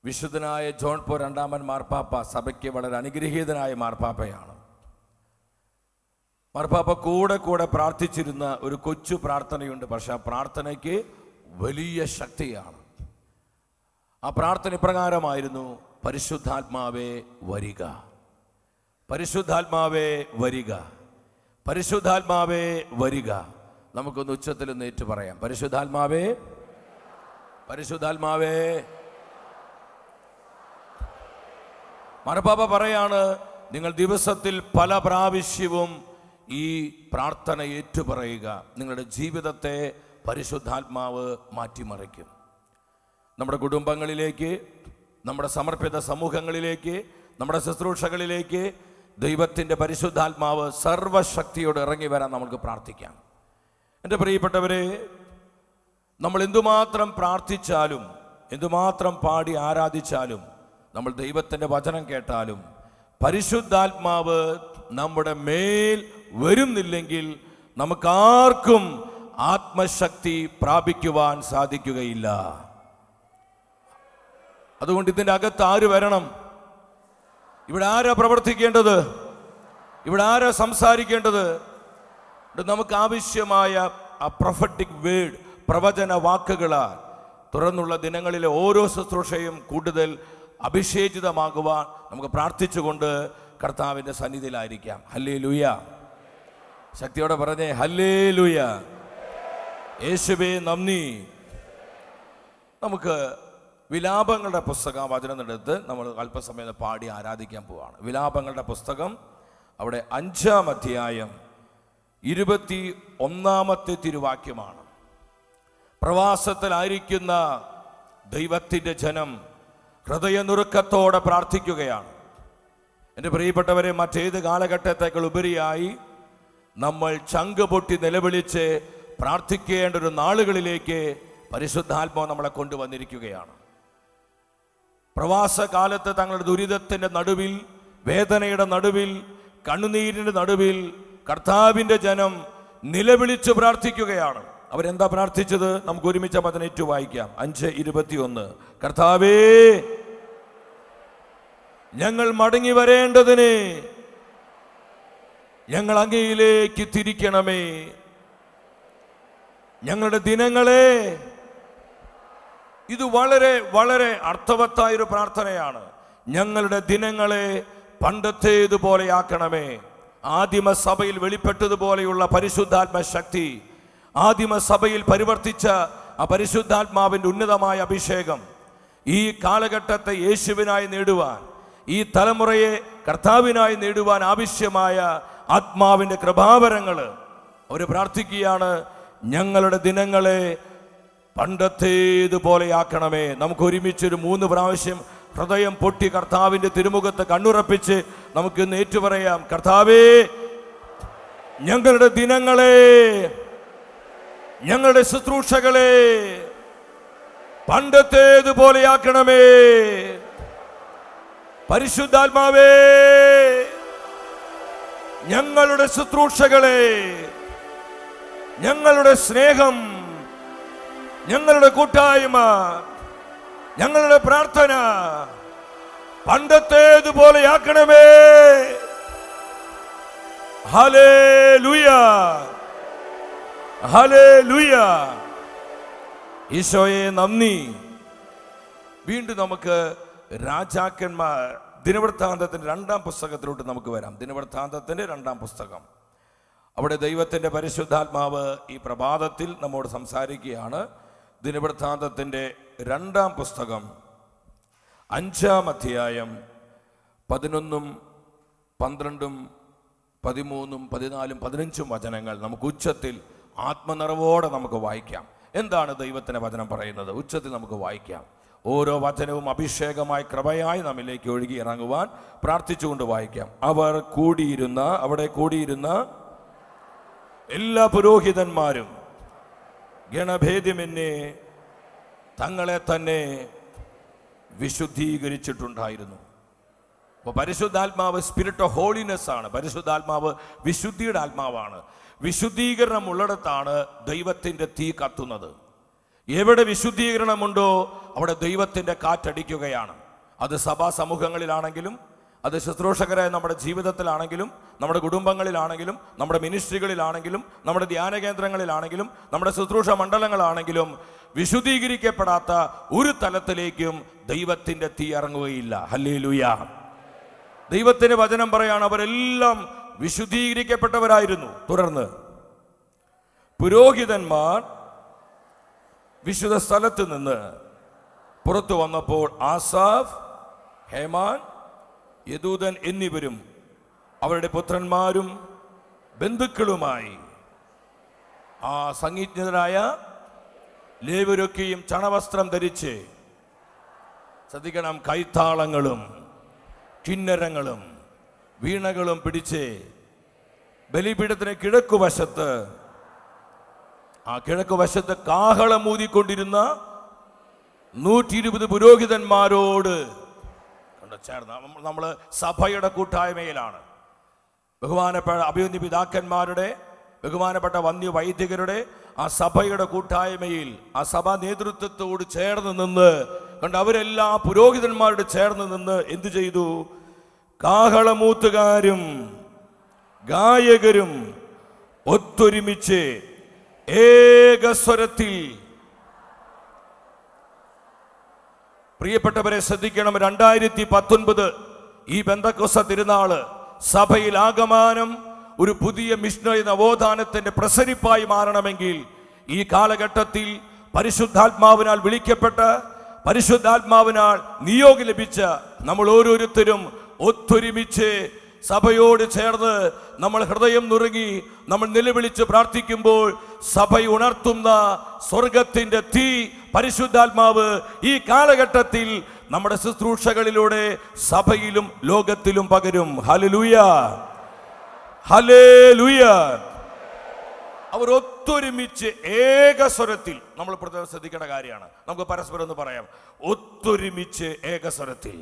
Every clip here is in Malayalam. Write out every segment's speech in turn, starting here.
വിശുദ്ധനായ ജോൺ പോ രണ്ടാമൻ മാർപ്പാപ്പ സഭയ്ക്ക് വളരെ അനുഗ്രഹീതനായ മാർപ്പാപ്പയാണ് മാർപ്പാപ്പ കൂടെ കൂടെ പ്രാർത്ഥിച്ചിരുന്ന ഒരു കൊച്ചു പ്രാർത്ഥനയുണ്ട് പക്ഷെ ആ പ്രാർത്ഥനയ്ക്ക് വലിയ ശക്തിയാണ് ആ പ്രാർത്ഥന ഇപ്രകാരമായിരുന്നു പരിശുദ്ധാത്മാവേ വരിക പരിശുദ്ധാത്മാവേ വരിക പരിശുദ്ധാത്മാവേ വരിക നമുക്കൊന്ന് ഉച്ചത്തിൽ ഒന്ന് ഏറ്റു പറയാം പരിശുദ്ധാത്മാവേ പരിശുദ്ധാത്മാവേ മറപ്പാപ്പ പറയാണ് നിങ്ങൾ ദിവസത്തിൽ പല പ്രാവശ്യവും ഈ പ്രാർത്ഥന ഏറ്റുപറയുക നിങ്ങളുടെ ജീവിതത്തെ പരിശുദ്ധാത്മാവ് മാറ്റിമറിക്കും നമ്മുടെ കുടുംബങ്ങളിലേക്ക് നമ്മുടെ സമർപ്പിത സമൂഹങ്ങളിലേക്ക് നമ്മുടെ ശുശ്രൂഷകളിലേക്ക് ദൈവത്തിൻ്റെ പരിശുദ്ധാത്മാവ് സർവശക്തിയോട് ഇറങ്ങി വരാൻ നമുക്ക് പ്രാർത്ഥിക്കാം എൻ്റെ പ്രിയപ്പെട്ടവരെ നമ്മൾ എന്തുമാത്രം പ്രാർത്ഥിച്ചാലും എന്തുമാത്രം പാടി ആരാധിച്ചാലും നമ്മൾ ദൈവത്തിൻ്റെ വചനം കേട്ടാലും പരിശുദ്ധാത്മാവ് നമ്മുടെ മേൽ വരുന്നില്ലെങ്കിൽ നമുക്കാർക്കും ആത്മശക്തി പ്രാപിക്കുവാൻ സാധിക്കുകയില്ല അതുകൊണ്ട് ഇതിൻ്റെ അകത്ത് ആര് വരണം ഇവിടെ ആരാ പ്രവർത്തിക്കേണ്ടത് ഇവിടെ ആരാ സംസാരിക്കേണ്ടത് ഇത് നമുക്ക് ആവശ്യമായ ആ പ്രൊഫറ്റിക് വേഡ് പ്രവചന വാക്കുകളാൽ തുറന്നുള്ള ദിനങ്ങളിലെ ഓരോ ശുശ്രൂഷയും കൂടുതൽ അഭിഷേചിതമാകുവാൻ നമുക്ക് പ്രാർത്ഥിച്ചുകൊണ്ട് കർത്താവിൻ്റെ സന്നിധിയിലായിരിക്കാം ഹല്ലേ ലുയ ശക്തിയോടെ പറഞ്ഞേ ഹല്ലേ ലുയ യേശുവേ നന്ദി നമുക്ക് വിലാപങ്ങളുടെ പുസ്തകം വചനമെടുത്ത് നമ്മൾ അല്പസമയം ഒന്ന് പാടി ആരാധിക്കാൻ പോവാണ് വിലാപങ്ങളുടെ പുസ്തകം അവിടെ അഞ്ചാം അധ്യായം ഇരുപത്തി ഒന്നാമത്തെ തിരുവാക്യമാണ് പ്രവാസത്തിലായിരിക്കുന്ന ദൈവത്തിൻ്റെ ജനം ഹൃദയനുറുക്കത്തോടെ പ്രാർത്ഥിക്കുകയാണ് എൻ്റെ പ്രിയപ്പെട്ടവരെ മറ്റേത് കാലഘട്ടത്തേക്കാൾ ഉപരിയായി നമ്മൾ ചങ്ക് പൊട്ടി നിലവിളിച്ച് പ്രാർത്ഥിക്കേണ്ട ഒരു നാളുകളിലേക്ക് പരിശുദ്ധാത്മാവ് നമ്മളെ കൊണ്ടുവന്നിരിക്കുകയാണ് പ്രവാസ കാലത്ത് തങ്ങളുടെ ദുരിതത്തിന്റെ നടുവിൽ വേദനയുടെ നടുവിൽ കണ്ണുനീരിന്റെ നടുവിൽ കർത്താവിന്റെ ജനം നിലവിളിച്ച് പ്രാർത്ഥിക്കുകയാണ് അവരെന്താ പ്രാർത്ഥിച്ചത് നമുക്ക് ഒരുമിച്ച് പതിനെറ്റ് വായിക്കാം അഞ്ച് ഇരുപത്തിയൊന്ന് കർത്താവേ ഞങ്ങൾ മടങ്ങി വരേണ്ടതിന് ഞങ്ങൾ അങ്ങയിലേക്ക് തിരിക്കണമേ ഞങ്ങളുടെ ദിനങ്ങളെ ഇത് വളരെ വളരെ അർത്ഥവത്തായ ഒരു പ്രാർത്ഥനയാണ് ഞങ്ങളുടെ ദിനങ്ങളെ പണ്ടത്തേതുപോലെയാക്കണമേ ആദിമ സഭയിൽ വെളിപ്പെട്ടതുപോലെയുള്ള പരിശുദ്ധാത്മ ശക്തി ആദിമ സഭയിൽ പരിവർത്തിച്ച ആ പരിശുദ്ധാത്മാവിൻ്റെ ഉന്നതമായ അഭിഷേകം ഈ കാലഘട്ടത്തെ യേശുവിനായി നേടുവാൻ ഈ തലമുറയെ കർത്താവിനായി നേടുവാൻ ആവശ്യമായ ആത്മാവിൻ്റെ കൃപാവരങ്ങൾ അവർ പ്രാർത്ഥിക്കുകയാണ് ഞങ്ങളുടെ ദിനങ്ങളെ പണ്ടത്തേതുപോലെയാക്കണമേ നമുക്ക് ഒരുമിച്ചൊരു മൂന്ന് പ്രാവശ്യം ഹൃദയം പൊട്ടി കർത്താവിന്റെ തിരുമുഖത്ത് കണ്ണുറപ്പിച്ച് നമുക്ക് ഇന്ന് ഏറ്റുപറയാം കർത്താവേ ഞങ്ങളുടെ ദിനങ്ങളെ ഞങ്ങളുടെ ശുശ്രൂഷകളെ പണ്ടത്തേതുപോലെയാക്കണമേ പരിശുദ്ധാത്മാവേ ഞങ്ങളുടെ ശുശ്രൂഷകളെ ഞങ്ങളുടെ സ്നേഹം ഞങ്ങളുടെ കൂട്ടായ്മ ഞങ്ങളുടെ പ്രാർത്ഥന പണ്ടത്തേതുപോലെയാക്കണമേ ഹലേ ലുയ ഹലേ ലുയ ഈശോയെ നന്ദി വീണ്ടും നമുക്ക് രാജാക്കന്മാർ ദിനവൃത്താന്തത്തിന്റെ രണ്ടാം പുസ്തകത്തിലോട്ട് നമുക്ക് വരാം ദിനവൃത്താന്തത്തിന്റെ രണ്ടാം പുസ്തകം അവിടെ ദൈവത്തിൻ്റെ പരിശുദ്ധാത്മാവ് ഈ പ്രഭാതത്തിൽ നമ്മോട് സംസാരിക്കുകയാണ് ദിനവൃത്താന്തത്തിൻ്റെ രണ്ടാം പുസ്തകം അഞ്ചാം അധ്യായം പതിനൊന്നും പന്ത്രണ്ടും പതിമൂന്നും പതിനാലും പതിനഞ്ചും വചനങ്ങൾ നമുക്ക് ഉച്ചത്തിൽ ആത്മനിറവോടെ നമുക്ക് വായിക്കാം എന്താണ് ദൈവത്തിൻ്റെ വചനം പറയുന്നത് ഉച്ചത്തിൽ നമുക്ക് വായിക്കാം ഓരോ വചനവും അഭിഷേകമായി കൃപയായി നമ്മിലേക്ക് ഒഴുകി ഇറങ്ങുവാൻ പ്രാർത്ഥിച്ചുകൊണ്ട് വായിക്കാം അവർ കൂടിയിരുന്ന അവിടെ കൂടിയിരുന്ന എല്ലാ പുരോഹിതന്മാരും ഗണഭേദ്യമെന്നെ തങ്ങളെ തന്നെ വിശുദ്ധീകരിച്ചിട്ടുണ്ടായിരുന്നു അപ്പോൾ പരിശുദ്ധാത്മാവ് സ്പിരിറ്റ് ഓഫ് ഹോളിനെസ് ആണ് പരിശുദ്ധാത്മാവ് വിശുദ്ധിയുടെ ആത്മാവാണ് വിശുദ്ധീകരണം ഉള്ളിടത്താണ് ദൈവത്തിൻ്റെ തീ കത്തുന്നത് എവിടെ വിശുദ്ധീകരണമുണ്ടോ അവിടെ ദൈവത്തിന്റെ കാറ്റടിക്കുകയാണ് അത് സഭാ സമൂഹങ്ങളിലാണെങ്കിലും അത് ശുശ്രൂഷകരായ നമ്മുടെ ജീവിതത്തിലാണെങ്കിലും നമ്മുടെ കുടുംബങ്ങളിലാണെങ്കിലും നമ്മുടെ മിനിസ്ട്രികളിലാണെങ്കിലും നമ്മുടെ ധ്യാന കേന്ദ്രങ്ങളിലാണെങ്കിലും നമ്മുടെ ശുശ്രൂഷ മണ്ഡലങ്ങളാണെങ്കിലും വിശുദ്ധീകരിക്കപ്പെടാത്ത ഒരു തലത്തിലേക്കും ദൈവത്തിന്റെ തീ ഇറങ്ങുകയില്ല ഹല്ലേ ദൈവത്തിന്റെ വചനം പറയാണ് അവരെല്ലാം വിശുദ്ധീകരിക്കപ്പെട്ടവരായിരുന്നു തുടർന്ന് പുരോഹിതന്മാർ വിശുദ്ധ സ്ഥലത്ത് നിന്ന് പുറത്തു വന്നപ്പോൾ ആസാഫ് ഹേമാൻ യദൂദൻ എന്നിവരും അവരുടെ പുത്രന്മാരും ബന്ധുക്കളുമായി ആ സംഗീതരായ ലേവരൊക്കെയും ചണവസ്ത്രം ധരിച്ച് ശ്രദ്ധിക്കണം കൈത്താളങ്ങളും കിന്നരങ്ങളും വീണകളും പിടിച്ച് ബലിപീഠത്തിന് കിഴക്കുവശത്ത് ആ കിഴക്കുവശത്ത് കാഹളം ഊതിക്കൊണ്ടിരുന്ന നൂറ്റി ഇരുപത് പുരോഹിതന്മാരോട് കണ്ടോ ചേർന്ന് നമ്മ- നമ്മള് സഭയുടെ കൂട്ടായ്മയിലാണ് ബഹുമാനപ്പെട്ട അഭിമന്യ പിതാക്കന്മാരുടെ ബഹുമാനപ്പെട്ട വന്യ വൈദികരുടെ ആ സഭയുടെ കൂട്ടായ്മയിൽ ആ സഭാ നേതൃത്വത്തോട് ചേർന്ന് നിന്ന് കണ്ട് അവരെല്ലാം ആ പുരോഹിതന്മാരോട് ചേർന്ന് നിന്ന് എന്തു ചെയ്തു കാഹളമൂത്തുകാരും ഗായകരും ഒത്തൊരുമിച്ച് ഏകസ്വരത്തിൽ പ്രിയപ്പെട്ടവരെ ശ്രദ്ധിക്കണം രണ്ടായിരത്തി പത്തൊൻപത് ഈ ബന്ധക്കൊസ തിരുനാള് സഭയിൽ ആഗമാനം ഒരു പുതിയ മിഷണറി നവോത്ഥാനത്തിന്റെ പ്രസരിപ്പായി മാറണമെങ്കിൽ ഈ കാലഘട്ടത്തിൽ പരിശുദ്ധാത്മാവിനാൽ വിളിക്കപ്പെട്ട പരിശുദ്ധാത്മാവിനാൽ നിയോഗം ലഭിച്ച നമ്മൾ ഓരോരുത്തരും ഒത്തൊരുമിച്ച് സഭയോട് ചേർന്ന് നമ്മൾ ഹൃദയം നുറുങ്ങി നമ്മൾ നിലവിളിച്ച് പ്രാർത്ഥിക്കുമ്പോൾ സഭ ഉണർത്തുന്ന സ്വർഗത്തിന്റെ തീ പരിശുദ്ധാത്മാവ് ഈ കാലഘട്ടത്തിൽ നമ്മുടെ ശുശ്രൂഷകളിലൂടെ സഭയിലും ലോകത്തിലും പകരും ഹലലൂയ ഹലേലൂയ അവർ ഒത്തൊരുമിച്ച് ഏകസ്വരത്തിൽ നമ്മൾ പ്രത്യേകം ശ്രദ്ധിക്കേണ്ട കാര്യമാണ് നമുക്ക് പരസ്പരം ഒന്ന് പറയാം ഒത്തൊരുമിച്ച് ഏകസ്വരത്തിൽ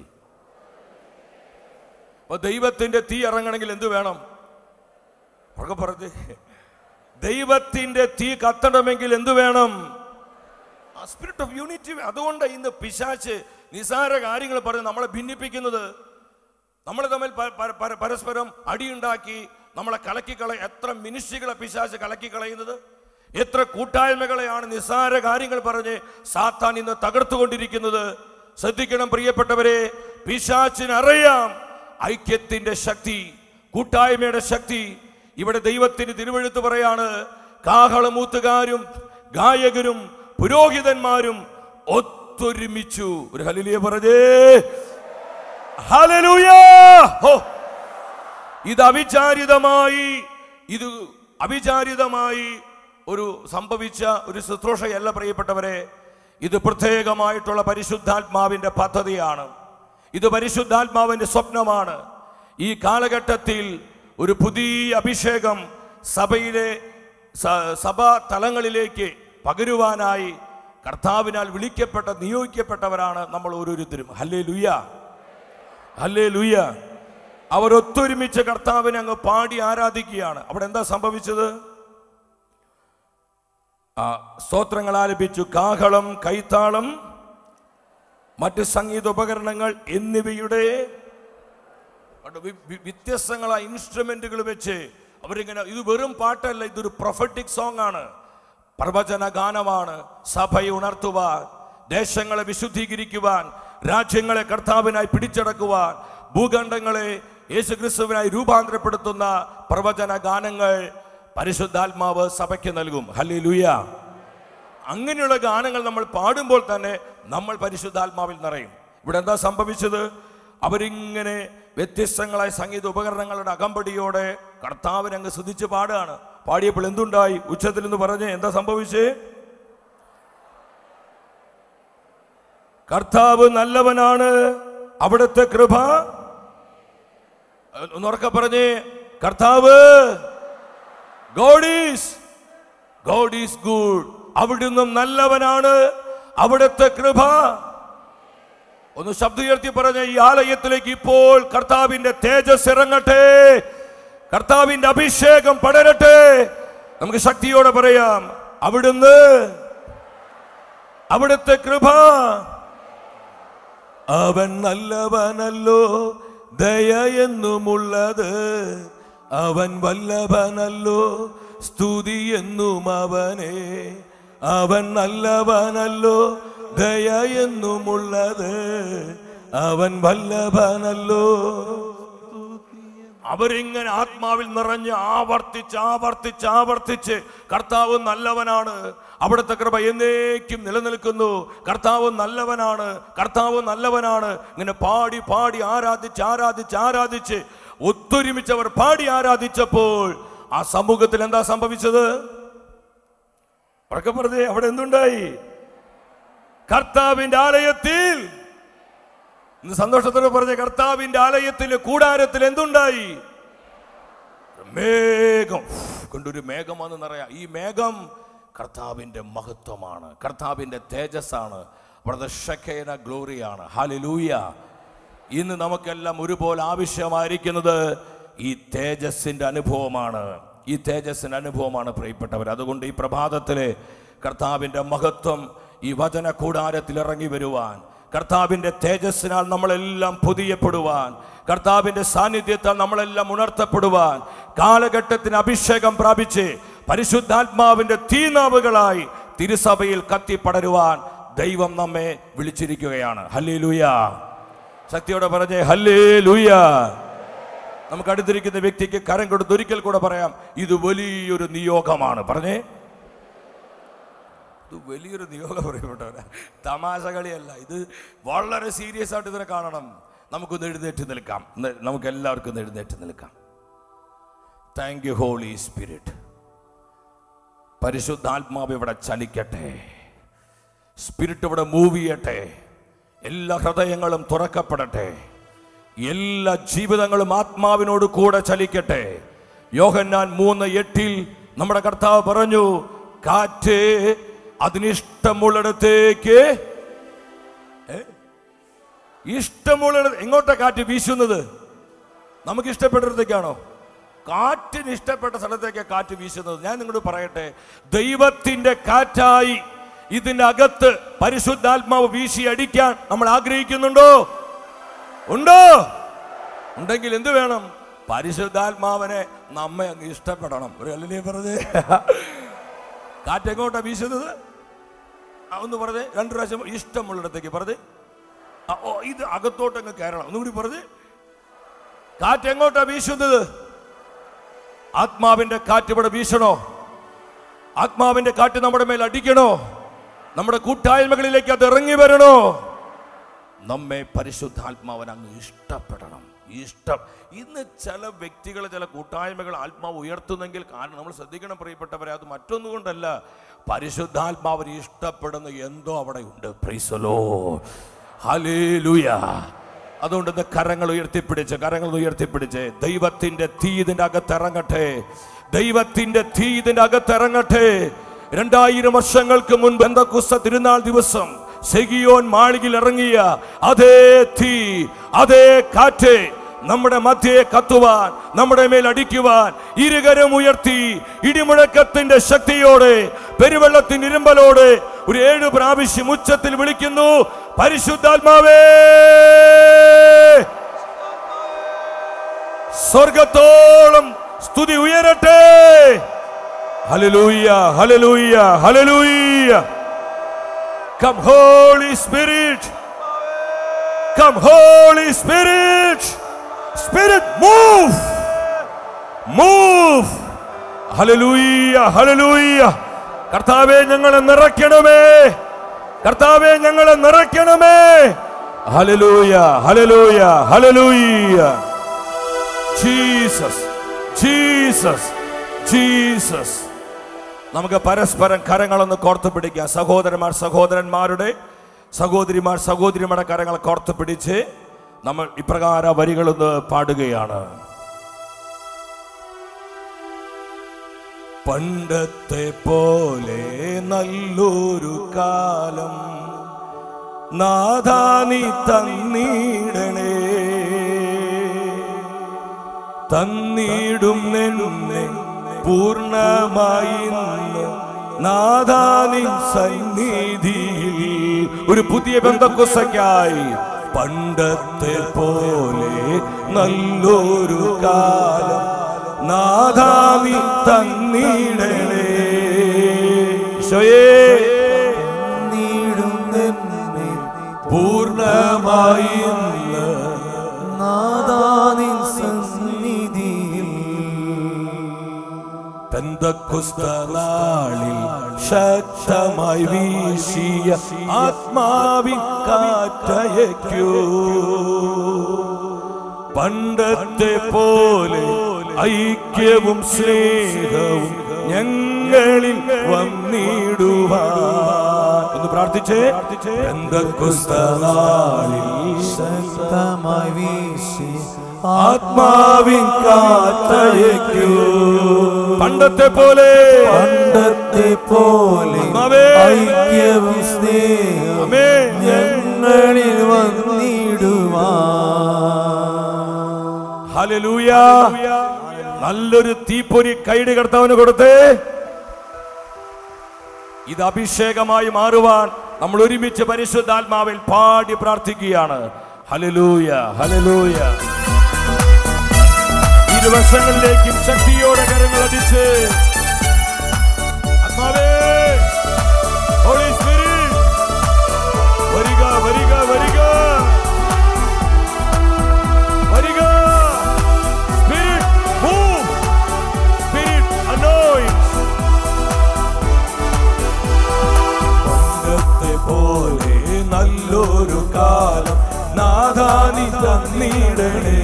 അപ്പൊ ദൈവത്തിന്റെ തീ ഇറങ്ങണമെങ്കിൽ എന്ത് വേണം ഉറക്കെ പറഞ്ഞ് ദൈവത്തിന്റെ തീ കത്തണമെങ്കിൽ എന്ത് വേണം സ്പിരിറ്റ് ഓഫ് യൂണിറ്റി അതുകൊണ്ട് ഇന്ന് പിശാച്ച് നിസാര കാര്യങ്ങൾ പറഞ്ഞ് നമ്മളെ ഭിന്നിപ്പിക്കുന്നത് നമ്മൾ തമ്മിൽ പ- പ- പര- പരസ്പരം അടിയുണ്ടാക്കി നമ്മളെ കലക്കിക്കള എത്ര മിനിസ്ട്രികളെ പിശാച്ച് കലക്കിക്കളയുന്നത് എത്ര കൂട്ടായ്മകളെയാണ് നിസ്സാര കാര്യങ്ങൾ പറഞ്ഞ് സാത്താൻ ഇന്ന് തകർത്തുകൊണ്ടിരിക്കുന്നത് ശ്രദ്ധിക്കണം പ്രിയപ്പെട്ടവരെ പിശാച്ചിന് അറിയാം ഐക്യത്തിന്റെ ശക്തി കൂട്ടായ്മയുടെ ശക്തി ഇവിടെ ദൈവത്തിന് തിരുവഴുത്ത് പറയാണ് കാഹളമൂത്തുകാരും ഗായകരും പുരോഹിതന്മാരും ഒത്തൊരുമിച്ചു ഒരു ഹലിലിയ പറഞ്ഞേ ഹല്ലേലൂയ ഹോ ഇത് അവിചാരിതമായി ഇത് അവിചാരിതമായി ഒരു സംഭവിച്ച ഒരു ശുശ്രൂഷയല്ല പ്രിയപ്പെട്ടവരെ ഇത് പ്രത്യേകമായിട്ടുള്ള പരിശുദ്ധാത്മാവിന്റെ പദ്ധതിയാണ് ഇത് പരിശുദ്ധാത്മാവിന്റെ സ്വപ്നമാണ് ഈ കാലഘട്ടത്തിൽ ഒരു പുതിയ അഭിഷേകം സഭയിലെ സ- സഭാ തലങ്ങളിലേക്ക് പകരുവാനായി കർത്താവിനാൽ വിളിക്കപ്പെട്ട നിയോഗിക്കപ്പെട്ടവരാണ് നമ്മൾ ഓരോരുത്തരും ഹല്ലേ ലുയ്യ ഹല്ലേ ലുയ്യ അവർ ഒത്തൊരുമിച്ച് കർത്താവിനെ അങ്ങ് പാടി ആരാധിക്കുകയാണ് അവിടെ എന്താ സംഭവിച്ചത് ആ സ്തോത്രങ്ങൾ ആലപിച്ചു കാഹളം കൈത്താളം മറ്റ് സംഗീത ഉപകരണങ്ങൾ എന്നിവയുടെ കണ്ടോ, വി- വി- വ്യത്യസ്തങ്ങളായ ഇൻസ്ട്രുമെന്റുകൾ വെച്ച് അവരിങ്ങനെ ഇത് വെറും പാട്ടല്ല ഇതൊരു പ്രൊഫറ്റിക് സോങ് ആണ് പ്രവചന ഗാനമാണ് സഭയെ ഉണർത്തുവാൻ ദേശങ്ങളെ വിശുദ്ധീകരിക്കുവാൻ രാജ്യങ്ങളെ കർത്താവിനായി പിടിച്ചടക്കുവാൻ ഭൂഖണ്ഡങ്ങളെ യേശുക്രിസ്തുവിനായി രൂപാന്തരപ്പെടുത്തുന്ന പ്രവചന ഗാനങ്ങൾ പരിശുദ്ധാത്മാവ് സഭയ്ക്ക് നൽകും ഹല്ലേ അങ്ങനെയുള്ള ഗാനങ്ങൾ നമ്മൾ പാടുമ്പോൾ തന്നെ നമ്മൾ പരിശുദ്ധാത്മാവിൽ നിറയും ഇവിടെ എന്താ സംഭവിച്ചത് അവരിങ്ങനെ വ്യത്യസ്തങ്ങളായ സംഗീത ഉപകരണങ്ങളുടെ അകമ്പടിയോടെ കർത്താവിനെ അങ്ങ് സ്തുതിച്ച് പാടുകയാണ് പാടിയപ്പോൾ എന്തുണ്ടായി ഉച്ചത്തിൽ എന്ന് പറഞ്ഞ് എന്താ സംഭവിച്ചേ കർത്താവ് നല്ലവനാണ് അവിടുത്തെ കൃപ ഒന്നുറക്കെ പറഞ്ഞേ കർത്താവ് God is God is good അവിടുന്ന് നല്ലവനാണ് അവിടുത്തെ കൃപ ഒന്ന് ശബ്ദം ഉയർത്തി പറഞ്ഞ ഈ ആലയത്തിലേക്ക് ഇപ്പോൾ കർത്താവിന്റെ തേജസ് ഇറങ്ങട്ടെ കർത്താവിന്റെ അഭിഷേകം പടരട്ടെ നമുക്ക് ശക്തിയോടെ പറയാം അവിടുന്ന് അവിടുത്തെ കൃപ അവൻ നല്ലവനല്ലോ ദയ എന്നുമുള്ളത് അവൻ വല്ലഭനല്ലോ സ്തുതി എന്നും അവനെ അവൻ നല്ലവനല്ലോ ദയ എന്നുമുള്ളത് അവൻ വല്ലഭനല്ലോ അവരിങ്ങനെ ആത്മാവിൽ നിറഞ്ഞ് ആവർത്തിച്ച് ആവർത്തിച്ച് ആവർത്തിച്ച് കർത്താവ് നല്ലവനാണ് അവിടുത്തെ കൃപ എന്നേക്കും നിലനിൽക്കുന്നു കർത്താവ് നല്ലവനാണ് കർത്താവ് നല്ലവനാണ് ഇങ്ങനെ പാടി പാടി ആരാധിച്ച് ആരാധിച്ച് ആരാധിച്ച് ഒത്തൊരുമിച്ച് അവർ പാടി ആരാധിച്ചപ്പോൾ ആ സമൂഹത്തിൽ എന്താ സംഭവിച്ചത് ഉറക്കെ പറഞ്ഞേ അവിടെ എന്തുണ്ടായി കർത്താവിന്റെ ആലയത്തിൽ ഇന്ന് സന്തോഷത്തോടെ പറഞ്ഞ കർത്താവിന്റെ ആലയത്തിൽ കൂടാരത്തിൽ എന്തുണ്ടായി മേഘം കൊണ്ടൊരു മേഘം വന്നെന്നറിയാം ഈ മേഘം കർത്താവിന്റെ മഹത്വമാണ് കർത്താവിന്റെ തേജസ്സാണ് അവിടുത്തെ ഷക്കേന ഗ്ലോറിയാണ് ഹാലിലൂയ ഇന്ന് നമുക്കെല്ലാം ഒരുപോലെ ആവശ്യമായിരിക്കുന്നത് ഈ തേജസ്സിന്റെ അനുഭവമാണ് ഈ തേജസ്സിന്റെ അനുഭവമാണ് പ്രിയപ്പെട്ടവർ അതുകൊണ്ട് ഈ പ്രഭാതത്തിലെ കർത്താവിന്റെ മഹത്വം ഈ വചന കൂടാരത്തിൽ ഇറങ്ങി വരുവാൻ കർത്താവിന്റെ തേജസ്സിനാൽ നമ്മളെല്ലാം പുതിയപ്പെടുവാൻ കർത്താവിന്റെ സാന്നിധ്യത്താൽ നമ്മളെല്ലാം ഉണർത്തപ്പെടുവാൻ കാലഘട്ടത്തിന് അഭിഷേകം പ്രാപിച്ച് പരിശുദ്ധാത്മാവിന്റെ തീനാവുകളായി തിരുസഭയിൽ കത്തിപ്പടരുവാൻ ദൈവം നമ്മെ വിളിച്ചിരിക്കുകയാണ് ഹല്ലേ ശക്തിയോടെ പറഞ്ഞേ ഹല്ലേ നമുക്ക് അടുത്തിരിക്കുന്ന വ്യക്തിക്ക് കരം കൊടുത്ത് ഒരിക്കൽ കൂടെ പറയാം ഇത് വലിയൊരു നിയോഗമാണ് പറഞ്ഞേ ഇത് വലിയൊരു നിയോഗം പറയപ്പെട്ടവരാ തമാശ കളിയല്ല ഇത് വളരെ സീരിയസ് ആയിട്ട് ഇതിനെ കാണണം നമുക്കൊന്ന് എഴുന്നേറ്റ് നിൽക്കാം ഇന്ന് നമുക്ക് എല്ലാവർക്കും ഒന്ന് എഴുന്നേറ്റ് നിൽക്കാം താങ്ക് യു ഹോളി സ്പിരിറ്റ് പരിശുദ്ധാത്മാവ് ഇവിടെ ചലിക്കട്ടെ സ്പിരിറ്റ് ഇവിടെ മൂവ് ചെയ്യട്ടെ എല്ലാ ഹൃദയങ്ങളും തുറക്കപ്പെടട്ടെ എല്ലാ ജീവിതങ്ങളും ആത്മാവിനോട് കൂടെ ചലിക്കട്ടെ യോഹന്നാൻ മൂന്ന് എട്ടിൽ നമ്മുടെ കർത്താവ് പറഞ്ഞു കാറ്റ് അതിനിഷ്ടമുള്ളിടത്തേക്ക് ഏ? ഇഷ്ടമുള്ള എങ്ങോട്ടാ കാറ്റ് വീശുന്നത് നമുക്ക് ഇഷ്ടപ്പെട്ടിടത്തേക്കാണോ കാറ്റിന് ഇഷ്ടപ്പെട്ട സ്ഥലത്തേക്ക് കാറ്റ് വീശുന്നത് ഞാൻ നിങ്ങളോട് പറയട്ടെ ദൈവത്തിന്റെ കാറ്റായി ഇതിന്റെ അകത്ത് പരിശുദ്ധാത്മാവ് വീശി അടിക്കാൻ നമ്മൾ ആഗ്രഹിക്കുന്നുണ്ടോ ഉണ്ടോ ഉണ്ടെങ്കിൽ എന്ത് വേണം പരിശുദ്ധാത്മാവനെ നമ്മെ അങ്ങ് ഇഷ്ടപ്പെടണം ഒരു അല്ലേ പറഞ്ഞേ കാറ്റ് എങ്ങോട്ടാ വീശുന്നത് ആ, ഒന്ന് പറഞ്ഞേ രണ്ടു പ്രാവശ്യം ഇഷ്ടമുള്ളിടത്തേക്ക് പറഞ്ഞേ ആ, ഓ ഇത് അകത്തോട്ടങ്ങ് കയറണം ഒന്നുകൂടി പറഞ്ഞേ കാറ്റ് എങ്ങോട്ടാ വീശുന്നത് ആത്മാവിന്റെ കാറ്റ് ഇവിടെ വീശണോ ആത്മാവിന്റെ കാറ്റ് നമ്മുടെ മേൽ അടിക്കണോ നമ്മുടെ കൂട്ടായ്മകളിലേക്ക് അത് ഇറങ്ങി വരണോ നമ്മെ പരിശുദ്ധാത്മാവൻ അങ്ങ് ഇഷ്ടപ്പെടണം ഇഷ്ടം ഇന്ന് ചില വ്യക്തികൾ ചില കൂട്ടായ്മകൾ ആത്മാവ് ഉയർത്തുന്നെങ്കിൽ കാരണം നമ്മൾ ശ്രദ്ധിക്കണം പ്രിയപ്പെട്ടവരെ അത് മറ്റൊന്നുകൊണ്ടല്ല പരിശുദ്ധാത്മാവിന് ഇഷ്ടപ്പെടുന്ന എന്തോ അവിടെ ഉണ്ട് പ്രീസലോ ഹലേലുയ അതുകൊണ്ട് ഇന്ന് കരങ്ങൾ ഉയർത്തിപ്പിടിച്ച് കരങ്ങൾ ഉയർത്തിപ്പിടിച്ച് ദൈവത്തിന്റെ തീ ഇതിന്റെ അകത്ത് ഇറങ്ങട്ടെ ദൈവത്തിന്റെ തീ ഇതിന്റെ അകത്ത് ഇറങ്ങട്ടെ രണ്ടായിരം വർഷങ്ങൾക്ക് മുൻപ് എന്തൊക്കുസ്ത തിരുനാൾ ദിവസം സെഗിയോൻ മാളികയിൽ ഇറങ്ങിയ അതേ തീ അതേ കാറ്റ് നമ്മുടെ മധ്യയെ കത്തുവാൻ നമ്മുടെ മേൽ അടിക്കുവാൻ ഇരുകരം ഉയർത്തി ഇടിമുഴക്കത്തിന്റെ ശക്തിയോടെ പെരുവെള്ളത്തിന്റെ ഇരുമ്പലോടെ ഒരു ഏഴ് പ്രാവശ്യം ഉച്ചത്തിൽ വിളിക്കുന്നു പരിശുദ്ധാത്മാവേ സ്വർഗത്തോളം സ്തുതി ഉയരട്ടെ ഹലലൂയ ഹലലൂയ ഹലലൂയ come holy spirit come holy spirit spirit move move ഹലലൂയ ഹലലൂയ കർത്താവെ ഞങ്ങളെ നിറയ്ക്കണമേ കർത്താവെ ഞങ്ങളെ നിറയ്ക്കണമേ ഹലലൂയ ഹലലൂയ ഹലലൂയ ജീസസ് ജീസസ് ജീസസ് നമുക്ക് പരസ്പരം കരങ്ങളൊന്ന് കോർത്തു പിടിക്കാം സഹോദരന്മാർ സഹോദരന്മാരുടെ സഹോദരിമാർ സഹോദരിമാരുടെ കരങ്ങൾ കോർത്തു പിടിച്ച് നമ്മൾ ഇപ്രകാര വരികളൊന്ന് പാടുകയാണ് പണ്ടത്തെ പോലെ നല്ലൊരു കാലം നാഥാനി തന്നീടണേ തന്നീടും നിന്നെ പൂർണ്ണമായി ഇന്ന് നാഥാനി സന്നിധിയിൽ ഒരു പുതിയ ബന്ധക്കുസയ്ക്കായി പണ്ടത്തെ പോലെ നല്ലൊരു കാലം നാദാമി തന്നിടണേ ഈശോയേ നീടുന്നെന്നെ പൂർണ്ണമായി ഇന്ന് നാദാനിൻ സന്നിധിയിൽ പെന്തക്കുസ്ത നാളിൽ ശക്തമായി വീശിയ ആത്മാവിൻ കാറ്റയക്കൂ പണ്ടത്തെ പോലെ ഐക്യവും സ്നേഹവും ഞങ്ങളിൽ വന്നിടുവാൻ ഒന്ന് പ്രാർത്ഥിച്ചേ പെന്തക്കുസ്ത നാളിൽ ശക്തമായി വീശി ആത്മാവിൻ കാറ്റയക്കൂ പണ്ടത്തെ പോലെ പണ്ടത്തെ പോലെ ആത്മാവേ. ഐക്യവും സ്നേഹവും ആമേൻ. ഞങ്ങളിൽ വന്നിടുവാൻ ഹല്ലേലൂയ നല്ലൊരു തീപ്പൊരി കൈഡ് കർത്താവിന് കൊടുത്തേ ഇത് അഭിഷേകമായി മാറുവാൻ നമ്മൾ ഒരുമിച്ച് പരിശുദ്ധാത്മാവിൽ പാടി പ്രാർത്ഥിക്കുകയാണ് ഹലലൂയ ഹലലൂയ ഇരുവശങ്ങളിലേക്കും ശക്തിയോടെ കരങ്ങൾ അടിച്ച് ആത്മാവേ Holy Spirit, വരിക വരിക വരിക വരിക Spirit, move. Spirit, anoint. പണ്ടത്തെ പോലെ നല്ലൊരു കാലം നാദാനി തന്നിടണേ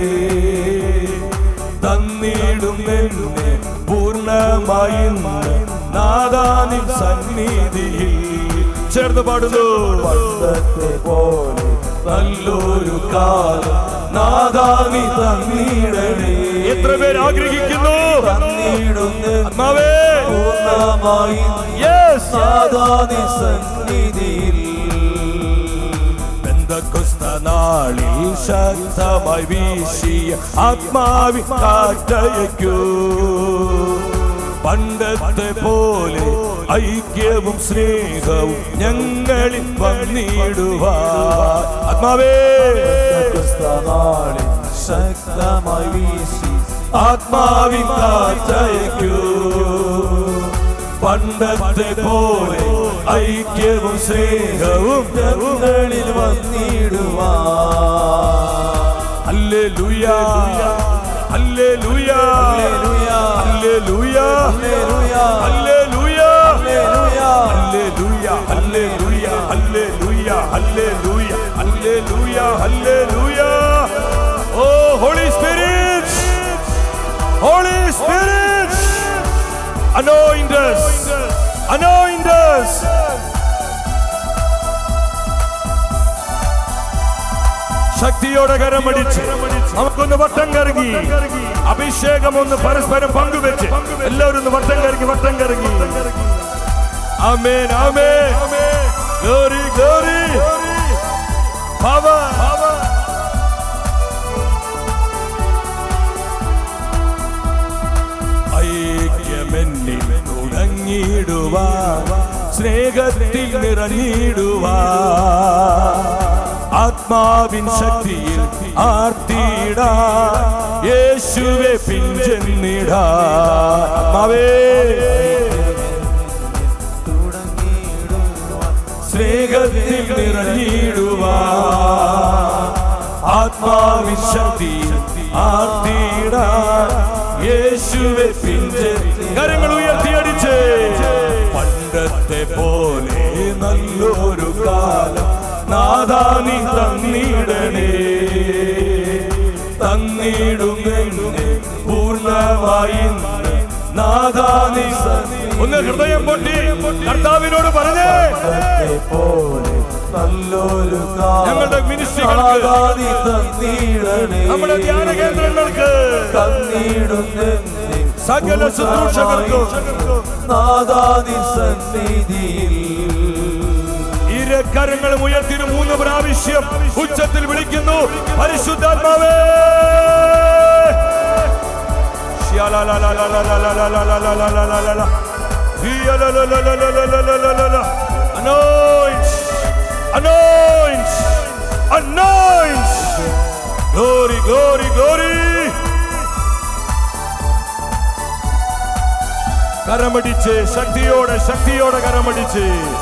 തന്നിടും എന്നെ പൂർണ്ണമായി ഇന്ന് നാദാനി സന്നിധിയിൽ ചേർന്ന് പാടുന്നു പണ്ടത്തെ പോലെ നല്ലൊരു കാലം നാദാനി തന്നിടണേ എത്ര പേര് ആഗ്രഹിക്കുന്നു തന്നിടുന്ന ആത്മാവേ പൂർണ്ണമായി യെസ് നാദാനി സന്നിധിയിൽ ബന്ധക്കുസ്ത നാളിൽ ശക്തമായി വീശിയ ആത്മാവി കാറ്റയക്കൂ പണ്ടത്തെ പോലെ ഐക്യവും സ്നേഹവും ഞങ്ങളിൽ വന്നിടുവാൻ ആത്മാവേ ക്രിസ്തനാളിൽ ശക്തമായി വീശി ആത്മാവി കാറ്റയക്കൂ പണ്ടത്തെ പോലെ ഐക്യവും സ്നേഹവും ഞങ്ങളിൽ വന്നിടുവാൻ ഹല്ലേലൂയ ഹല്ലേലൂയ ഹല്ലേലൂയ. ഹല്ലേലൂയ ഹല്ലേലൂയ. ഹല്ലേലൂയ ഹല്ലേലൂയ ഹല്ലേലൂയ ഹല്ലേലൂയ ഹല്ലേലൂയ ഹല്ലേലൂയ ഹല്ലേലൂയ oh holy spirit holy spirit anoint us anoint us ശക്തിയോടെ കരമടിച്ച് നമുക്കൊന്ന് വട്ടം കറങ്ങി അഭിഷേകം ഒന്ന് പരസ്പരം പങ്കുവെച്ച് എല്ലാവരും ഒന്ന് വട്ടം കറങ്ങി വട്ടം കറങ്ങി ആമേൻ ആമേൻ ഗ്ലോറി ഗ്ലോറി പവർ ഐക്യമെന്നിൽ തുടങ്ങിയിടുവാ സ്നേഹത്തിൽ നിറഞ്ഞിടുവാ ആത്മാവിൻ ശക്തിയിൽ ആർത്തിടാ യേശുവെ പിഞ്ചെന്നിടാ ആത്മാവേ സ്നേഹത്തിൽ നിറഞ്ഞിടുവാ ആത്മാവിൻ ശക്തി ആർത്തിടാ യേശുവെ പിഞ്ചെ കരങ്ങൾ ഉയർത്തിയടിച്ച് പണ്ടത്തെ പോലെ നല്ലൊരു കാലം നാദാനി തന്നിടണേ തന്നിടുമെന്നെ പൂർണ്ണമായി ഇന്ന് നാദാനി ഒന്ന് ഹൃദയം പൊട്ടി കർത്താവിനോട് പറഞ്ഞേ പണ്ടത്തെ പോലെ നല്ലൊരു ഞങ്ങളുടെ മിനിസ്ട്രികൾക്ക് നാദാനി തന്നിടണേ നമ്മുടെ ധ്യാന കേന്ദ്രങ്ങൾക്ക് തന്നിടുന്നെന്നെ സകല ശുശ്രൂഷകർക്കും നാദാനി സന്നിധിയിൽ ഇരക്കരങ്ങളും ഉയർത്തിരു മൂന്ന് പ്രാവശ്യം ഉച്ചത്തിൽ വിളിക്കുന്നു പരിശുദ്ധാത്മാവേ ശ്യാലാലാലാലാലാലാലാലാലാലാലാലാലാ. ഹിയലാലാലാലാലാലാലാലാലാലാ. Anoint, anoint, anoint. Glory, glory, glory. കരമടിച്ച് ശക്തിയോടെ ശക്തിയോടെ കരമടിച്ച്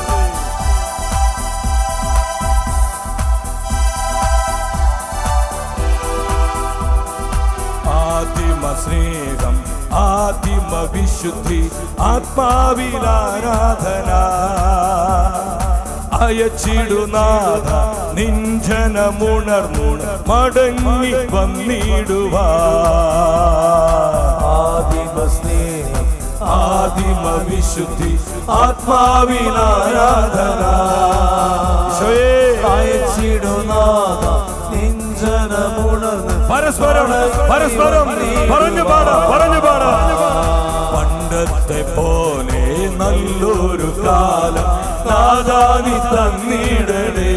ആദിമ സ്നേഹം ആദിമ വിശുദ്ധി ആത്മാവിൽ ആരാധന അയച്ചിടുനാഥ നിഞ്ചനമുണർന്നുണ മടങ്ങി വന്നിടുവാ ആദിമ സ്നേഹം ആദിമ വിശുദ്ധി ആത്മാവിൽ ആരാധന ഈശോയേ, അയച്ചിടുനാഥ നിഞ്ചനമുണർന്ന് പരസ്പരം പരസ്പരം പറഞ്ഞു പാടാം പറഞ്ഞു പാടാം പണ്ടത്തെ പോലെ നല്ലൊരു കാലം നാദാനി തന്നിടണേ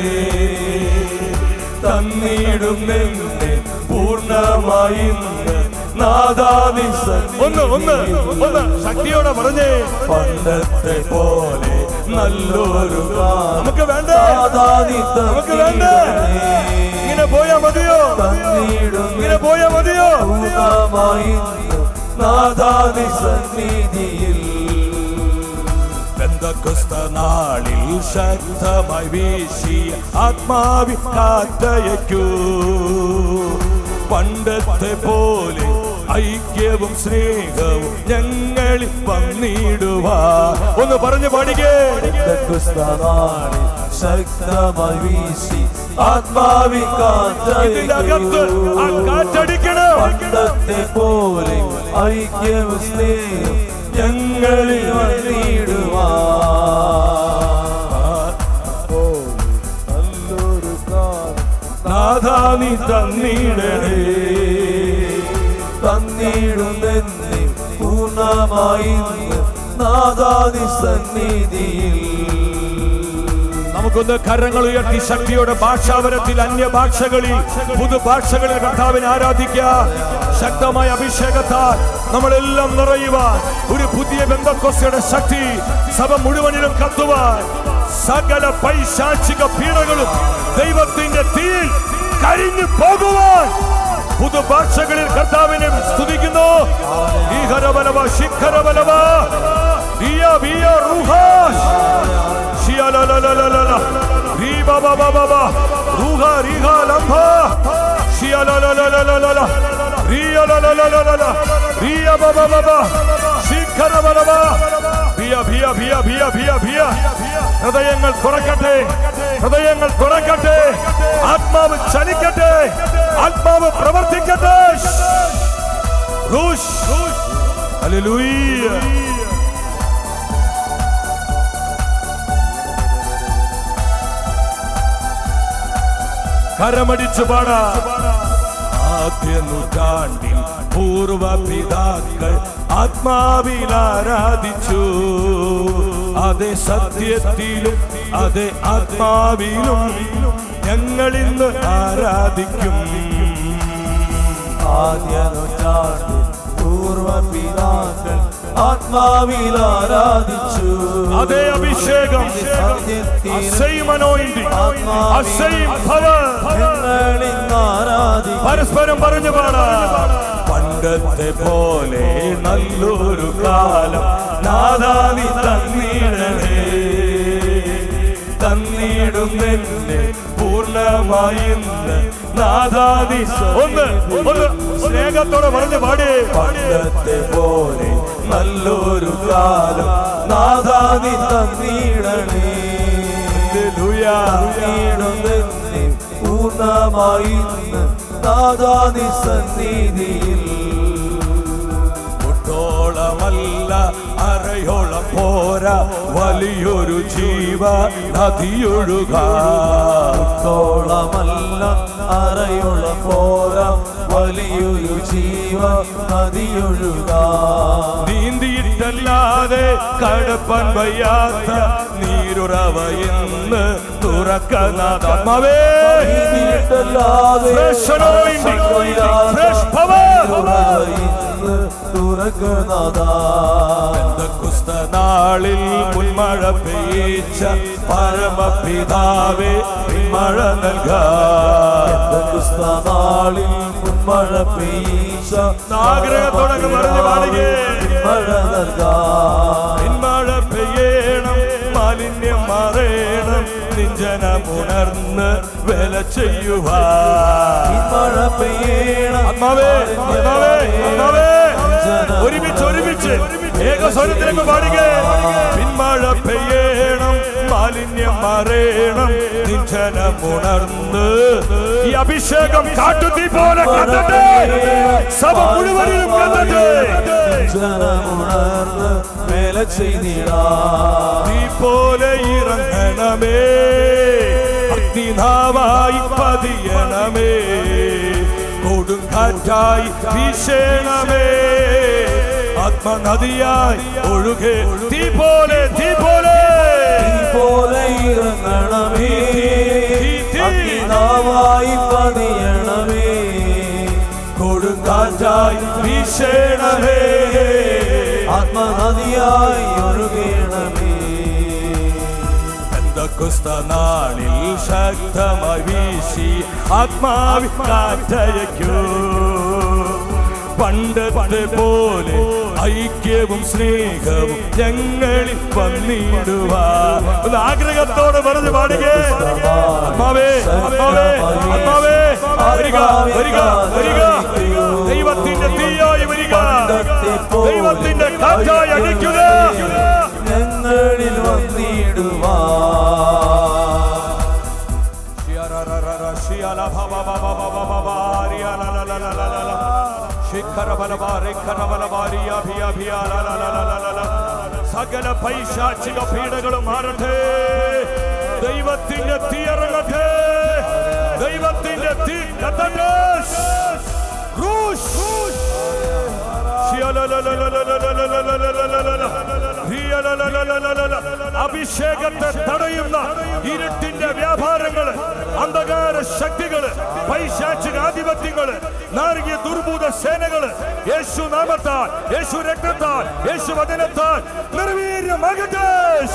തന്നിടുന്നെന്നെ പൂർണ്ണമായി ഇന്ന് നാദാനി ഒന്ന് ഒന്ന് ഒന്ന് ശക്തിയോടെ പറഞ്ഞേ പണ്ടത്തെ പോലെ നല്ലൊരു കാലം നമുക്ക് വേണ്ട നാദാനി നമുക്ക് വേണ്ട ഇങ്ങനെ പോയാ മതിയോ ഇങ്ങനെ പോയാ മതിയോ പൂർണ്ണമായി നാദാനി സന്നിധിയിൽ ബന്ധക്രിസ്ത നാളിൽ ശക്തമായി വീശിയ ആത്മാവി കാറ്റയക്കൂ പണ്ടത്തെ പോലെ ഐക്യവും സ്നേഹവും ഞങ്ങളിൽ വന്നിടുവാ ഒന്ന് പറഞ്ഞു പാടിക്കേ ക്രിസ്തനാളിൽ ശക്തമായി വീശി ആത്മാവി ഇതിന്റെ അകത്ത് ആ കാറ്റടിക്കണം പണ്ടത്തെ പോലെ ഐക്യവും സ്നേഹം ഞങ്ങളിൽ വന്നിടുവാ നല്ലൊരു കാലം നാഥാ നീ തന്നിടണേ തന്നിടുന്നെന്നെ പൂർണ്ണമായി നാദാതി സന്നിധിയിൽ നമുക്കൊന്ന് കരങ്ങൾ ഉയർത്തി ശക്തിയോടെ ഭാഷാവരത്തിൽ അന്യ ഭാഷകളിൽ പുതുഭാഷകളിൽ കർത്താവിനെ ആരാധിക്കാം ശക്തമായ അഭിഷേകത്താൽ നമ്മളെല്ലാം നിറയുവാൻ ഒരു പുതിയ ബന്ധക്കോസയുടെ ശക്തി സഭ മുഴുവനിലും കത്തുവാൻ സകല പൈശാചിക പീഡകളും ദൈവത്തിന്റെ തീയിൽ കഴിഞ്ഞു പോകുവാൻ പുതുഭാഷകളിൽ കർത്താവിനെ സ്തുതിക്കുന്നു ഈ ഹരബലവ ശിഖരബലവ വിയ വിയ റൂഹാഷ് Shia la la la la la la. Riba ba ba ba ba. Ruha riha lambha. Shia la la la la la la la. Ria la la la la la la. Ria ba ba ba ba. Shikara ba la ba. Bia bia bia bia bia bia. ഹൃദയങ്ങൾ തുറക്കട്ടെ ഹൃദയങ്ങൾ തുറക്കട്ടെ ആത്മാവ് ചലിക്കട്ടെ ആത്മാവ് പ്രവർത്തിക്കട്ടെ റൂഷ് ഹല്ലേലൂയ കരമടിച്ചു പാടാ ആദ്യ നൂറ്റാണ്ടിൽ പൂർവ പിതാക്കൾ ആത്മാവിൽ ആരാധിച്ചു അതേ സത്യത്തിലും അതേ ആത്മാവിലും ഞങ്ങൾ ഇന്ന് ആരാധിക്കും ആദ്യ നൂറ്റാണ്ടിൽ പൂർവ പിതാക്കൾ ആത്മാവിൽ ആരാധിച്ചു അതേ അഭിഷേകം same anointing, a same power. ഞങ്ങളിന്ന് ആരാധിക്കും പരസ്പരം പറഞ്ഞു പാടാ പണ്ടത്തെ പോലെ നല്ലൊരു കാലം നാദാവി തന്നിടണേ തന്നിടുന്നെന്നെ പൂർണ്ണമായി ഇന്ന് നാദാവി ഒന്ന് ഒന്ന് സ്നേഹത്തോടെ പറഞ്ഞു പാടേ പണ്ടത്തെ പോലെ നല്ലൊരു കാലം നാദാതി തന്നിടണേ തന്നിടുന്നെന്നെ പൂർണ്ണമായി ഇന്ന് നാദാതി സന്നിധിയിൽ മുട്ടോളമല്ല അരയോളം പോരാ വലിയൊരു ജീവ നദിയൊഴുകാ തോളമല്ല അറയുള്ള പോരാ വലിയൊരു ജീവ നദിയൊഴുകാ നീന്തിയിട്ടല്ലാതെ കടപ്പാൻ വയ്യാത്ത നീരുറവ ഇന്ന് തുറക്കനാഥമാവേ നീട്ടല്ലാതെ Fresh anointing, fresh power. ഇന്ന് തുറക്കുന്നതാ കുസ്ത നാളിൽ മുൻമഴ പെയ്ച്ച പരമപിതാവേ മഴ നൽകാൻ ക്രിസ്തനാളിൽ മഴ പെയ്ച്ച ആഗ്രഹത്തോടൊക്കെ പറഞ്ഞു പാടുകേ. മഴ നൽകാൻ മഴ പെയ്യണം മാലിന്യം മാറേണം നിഞ്ചനമുണർന്ന് വില ചെയ്യുവാൻ മഴ പെയ്യണം ആത്മാവേ ആത്മാവേ ആത്മാവേ ഒരുമിച്ച് ഒരുമിച്ച് ഏകസ്വരത്തിലേക്ക് പാടുക പിന്മഴ പെയ്യണം മാലിന്യം മാറേണം നിഞ്ചനമുണർന്ന് ഈ അഭിഷേകം കാട്ടുതീ പോലെ കത്തട്ടെ സഭ മുഴുവനും കത്തട്ടെ ജനമുണർന്ന് മേലെ ചെയ്തിടാ തീ പോലെ ഇറങ്ങണമേ അഗ്നിനാവായി പതിയണമേ കൊടുങ്കാറ്റായി വീശണമേ ആത്മനദിയായി ഒഴുകെ തീ പോലെ തീ പോലെ പോലെ ഇറങ്ങണമേ തീ. അഗ്നിനാവായി പതിയണമേ കൊടുങ്കാറ്റായി വീശണമേ ആത്മനദിയായി ഒഴുകണമേ പെന്തക്കുസ്ത നാളിൽ ശക്തമായി വീശി ആത്മാവി കാറ്റയക്കൂ പണ്ടത്തെ പോലെ ഐക്യവും സ്നേഹവും ഞങ്ങളിൽ വന്നിടുവാ ഒന്ന് ആഗ്രഹത്തോടെ പറഞ്ഞു പാടുകേ ആത്മാവേ ആത്മാവേ ആത്മാവേ വരിക വരിക വരിക ദൈവത്തിന്റെ തീയായി വരിക ദൈവത്തിന്റെ കാറ്റായി അടിക്കുക ഞങ്ങളിൽ വന്നിടുവാ സകല പൈശാചിക പീഡകളും മാറട്ടെ ദൈവത്തിന്റെ തീ ഇറങ്ങട്ടെ ദൈവത്തിന്റെ തീ കത്തട്ടെ റൂഷ് അഭിഷേകത്തെ തടയുന്ന ഇരുട്ടിന്റെ വ്യാപാരങ്ങള് അന്ധകാര ശക്തികള് പൈശാചിക ആധിപത്യങ്ങള് നാരകീയ ദുർഭൂത സേനകള് യേശു നാമത്താൽ യേശു രക്തത്താൽ യേശു വചനത്താൽ നിർവീര്യമാകട്ടെ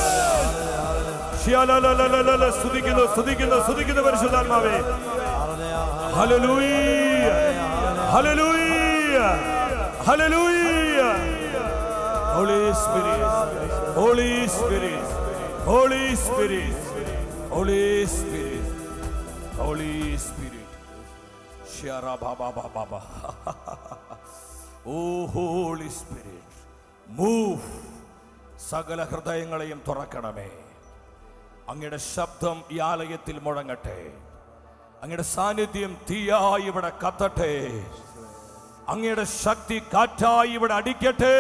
ശ്യാലലലലലല, സ്തുതിക്കുന്നു സ്തുതിക്കുന്നു സ്തുതിക്കുന്നു പരിശുദ്ധാത്മാവേ ഹല്ലേലൂയ ഹല്ലേലൂയ ഹല്ലേലൂയ holy spirit holy spirit holy spirit holy spirit holy spirit ഷ്യാറാ ബാബാ ബാബാ ബാ ഓ ഹോളി സ്പിരിറ്റ് മൂവ് സകല ഹൃദയങ്ങളെയും തുറക്കണമേ അങ്ങയുടെ ശബ്ദം ഈ ആലയത്തിൽ മുഴങ്ങട്ടെ അങ്ങയുടെ സാന്നിധ്യം തീയായി ഇവിടെ കത്തട്ടെ അങ്ങയുടെ ശക്തി കാറ്റായി ഇവിടെ അടിക്കട്ടെ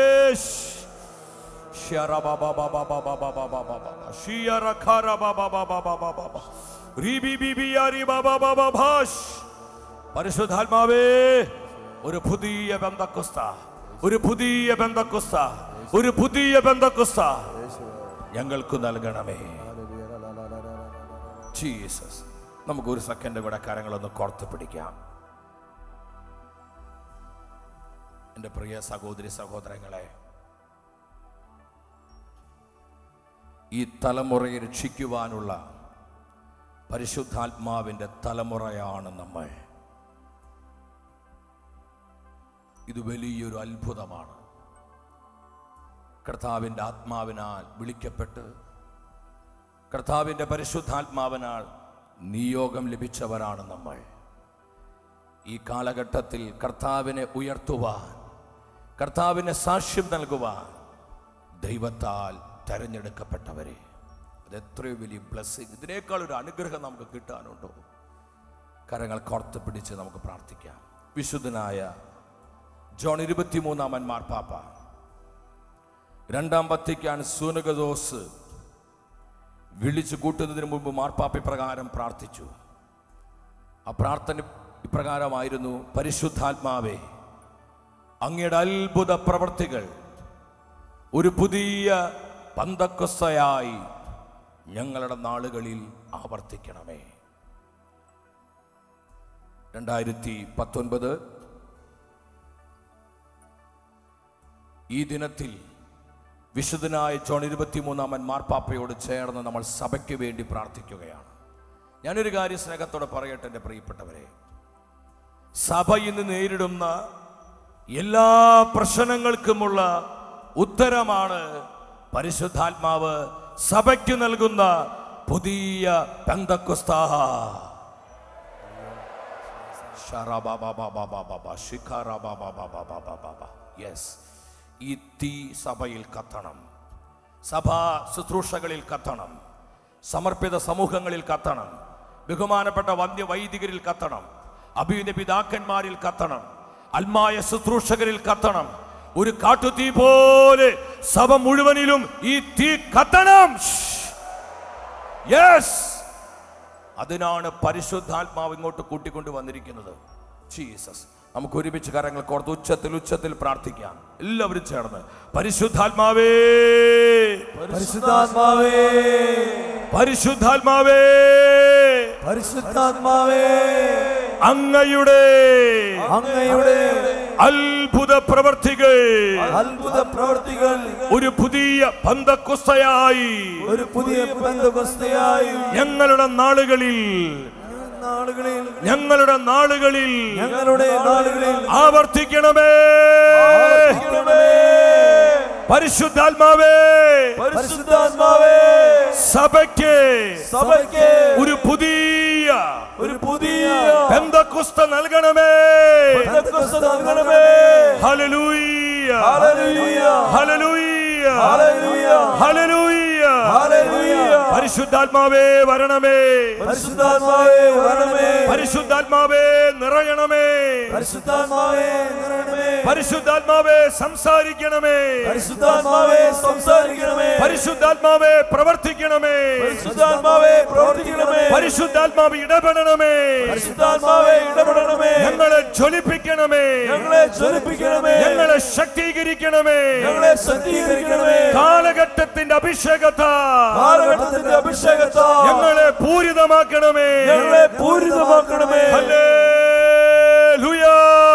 പരിശുദ്ധാത്മാവേ ഒരു പുതിയ ബന്ധക്കുസ്ത ഒരു പുതിയ ബന്ധക്കുസ്ത ഒരു പുതിയ ബന്ധക്കുസ്ത ഞങ്ങൾക്ക് നൽകണമേ ജീസസ് നമുക്ക് ഒരു സെക്കൻഡ് കൂടെ കാര്യങ്ങളൊന്ന് കോർത്ത് പിടിക്കാം എൻ്റെ പ്രിയ സഹോദരി സഹോദരങ്ങളെ ഈ തലമുറയെ രക്ഷിക്കുവാനുള്ള പരിശുദ്ധാത്മാവിൻ്റെ തലമുറയാണ് നമ്മൾ ഇത് വലിയൊരു അത്ഭുതമാണ് കർത്താവിൻ്റെ ആത്മാവിനാൽ വിളിക്കപ്പെട്ട് കർത്താവിൻ്റെ പരിശുദ്ധാത്മാവിനാൽ നിയോഗം ലഭിച്ചവരാണ് നമ്മൾ ഈ കാലഘട്ടത്തിൽ കർത്താവിനെ ഉയർത്തുവാൻ കർത്താവിന് സാക്ഷ്യം നൽകുവാൻ ദൈവത്താൽ തെരഞ്ഞെടുക്കപ്പെട്ടവരെ അത് എത്രയോ വലിയ ബ്ലെസ്സിങ് ഇതിനേക്കാൾ ഒരു അനുഗ്രഹം നമുക്ക് കിട്ടാനുണ്ടോ കരങ്ങൾ കോർത്ത് പിടിച്ച് നമുക്ക് പ്രാർത്ഥിക്കാം വിശുദ്ധനായ ജോൺ ഇരുപത്തിമൂന്നാമൻ മാർപ്പാപ്പ രണ്ടാം പത്തിക്കാൻ സൂനകദോസ് വിളിച്ചു കൂട്ടുന്നതിന് മുമ്പ് മാർപ്പാപ്പ ഇപ്രകാരം പ്രാർത്ഥിച്ചു ആ പ്രാർത്ഥന ഇപ്രകാരമായിരുന്നു പരിശുദ്ധാത്മാവേ അങ്ങയുടെ അത്ഭുത പ്രവർത്തികൾ ഒരു പുതിയ പന്തക്കൊസ്സയായി ഞങ്ങളുടെ നാളുകളിൽ ആവർത്തിക്കണമേ രണ്ടായിരത്തി പത്തൊൻപത് ഈ ദിനത്തിൽ വിശുദ്ധനായ ജോൺ ഇരുപത്തിമൂന്നാമൻ മാർപ്പാപ്പയോട് ചേർന്ന് നമ്മൾ സഭയ്ക്ക് വേണ്ടി പ്രാർത്ഥിക്കുകയാണ് ഞാനൊരു കാര്യം സ്നേഹത്തോടെ പറയട്ടെ എൻ്റെ പ്രിയപ്പെട്ടവരെ സഭ ഇന്ന് നേരിടുന്ന എല്ലാ പ്രശ്നങ്ങൾക്കുമുള്ള ഉത്തരമാണ് പരിശുദ്ധാത്മാവ് സഭയ്ക്ക് നൽകുന്ന പുതിയ പെന്തക്കുസ്താ യെസ് ഈ തീ സഭയിൽ കത്തണം സഭാ ശുശ്രൂഷകളിൽ കത്തണം സമർപ്പിത സമൂഹങ്ങളിൽ കത്തണം ബഹുമാനപ്പെട്ട വന്യ വൈദികരിൽ കത്തണം അഭിയുന്ന പിതാക്കന്മാരിൽ കത്തണം അൽമായ ശുശ്രൂഷകരിൽ കത്തണം ഒരു കാട്ടുതീ പോലെ സഭ മുഴുവനിലും ഈ തീ കത്തണം യെസ് അതിനാണ് പരിശുദ്ധാത്മാവ് ഇങ്ങോട്ട് കൂട്ടിക്കൊണ്ട് വന്നിരിക്കുന്നത് ജീസസ് നമുക്ക് ഒരുമിച്ച് കരങ്ങൾ കോർത്ത് ഉച്ചത്തിൽ ഉച്ചത്തിൽ പ്രാർത്ഥിക്കാം എല്ലാവരും ചേർന്ന് പരിശുദ്ധാത്മാവേ പരിശുദ്ധാത്മാവേ പരിശുദ്ധാത്മാവേ പരിശുദ്ധാത്മാവേ അങ്ങയുടെ അങ്ങയുടെ അത്ഭുത പ്രവർത്തികൾ അത്ഭുത പ്രവർത്തികൾ ഒരു പുതിയ ബന്ധക്കുസ്തയായി ഒരു പുതിയ ബന്ധുവസ്ഥയായി ഞങ്ങളുടെ നാളുകളിൽ നാളുകളിൽ ഞങ്ങളുടെ നാളുകളിൽ ഞങ്ങളുടെ നാളുകളിൽ ആവർത്തിക്കണമേ ആവർത്തിക്കണമേ. പരിശുദ്ധാത്മാവേ പരിശുദ്ധാത്മാവേ സഭയ്ക്ക് സഭയ്ക്ക് ഒരു പുതിയ ഒരു പുതിയ ബന്ധക്കുസ്ത നൽകണമേ ബന്ധുവസ്ഥ നൽകണമേ ഹല്ലേലൂയ ഹല്ലേലൂയ. ഹല്ലേലൂയ ഹല്ലേലൂയ. ഹല്ലേലൂയ ഹല്ലേലൂയ. പരിശുദ്ധാത്മാവേ വരണമേ പരിശുദ്ധാത്മാവേ വരണമേ പരിശുദ്ധാത്മാവേ നിറയണമേ പരിശുദ്ധാത്മാവേ നിറയണമേ പരിശുദ്ധാത്മാവേ സംസാരിക്കണമേ പരിശുദ്ധാത്മാവേ സംസാരിക്കണമേ പരിശുദ്ധാത്മാവേ പ്രവർത്തിക്കണമേ പരിശുദ്ധാത്മാവേ പ്രവർത്തിക്കണമേ പരിശുദ്ധാത്മാവ് ഇടപെടണമേ പരിശുദ്ധാത്മാവേ ഇടപെടണമേ ഞങ്ങളെ ജ്വലിപ്പിക്കണമേ ഞങ്ങളെ ജ്വലിപ്പിക്കണമേ ഞങ്ങളെ ശക്തീകരിക്കണമേ ഞങ്ങളെ ശക്തീകരിക്കണമേ കാലഘട്ടത്തിന്റെ അഭിഷേകത്താ കാലഘട്ടത്തിന്റെ അഭിഷേകത്താ ഞങ്ങളെ പൂരിതമാക്കണമേ ഞങ്ങളെ പൂരിതമാക്കണമേ ഹല്ലേലൂയ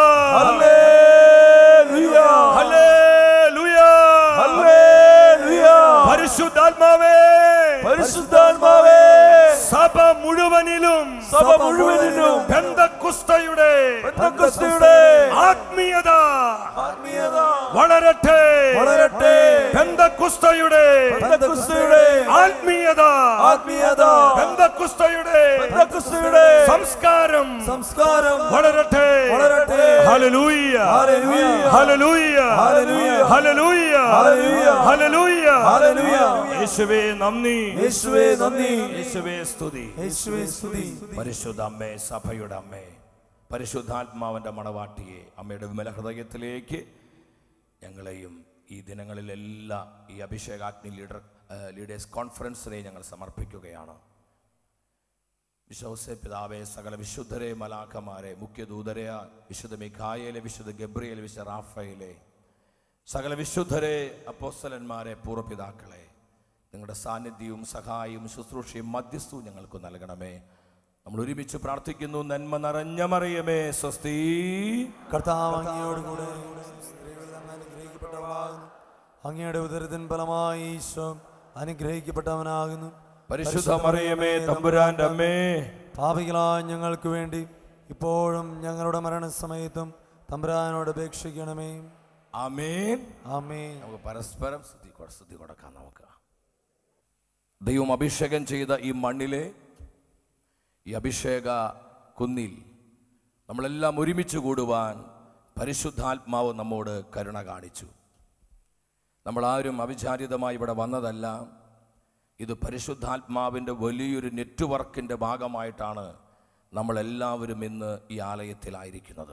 ഹല്ലേലൂയ ഹല്ലേലൂയ ഹല്ലേലൂയ പരിശുദ്ധാത്മാവേ പരിശുദ്ധാത്മാവേ സഭ മുഴുവനിലും സഭ മുഴുവനിലും ബന്ധക്കുസ്തയുടെ പെന്തക്കോസ്തയുടെ ആത്മീയത ആത്മീയത വളരട്ടെ വളരട്ടെ ബന്ധക്കുസ്തയുടെ പെന്തക്കോസ്തയുടെ ആത്മീയത ആത്മീയത ബന്ധക്കുസ്തയുടെ പെന്തക്കോസ്തയുടെ സംസ്കാരം സംസ്കാരം വളരട്ടെ വളരട്ടെ ഹല്ലേലൂയ ഹല്ലേലൂയ ഹല്ലേലൂയ ഹല്ലേലൂയ ഹല്ലേലൂയ ഹല്ലേലൂയ ഹല്ലേലൂയ ഹല്ലേലൂയ യേശുവേ നന്ദി യേശുവേ നന്ദി യേശുവേ സ്തുതി യേശുവേ സ്തുതി പരിശുദ്ധ അമ്മേ സഭയുടെ അമ്മേ പരിശുദ്ധാത്മാവിന്റെ മണവാട്ടിയെ അമ്മയുടെ വിമല ഹൃദയത്തിലേക്ക് ഞങ്ങളെയും ഈ ദിനങ്ങളിലെല്ലാം ഈ അഭിഷേകാഗ്നി ലീഡർ ഏഹ്, ലീഡേഴ്സ് കോൺഫറൻസിനെ ഞങ്ങൾ സമർപ്പിക്കുകയാണ് വിശ്വസ പിതാവെ സകല വിശുദ്ധരെ മലാഖമാരെ മുഖ്യദൂതരെ വിശുദ്ധ മിഖായേലെ വിശുദ്ധ ഗബ്രിയേൽ വിശുദ്ധ റാഫയിലെ സകല വിശുദ്ധരെ അപ്പോസ്തലന്മാരെ പൂർവ്വപിതാക്കളെ നിങ്ങളുടെ സാന്നിധ്യവും സഹായവും ശുശ്രൂഷയും മധ്യസ്ഥവും ഞങ്ങൾക്ക് നൽകണമേ നമ്മൾ ഒരുമിച്ച് പ്രാർത്ഥിക്കുന്നു നന്മ നിറഞ്ഞ മറിയമേ സ്വസ്തി കർത്താവ് അങ്ങയോടുകൂടെ സ്ത്രീകളിൽ അങ്ങ് അനുഗ്രഹിക്കപ്പെട്ടവളാകുന്നു അങ്ങയുടെ ഉദരത്തിൻ ഫലമായി ഈശോ അനുഗ്രഹിക്കപ്പെട്ടവനാകുന്നു പരിശുദ്ധ മറിയമേ തമ്പുരാന്റെ അമ്മേ പാപികളായ ഞങ്ങൾക്ക് വേണ്ടി ഇപ്പോഴും ഞങ്ങളുടെ മരണസമയത്തും തമ്പുരാനോട് അപേക്ഷിക്കണമേ ആമേൻ ആമേ നമുക്ക് പരസ്പരം സ്തുതി കൊ- സ്തുതി കൊടുക്കാം നമുക്ക് ദൈവം അഭിഷേകം ചെയ്ത ഈ മണ്ണിലെ ഈ അഭിഷേക കുന്നിൽ നമ്മളെല്ലാം ഒരുമിച്ച് കൂടുവാൻ പരിശുദ്ധാത്മാവ് നമ്മോട് കരുണ കാണിച്ചു നമ്മളാരും അവിചാരിതമായി ഇവിടെ വന്നതല്ല ഇത് പരിശുദ്ധാത്മാവിൻ്റെ വലിയൊരു നെറ്റ്വർക്കിൻ്റെ ഭാഗമായിട്ടാണ് നമ്മളെല്ലാവരും ഇന്ന് ഈ ആലയത്തിലായിരിക്കുന്നത്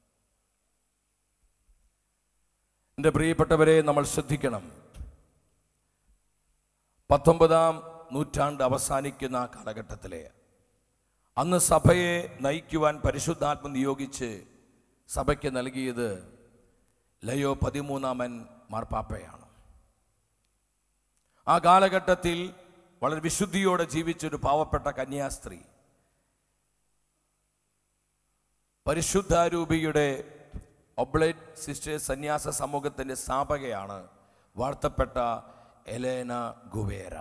എൻ്റെ പ്രിയപ്പെട്ടവരെ നമ്മൾ ശ്രദ്ധിക്കണം പത്തൊമ്പതാം നൂറ്റാണ്ട് അവസാനിക്കുന്ന ആ കാലഘട്ടത്തിലെ അന്ന് സഭയെ നയിക്കുവാൻ പരിശുദ്ധാത്മ നിയോഗിച്ച് സഭയ്ക്ക് നൽകിയത് ലയോ പതിമൂന്നാമൻ മാർപ്പാപ്പയാണ് ആ കാലഘട്ടത്തിൽ വളരെ വിശുദ്ധിയോടെ ജീവിച്ചൊരു പാവപ്പെട്ട കന്യാസ്ത്രീ പരിശുദ്ധാരൂപിയുടെ ഒബ്ലേറ്റ് സിസ്റ്റേഴ്സ് സന്യാസ സമൂഹത്തിൻ്റെ സ്ഥാപകയാണ് വാഴ്ത്തപ്പെട്ട എലേന ഗുവേര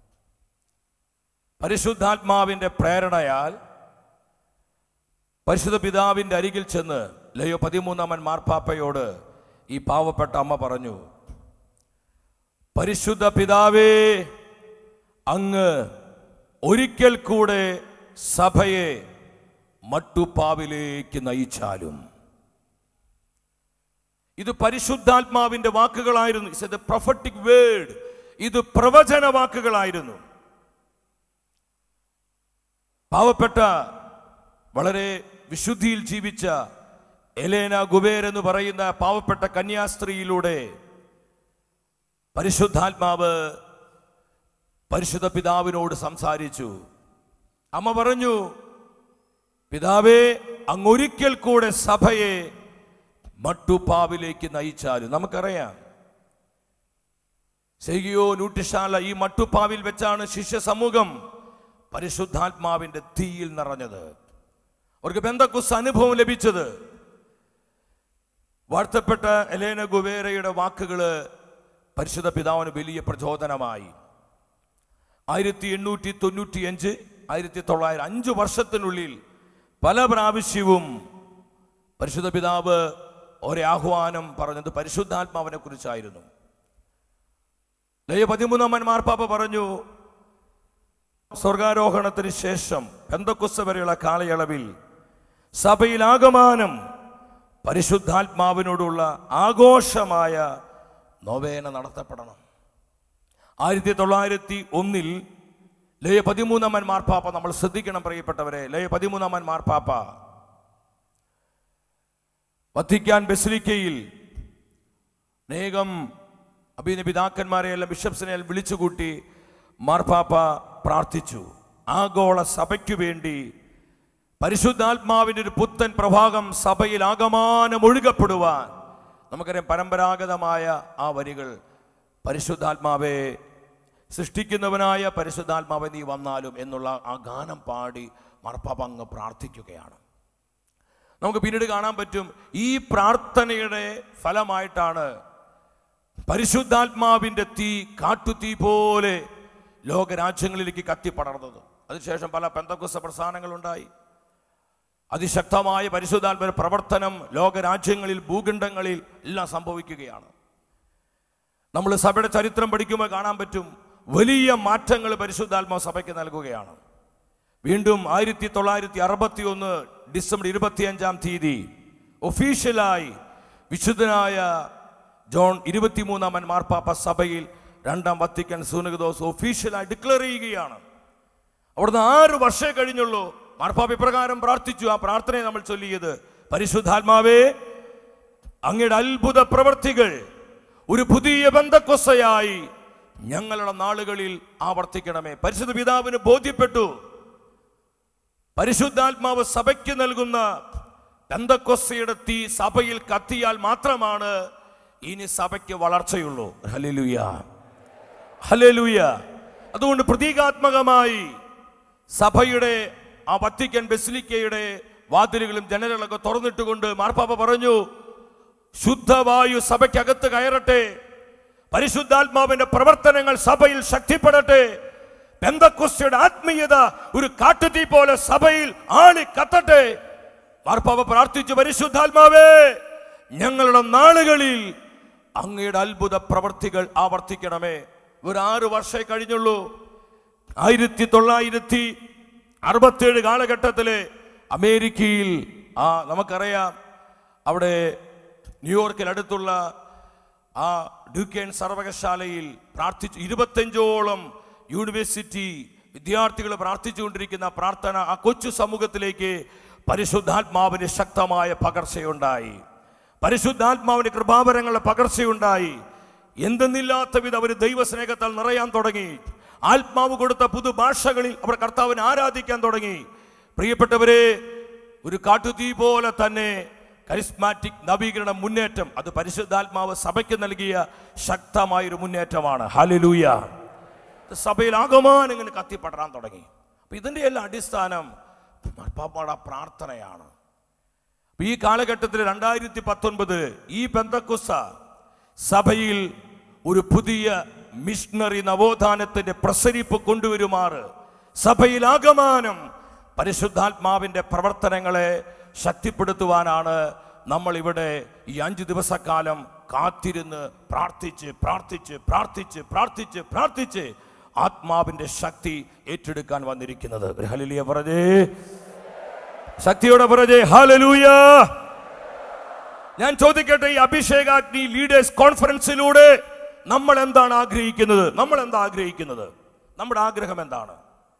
പരിശുദ്ധാത്മാവിൻ്റെ പ്രേരണയാൽ പരിശുദ്ധ പിതാവിൻ്റെ അരികിൽ ചെന്ന് ലയോ പതിമൂന്നാമൻ മാർപ്പാപ്പയോട് ഈ പാവപ്പെട്ട അമ്മ പറഞ്ഞു പരിശുദ്ധ പിതാവേ അങ്ങ് ഒരിക്കൽ കൂടെ സഭയെ മട്ടുപ്പാവിലേക്ക് നയിച്ചാലും ഇത് പരിശുദ്ധാത്മാവിന്റെ വാക്കുകളായിരുന്നു ഇറ്റ്സ് എ പ്രൊഫറ്റിക് വേർഡ് ഇത് പ്രവചന വാക്കുകളായിരുന്നു പാവപ്പെട്ട വളരെ വിശുദ്ധിയിൽ ജീവിച്ച എലേന ഗുബേർ എന്ന് പറയുന്ന പാവപ്പെട്ട കന്യാസ്ത്രീയിലൂടെ പരിശുദ്ധാത്മാവ് പരിശുദ്ധ പിതാവിനോട് സംസാരിച്ചു അമ്മ പറഞ്ഞു പിതാവേ അങ്ങൊരിക്കൽ കൂടെ സഭയെ മട്ടുപ്പാവിലേക്ക് നയിച്ചാലും നമുക്കറിയാം സെഗിയോ നൂട്ടിശാല ഈ മട്ടുപ്പാവിൽ വെച്ചാണ് ശിഷ്യ സമൂഹം പരിശുദ്ധാത്മാവിന്റെ തീയിൽ നിറഞ്ഞത് അവർക്ക് ബന്ധക്കുസ് അനുഭവം ലഭിച്ചത് വാഴ്ത്തപ്പെട്ട എലേന ഗുവേരയുടെ വാക്കുകള് പരിശുദ്ധ പിതാവിന് വലിയ പ്രചോദനമായി ആയിരത്തി എണ്ണൂറ്റി തൊണ്ണൂറ്റി അഞ്ച് ആയിരത്തി തൊള്ളായിരം അഞ്ചു വർഷത്തിനുള്ളിൽ പല പ്രാവശ്യവും പരിശുദ്ധ പിതാവ് ഒരേ ആഹ്വാനം പറഞ്ഞത് പരിശുദ്ധാത്മാവിനെ കുറിച്ചായിരുന്നു ലയ പതിമൂന്നാമൻ മാർപ്പാപ്പ പറഞ്ഞു സ്വർഗാരോഹണത്തിന് ശേഷം പെന്തക്കുസ്ത വരെയുള്ള കാലയളവിൽ സഭയിൽ ആകമാനം പരിശുദ്ധാത്മാവിനോടുള്ള ആഘോഷമായ നൊവേന നടത്തപ്പെടണം ആയിരത്തി തൊള്ളായിരത്തി ഒന്നിൽ ലയ പതിമൂന്നാമൻ മാർപ്പാപ്പ നമ്മൾ ശ്രദ്ധിക്കണം പ്രിയപ്പെട്ടവരെ ലയ പതിമൂന്നാമൻ മാർപ്പാപ്പ വത്തിക്കാൻ ബെസിലിക്കയിൽ അനേകം അഭിന പിതാക്കന്മാരെ എല്ലാം ബിഷപ്സിനെ എല്ലാം വിളിച്ചുകൂട്ടി മാർപ്പാപ്പ പ്രാർത്ഥിച്ചു ആഗോള സഭയ്ക്കു വേണ്ടി പരിശുദ്ധാത്മാവിൻ്റെ ഒരു പുത്തൻ പ്രഭാഗം സഭയിൽ ആകമാനം ഒഴുകപ്പെടുവാൻ നമുക്കറിയാം പരമ്പരാഗതമായ ആ വരികൾ പരിശുദ്ധാത്മാവെ സൃഷ്ടിക്കുന്നവനായ പരിശുദ്ധാത്മാവെ നീ വന്നാലും എന്നുള്ള ആ ഗാനം പാടി മാർപ്പാപ്പ അങ്ങ് പ്രാർത്ഥിക്കുകയാണ് നമുക്ക് പിന്നീട് കാണാൻ പറ്റും ഈ പ്രാർത്ഥനയുടെ ഫലമായിട്ടാണ് പരിശുദ്ധാത്മാവിന്റെ തീ കാട്ടുതീ പോലെ ലോകരാജ്യങ്ങളിലേക്ക് കത്തിപ്പടർന്നത് അതിനുശേഷം പല പെന്തക്കുസ പ്രസ്ഥാനങ്ങളുണ്ടായി അതിശക്തമായ പരിശുദ്ധാത്മ പ്രവർത്തനം ലോകരാജ്യങ്ങളിൽ ഭൂഖണ്ഡങ്ങളിൽ എല്ലാം സംഭവിക്കുകയാണ് നമ്മൾ സഭയുടെ ചരിത്രം പഠിക്കുമ്പോൾ കാണാൻ പറ്റും വലിയ മാറ്റങ്ങൾ പരിശുദ്ധാത്മാ സഭയ്ക്ക് നൽകുകയാണ് വീണ്ടും ആയിരത്തി തൊള്ളായിരത്തി അറുപത്തി ഒന്ന് ഡിസംബർ ഇരുപത്തിയഞ്ചാം തീയതി ഒഫീഷ്യലായി വിശുദ്ധനായ ജോൺ ഇരുപത്തിമൂന്നാമൻ മാർപ്പാപ്പ സഭയിൽ രണ്ടാം വത്തിക്കൻ സൂനകദോസ് ഒഫീഷ്യലായി ഡിക്ലെയർ ചെയ്യുകയാണ് അവിടുന്ന് ആറ് വർഷമേ കഴിഞ്ഞുള്ളൂ മാർപ്പാപ്പ ഇപ്രകാരം പ്രാർത്ഥിച്ചു ആ പ്രാർത്ഥനയെ നമ്മൾ ചൊല്ലിയത് പരിശുദ്ധാത്മാവേ അങ്ങയുടെ അത്ഭുത പ്രവർത്തികൾ ഒരു പുതിയ ബന്ധക്കൊസയായി ഞങ്ങളുടെ നാളുകളിൽ ആവർത്തിക്കണമേ പരിശുദ്ധ പിതാവിന് ബോധ്യപ്പെട്ടു പരിശുദ്ധാത്മാവ് സഭയ്ക്ക് നൽകുന്ന ബന്ധക്കൊസയുടെ തീ സഭയിൽ കത്തിയാൽ മാത്രമാണ് ഇനി സഭയ്ക്ക് വളർച്ചയുള്ളൂ ഹല്ലേലൂയ ഹല്ലേലൂയ അതുകൊണ്ട് പ്രതീകാത്മകമായി സഭയുടെ ആ വത്തിക്കൻ ബെസിലിക്കയുടെ വാതിലുകളും ജനലുകളൊക്കെ തുറന്നിട്ടുകൊണ്ട് മാർപ്പാപ്പ പറഞ്ഞു ശുദ്ധവായു സഭയ്ക്കകത്ത് കയറട്ടെ പരിശുദ്ധാത്മാവിന്റെ പ്രവർത്തനങ്ങൾ സഭയിൽ ശക്തിപ്പെടട്ടെ പെന്തക്കുസ്തിയുടെ ആത്മീയത ഒരു കാട്ടുതീ പോലെ സഭയിൽ ആളി കത്തട്ടെ മാർപ്പാപ്പ പ്രാർത്ഥിച്ചു പരിശുദ്ധാത്മാവേ ഞങ്ങളുടെ നാളുകളിൽ അങ്ങയുടെ അത്ഭുത പ്രവർത്തികൾ ആവർത്തിക്കണമേ ഒരു ആറ് വർഷമേ കഴിഞ്ഞുള്ളൂ ആയിരത്തി തൊള്ളായിരത്തി അറുപത്തേഴ് കാലഘട്ടത്തിലെ അമേരിക്കയിൽ ആ നമുക്കറിയാം അവിടെ ന്യൂയോർക്കിൽ അടുത്തുള്ള ആ ഡ്യൂക്കേൺ സർവകശാലയിൽ പ്രാർത്ഥിച്ചു ഇരുപത്തഞ്ചോളം യൂണിവേഴ്സിറ്റി വിദ്യാർത്ഥികൾ പ്രാർത്ഥിച്ചുകൊണ്ടിരിക്കുന്ന പ്രാർത്ഥന ആ കൊച്ചു സമൂഹത്തിലേക്ക് പരിശുദ്ധാത്മാവിന് ശക്തമായ പകർച്ചയുണ്ടായി പരിശുദ്ധാത്മാവിന്റെ കൃപാവരങ്ങളുടെ പകർച്ചയുണ്ടായി എന്തെന്നില്ലാത്ത വിധം അവർ ദൈവസ്നേഹത്താൽ നിറയാൻ തുടങ്ങി ആത്മാവ് കൊടുത്ത പുതുഭാഷകളിൽ അവർ കർത്താവിനെ ആരാധിക്കാൻ തുടങ്ങി പ്രിയപ്പെട്ടവരെ ഒരു കാട്ടുതീ പോലെ തന്നെ കരിസ്മാറ്റിക് നവീകരണ മുന്നേറ്റം അത് പരിശുദ്ധാത്മാവ് സഭയ്ക്ക് നൽകിയ ശക്തമായൊരു മുന്നേറ്റമാണ് ഹാലലൂയ സഭയിൽ ആകമാനം ഇങ്ങനെ കത്തിപ്പടരാൻ തുടങ്ങി അപ്പൊ ഇതിന്റെ എല്ലാം അടിസ്ഥാനം മാർപ്പാപ്പയുടെ പ്രാർത്ഥനയാണ് അപ്പൊ ഈ കാലഘട്ടത്തിൽ രണ്ടായിരത്തി പത്തൊൻപത് ഈ പെന്തക്കുസ സഭയിൽ ഒരു പുതിയ മിഷണറി നവോത്ഥാനത്തിന്റെ പ്രസരിപ്പ് കൊണ്ടുവരുമാറ് സഭയിലാകമാനം പരിശുദ്ധാത്മാവിന്റെ പ്രവർത്തനങ്ങളെ ശക്തിപ്പെടുത്തുവാനാണ് നമ്മൾ ഇവിടെ ഈ അഞ്ച് ദിവസക്കാലം കാത്തിരുന്ന് പ്രാർത്ഥിച്ച് പ്രാർത്ഥിച്ച് പ്രാർത്ഥിച്ച് പ്രാർത്ഥിച്ച് പ്രാർത്ഥിച്ച് ആത്മാവിന്റെ ശക്തി ഏറ്റെടുക്കാൻ വന്നിരിക്കുന്നത് ഒരു ഹല്ലേലൂയ പറഞ്ഞേ ശക്തിയോടെ പറഞ്ഞേ ഹാലലൂയ ഞാൻ ചോദിക്കട്ടെ ഈ അഭിഷേകാഗ്നി ലീഡേഴ്സ് കോൺഫറൻസിലൂടെ നമ്മൾ എന്താണ് ആഗ്രഹിക്കുന്നത് നമ്മൾ എന്താ ആഗ്രഹിക്കുന്നത് നമ്മുടെ ആഗ്രഹം എന്താണ്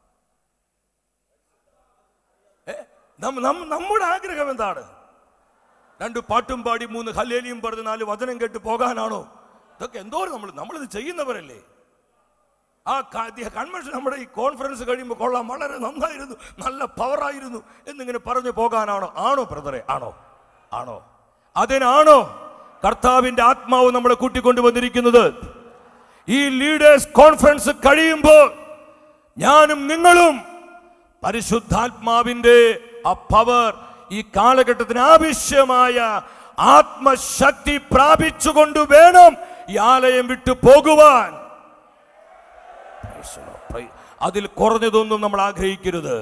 ഏ? നം- നം- നമ്മുടെ ആഗ്രഹം എന്താണ് രണ്ട് പാട്ടും പാടി മൂന്ന് ഹല്ലേലിയും പറഞ്ഞ് നാല് വചനം കേട്ട് പോകാനാണോ ഇതൊക്കെ എന്തോ നമ്മൾ നമ്മളിത് ചെയ്യുന്നവരല്ലേ ആ കൺവെൻഷൻ നമ്മുടെ ഈ കോൺഫറൻസ് കഴിയുമ്പോൾ കൊള്ളാം വളരെ നന്നായിരുന്നു നല്ല പവറായിരുന്നു എന്നിങ്ങനെ പറഞ്ഞു പോകാനാണോ ആണോ ബ്രദറെ ആണോ ആണോ അതിനാണോ കർത്താവിന്റെ ആത്മാവ് നമ്മളെ കൂട്ടിക്കൊണ്ടുവന്നിരിക്കുന്നത് ഈ ലീഡേഴ്സ് കോൺഫറൻസ് കഴിയുമ്പോൾ ഞാനും നിങ്ങളും പരിശുദ്ധാത്മാവിന്റെ ആ പവർ ഈ കാലഘട്ടത്തിന് ആവശ്യമായ ആത്മശക്തി പ്രാപിച്ചുകൊണ്ട് വേണം ഈ ആലയം വിട്ടു പോകുവാൻ Praise the Lord. Praise- അതിൽ കുറഞ്ഞതൊന്നും നമ്മൾ ആഗ്രഹിക്കരുത്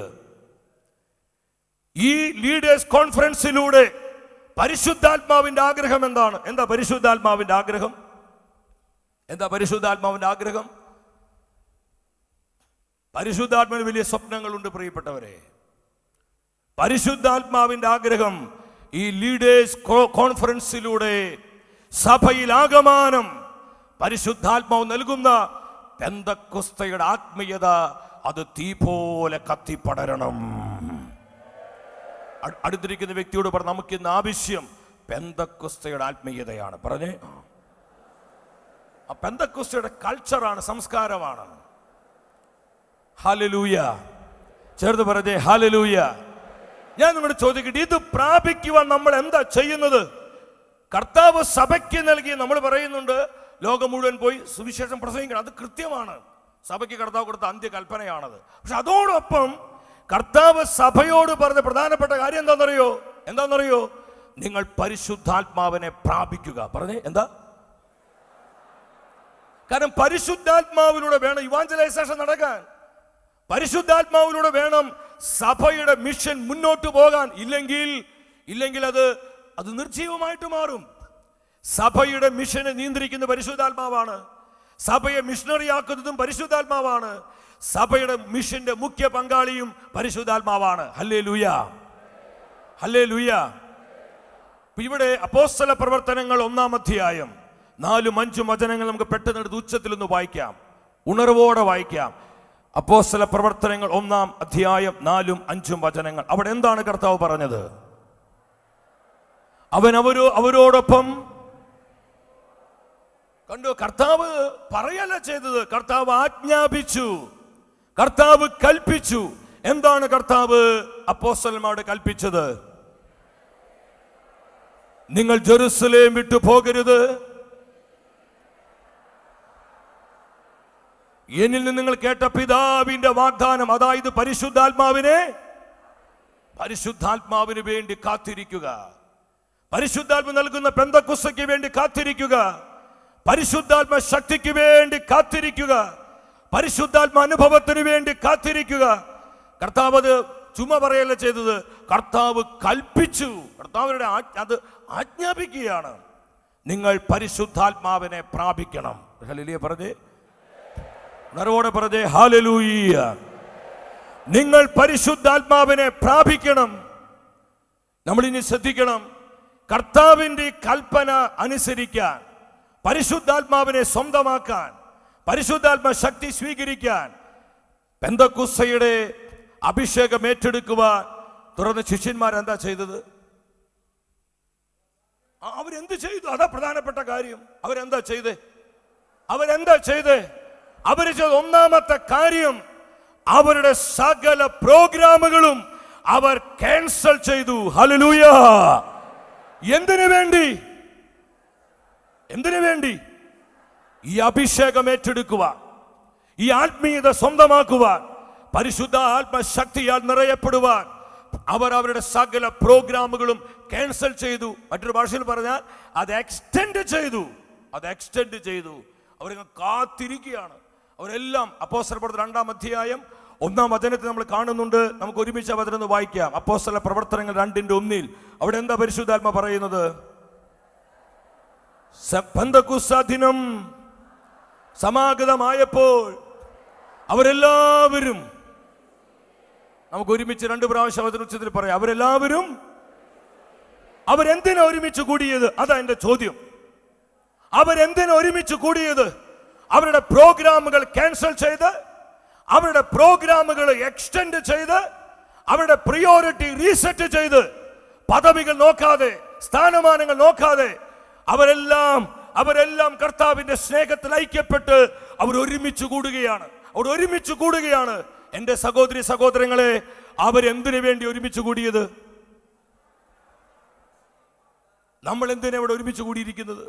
ഈ ലീഡേഴ്സ് കോൺഫറൻസിലൂടെ പരിശുദ്ധാത്മാവിന്റെ ആഗ്രഹം എന്താണ് എന്താ പരിശുദ്ധാത്മാവിന്റെ ആഗ്രഹം എന്താ പരിശുദ്ധാത്മാവിന്റെ ആഗ്രഹം പരിശുദ്ധാത്മാവിന് വലിയ സ്വപ്നങ്ങളുണ്ട് പ്രിയപ്പെട്ടവരെ പരിശുദ്ധാത്മാവിന്റെ ആഗ്രഹം ഈ ലീഡേഴ്സ് കോ- കോൺഫറൻസിലൂടെ സഭയിൽ ആകമാനം പരിശുദ്ധാത്മാവ് നൽകുന്ന പെന്തക്കുസ്തയുടെ ആത്മീയത അത് തീ പോലെ കത്തിപ്പടരണം അ- അടുത്തിരിക്കുന്ന വ്യക്തിയോട് പറ നമുക്ക് ഇന്ന് ആവശ്യം പെന്തക്കുസ്തയുടെ ആത്മീയതയാണ് പറഞ്ഞേ ആ പെന്തക്കുസ്തയുടെ കൾച്ചറാണ് സംസ്കാരമാണ് ഹാലലൂയ ചേർത്ത് പറഞ്ഞേ ഹാലലൂയ ഞാൻ നിങ്ങളോട് ചോദിക്കട്ടെ ഇത് പ്രാപിക്കുവാൻ നമ്മൾ എന്താ ചെയ്യുന്നത് കർത്താവ് സഭയ്ക്ക് നൽകി നമ്മൾ പറയുന്നുണ്ട് ലോകം മുഴുവൻ പോയി സുവിശേഷം പ്രസംഗിക്കണം അത് കൃത്യമാണ് സഭയ്ക്ക് കർത്താവ് കൊടുത്ത അന്ത്യകൽപ്പനയാണത് പക്ഷെ അതോടൊപ്പം കർത്താവ് സഭയോട് പറഞ്ഞ പ്രധാനപ്പെട്ട കാര്യം എന്താണെന്നറിയോ എന്താണെന്നറിയോ നിങ്ങൾ പരിശുദ്ധാത്മാവിനെ പ്രാപിക്കുക പറഞ്ഞേ എന്താ കാരണം പരിശുദ്ധാത്മാവിലൂടെ വേണം ഇവാഞ്ചലൈസേഷൻ നടക്കാൻ പരിശുദ്ധാത്മാവിലൂടെ വേണം സഭയുടെ മിഷൻ മുന്നോട്ട് പോകാൻ ഇല്ലെങ്കിൽ ഇല്ലെങ്കിൽ അത് അത് നിർജീവമായിട്ട് മാറും സഭയുടെ മിഷനെ നിയന്ത്രിക്കുന്ന പരിശുദ്ധാത്മാവാണ് സഭയെ മിഷണറി ആക്കുന്നതും പരിശുദ്ധാത്മാവാണ് സഭയുടെ മിഷന്റെ മുഖ്യ പങ്കാളിയും പരിശുദ്ധാത്മാവാണ് ഹല്ലേ ലൂയ ഹല്ലേ ലൂയ ഇവിടെ അപ്പോസ്തല പ്രവർത്തനങ്ങൾ ഒന്നാം അധ്യായം നാലും അഞ്ചും വചനങ്ങൾ നമുക്ക് പെട്ടെന്ന് എടുത്ത് ഉച്ചത്തിൽ ഒന്ന് വായിക്കാം ഉണർവോടെ വായിക്കാം അപ്പോസ്തല പ്രവർത്തനങ്ങൾ ഒന്നാം അധ്യായം നാലും അഞ്ചും വചനങ്ങൾ അവിടെ എന്താണ് കർത്താവ് പറഞ്ഞത് അവൻ അവരോ അവരോടൊപ്പം കണ്ടു കർത്താവ് പറയല്ല ചെയ്തത് കർത്താവ് ആജ്ഞാപിച്ചു കർത്താവ് കൽപ്പിച്ചു എന്താണ് കർത്താവ് അപ്പോസ്തലന്മാരോട് കൽപ്പിച്ചത് നിങ്ങൾ ജെറുസലേം വിട്ടു പോകരുത് എന്നിൽ നിന്ന് നിങ്ങൾ കേട്ട പിതാവിന്റെ വാഗ്ദാനം അതായത് പരിശുദ്ധാത്മാവിനെ പരിശുദ്ധാത്മാവിന് വേണ്ടി കാത്തിരിക്കുക പരിശുദ്ധാത്മ നൽകുന്ന പെന്തക്കുസയ്ക്ക് വേണ്ടി കാത്തിരിക്കുക പരിശുദ്ധാത്മ ശക്തിക്ക് വേണ്ടി കാത്തിരിക്കുക പരിശുദ്ധാത്മ അനുഭവത്തിന് വേണ്ടി കാത്തിരിക്കുക കർത്താവ് അത് ചുമ പറയല്ല ചെയ്തത് കർത്താവ് കൽപ്പിച്ചു കർത്താവിന്റെ ആജ്ഞ- അത് ആജ്ഞാപിക്കുകയാണ് നിങ്ങൾ പരിശുദ്ധാത്മാവിനെ പ്രാപിക്കണം ഹല്ലേലൂയ പറഞ്ഞേ ഉണർവോടെ പറഞ്ഞേ ഹാലലൂയ നിങ്ങൾ പരിശുദ്ധാത്മാവിനെ പ്രാപിക്കണം നമ്മൾ ഇനി ശ്രദ്ധിക്കണം കർത്താവിന്റെ കൽപ്പന അനുസരിക്കാൻ പരിശുദ്ധാത്മാവിനെ സ്വന്തമാക്കാൻ പരിശുദ്ധാത്മ ശക്തി സ്വീകരിക്കാൻ പെന്തക്കുസയുടെ അഭിഷേകം ഏറ്റെടുക്കുവാൻ തുടർന്ന് ശിഷ്യന്മാർ എന്താ ചെയ്തത് ആ, അവരെന്ത് ചെയ്തു അതാ പ്രധാനപ്പെട്ട കാര്യം അവരെന്താ ചെയ്തേ അവരെന്താ ചെയ്തേ അവര് ചെയ്ത ഒന്നാമത്തെ കാര്യം അവരുടെ സകല പ്രോഗ്രാമുകളും അവർ ക്യാൻസൽ ചെയ്തു ഹലലൂയ എന്തിനു വേണ്ടി എന്തിനു വേണ്ടി ഈ അഭിഷേകം ഏറ്റെടുക്കുവാൻ ഈ ആത്മീയത സ്വന്തമാക്കുവാൻ പരിശുദ്ധ ആത്മശക്തിയാൽ നിറയപ്പെടുവാൻ അവർ അവരുടെ സകല പ്രോഗ്രാമുകളും ക്യാൻസൽ ചെയ്തു മറ്റൊരു ഭാഷയിൽ പറഞ്ഞാൽ അത് എക്സ്റ്റെൻഡ് ചെയ്തു അത് എക്സ്റ്റെൻഡ് ചെയ്തു അവരിങ്ങനെ കാത്തിരിക്കുകയാണ് അവരെല്ലാം അപ്പോസ്തല പ്രവർത്തനം രണ്ടാം അധ്യായം ഒന്നാം വചനത്തിൽ നമ്മൾ കാണുന്നുണ്ട് നമുക്ക് ഒരുമിച്ച് ആ വചനം ഒന്ന് വായിക്കാം അപ്പോസ്തല പ്രവർത്തനങ്ങൾ രണ്ടിന്റെ ഒന്നിൽ അവിടെ എന്താ പരിശുദ്ധാത്മ പറയുന്നത് സ- പെന്തക്കുസ്ത ദിനം സമാഗതമായപ്പോൾ അവരെല്ലാവരും നമുക്ക് ഒരുമിച്ച് രണ്ട് പ്രാവശ്യം വചന ഉച്ചത്തിൽ പറയാം അവരെല്ലാവരും അവരെന്തിനാ ഒരുമിച്ച് കൂടിയത് അതാ എന്റെ ചോദ്യം അവരെന്തിനാ ഒരുമിച്ച് കൂടിയത് അവരുടെ പ്രോഗ്രാമുകൾ ക്യാൻസൽ ചെയ്ത് അവരുടെ പ്രോഗ്രാമുകൾ എക്സ്റ്റെൻഡ് ചെയ്ത് അവരുടെ പ്രിയോറിറ്റി റീസെറ്റ് ചെയ്ത് പദവികൾ നോക്കാതെ സ്ഥാനമാനങ്ങൾ നോക്കാതെ അവരെല്ലാം അവരെല്ലാം കർത്താവിന്റെ സ്നേഹത്തിൽ ഐക്യപ്പെട്ട് അവർ ഒരുമിച്ച് കൂടുകയാണ് അവർ ഒരുമിച്ച് കൂടുകയാണ് എന്റെ സഹോദരി സഹോദരങ്ങളെ അവരെന്തിനു വേണ്ടി ഒരുമിച്ച് കൂടിയത് നമ്മൾ എന്തിനാ ഇവിടെ ഒരുമിച്ച് കൂടിയിരിക്കുന്നത്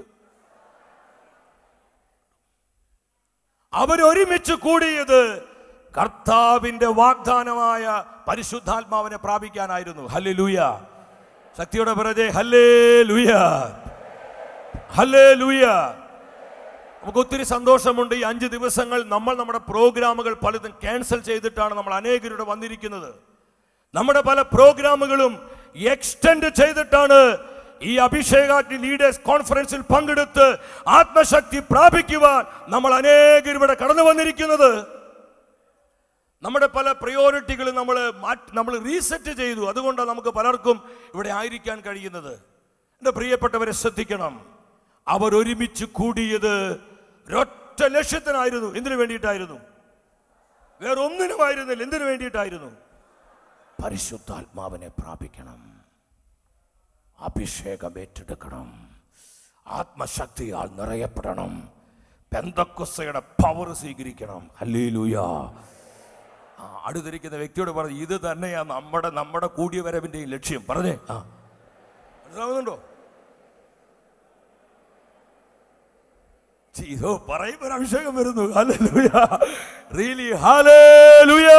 അവരൊരുമിച്ച് കൂടിയത് കർത്താവിന്റെ വാഗ്ദാനമായ പരിശുദ്ധാത്മാവിനെ പ്രാപിക്കാനായിരുന്നു ഹല്ലേ ലൂയ ശക്തിയോടെ പറഞ്ഞേ ഹല്ലേ ലൂയ ഹല്ലേ ലൂയ നമുക്ക് ഒത്തിരി സന്തോഷമുണ്ട് ഈ അഞ്ച് ദിവസങ്ങൾ നമ്മൾ നമ്മുടെ പ്രോഗ്രാമുകൾ പലതും ക്യാൻസൽ ചെയ്തിട്ടാണ് നമ്മൾ അനേകരുടെ വന്നിരിക്കുന്നത് നമ്മുടെ പല പ്രോഗ്രാമുകളും എക്സ്റ്റെൻഡ് ചെയ്തിട്ടാണ് ഈ അഭിഷേകാഗ്നി ലീഡേഴ്സ് കോൺഫറൻസിൽ പങ്കെടുത്ത് ആത്മശക്തി പ്രാപിക്കുവാൻ നമ്മൾ അനേകർ ഇവിടെ കടന്നു വന്നിരിക്കുന്നത് നമ്മുടെ പല പ്രയോറിറ്റികൾ നമ്മൾ മാറ്റി നമ്മൾ റീസെറ്റ് ചെയ്തു അതുകൊണ്ടാണ് നമുക്ക് പലർക്കും ഇവിടെ ആയിരിക്കാൻ കഴിയുന്നത് എൻ്റെ പ്രിയപ്പെട്ടവരെ ശ്രദ്ധിക്കണം അവർ ഒരുമിച്ച് കൂടിയത് ഒരൊറ്റ ലക്ഷ്യത്തിനായിരുന്നു എന്തിനു വേണ്ടിയിട്ടായിരുന്നു വേറെ ഒന്നിനുമായിരുന്നില്ല എന്തിനു വേണ്ടിയിട്ടായിരുന്നു പരിശുദ്ധാത്മാവിനെ പ്രാപിക്കണം അഭിഷേകം ഏറ്റെടുക്കണം ആത്മശക്തിയാൽ നിറയപ്പെടണം പെന്തക്കുസയുടെ പവർ സ്വീകരിക്കണം ഹല്ലേലൂയാ ആ അടുത്തിരിക്കുന്ന വ്യക്തിയോട് പറഞ്ഞു ഇത് തന്നെയാ നമ്മുടെ നമ്മുടെ കൂടിയ വരവിന്റെയും ലക്ഷ്യം പറഞ്ഞേ ആ മനസ്സിലാവുന്നുണ്ടോ ഛീ, ഇതോ പറയുമ്പോൾ ഒരു അഭിഷേകം വരുന്നു ഹല്ലേലൂയാ റിയലി ഹല്ലേലൂയാ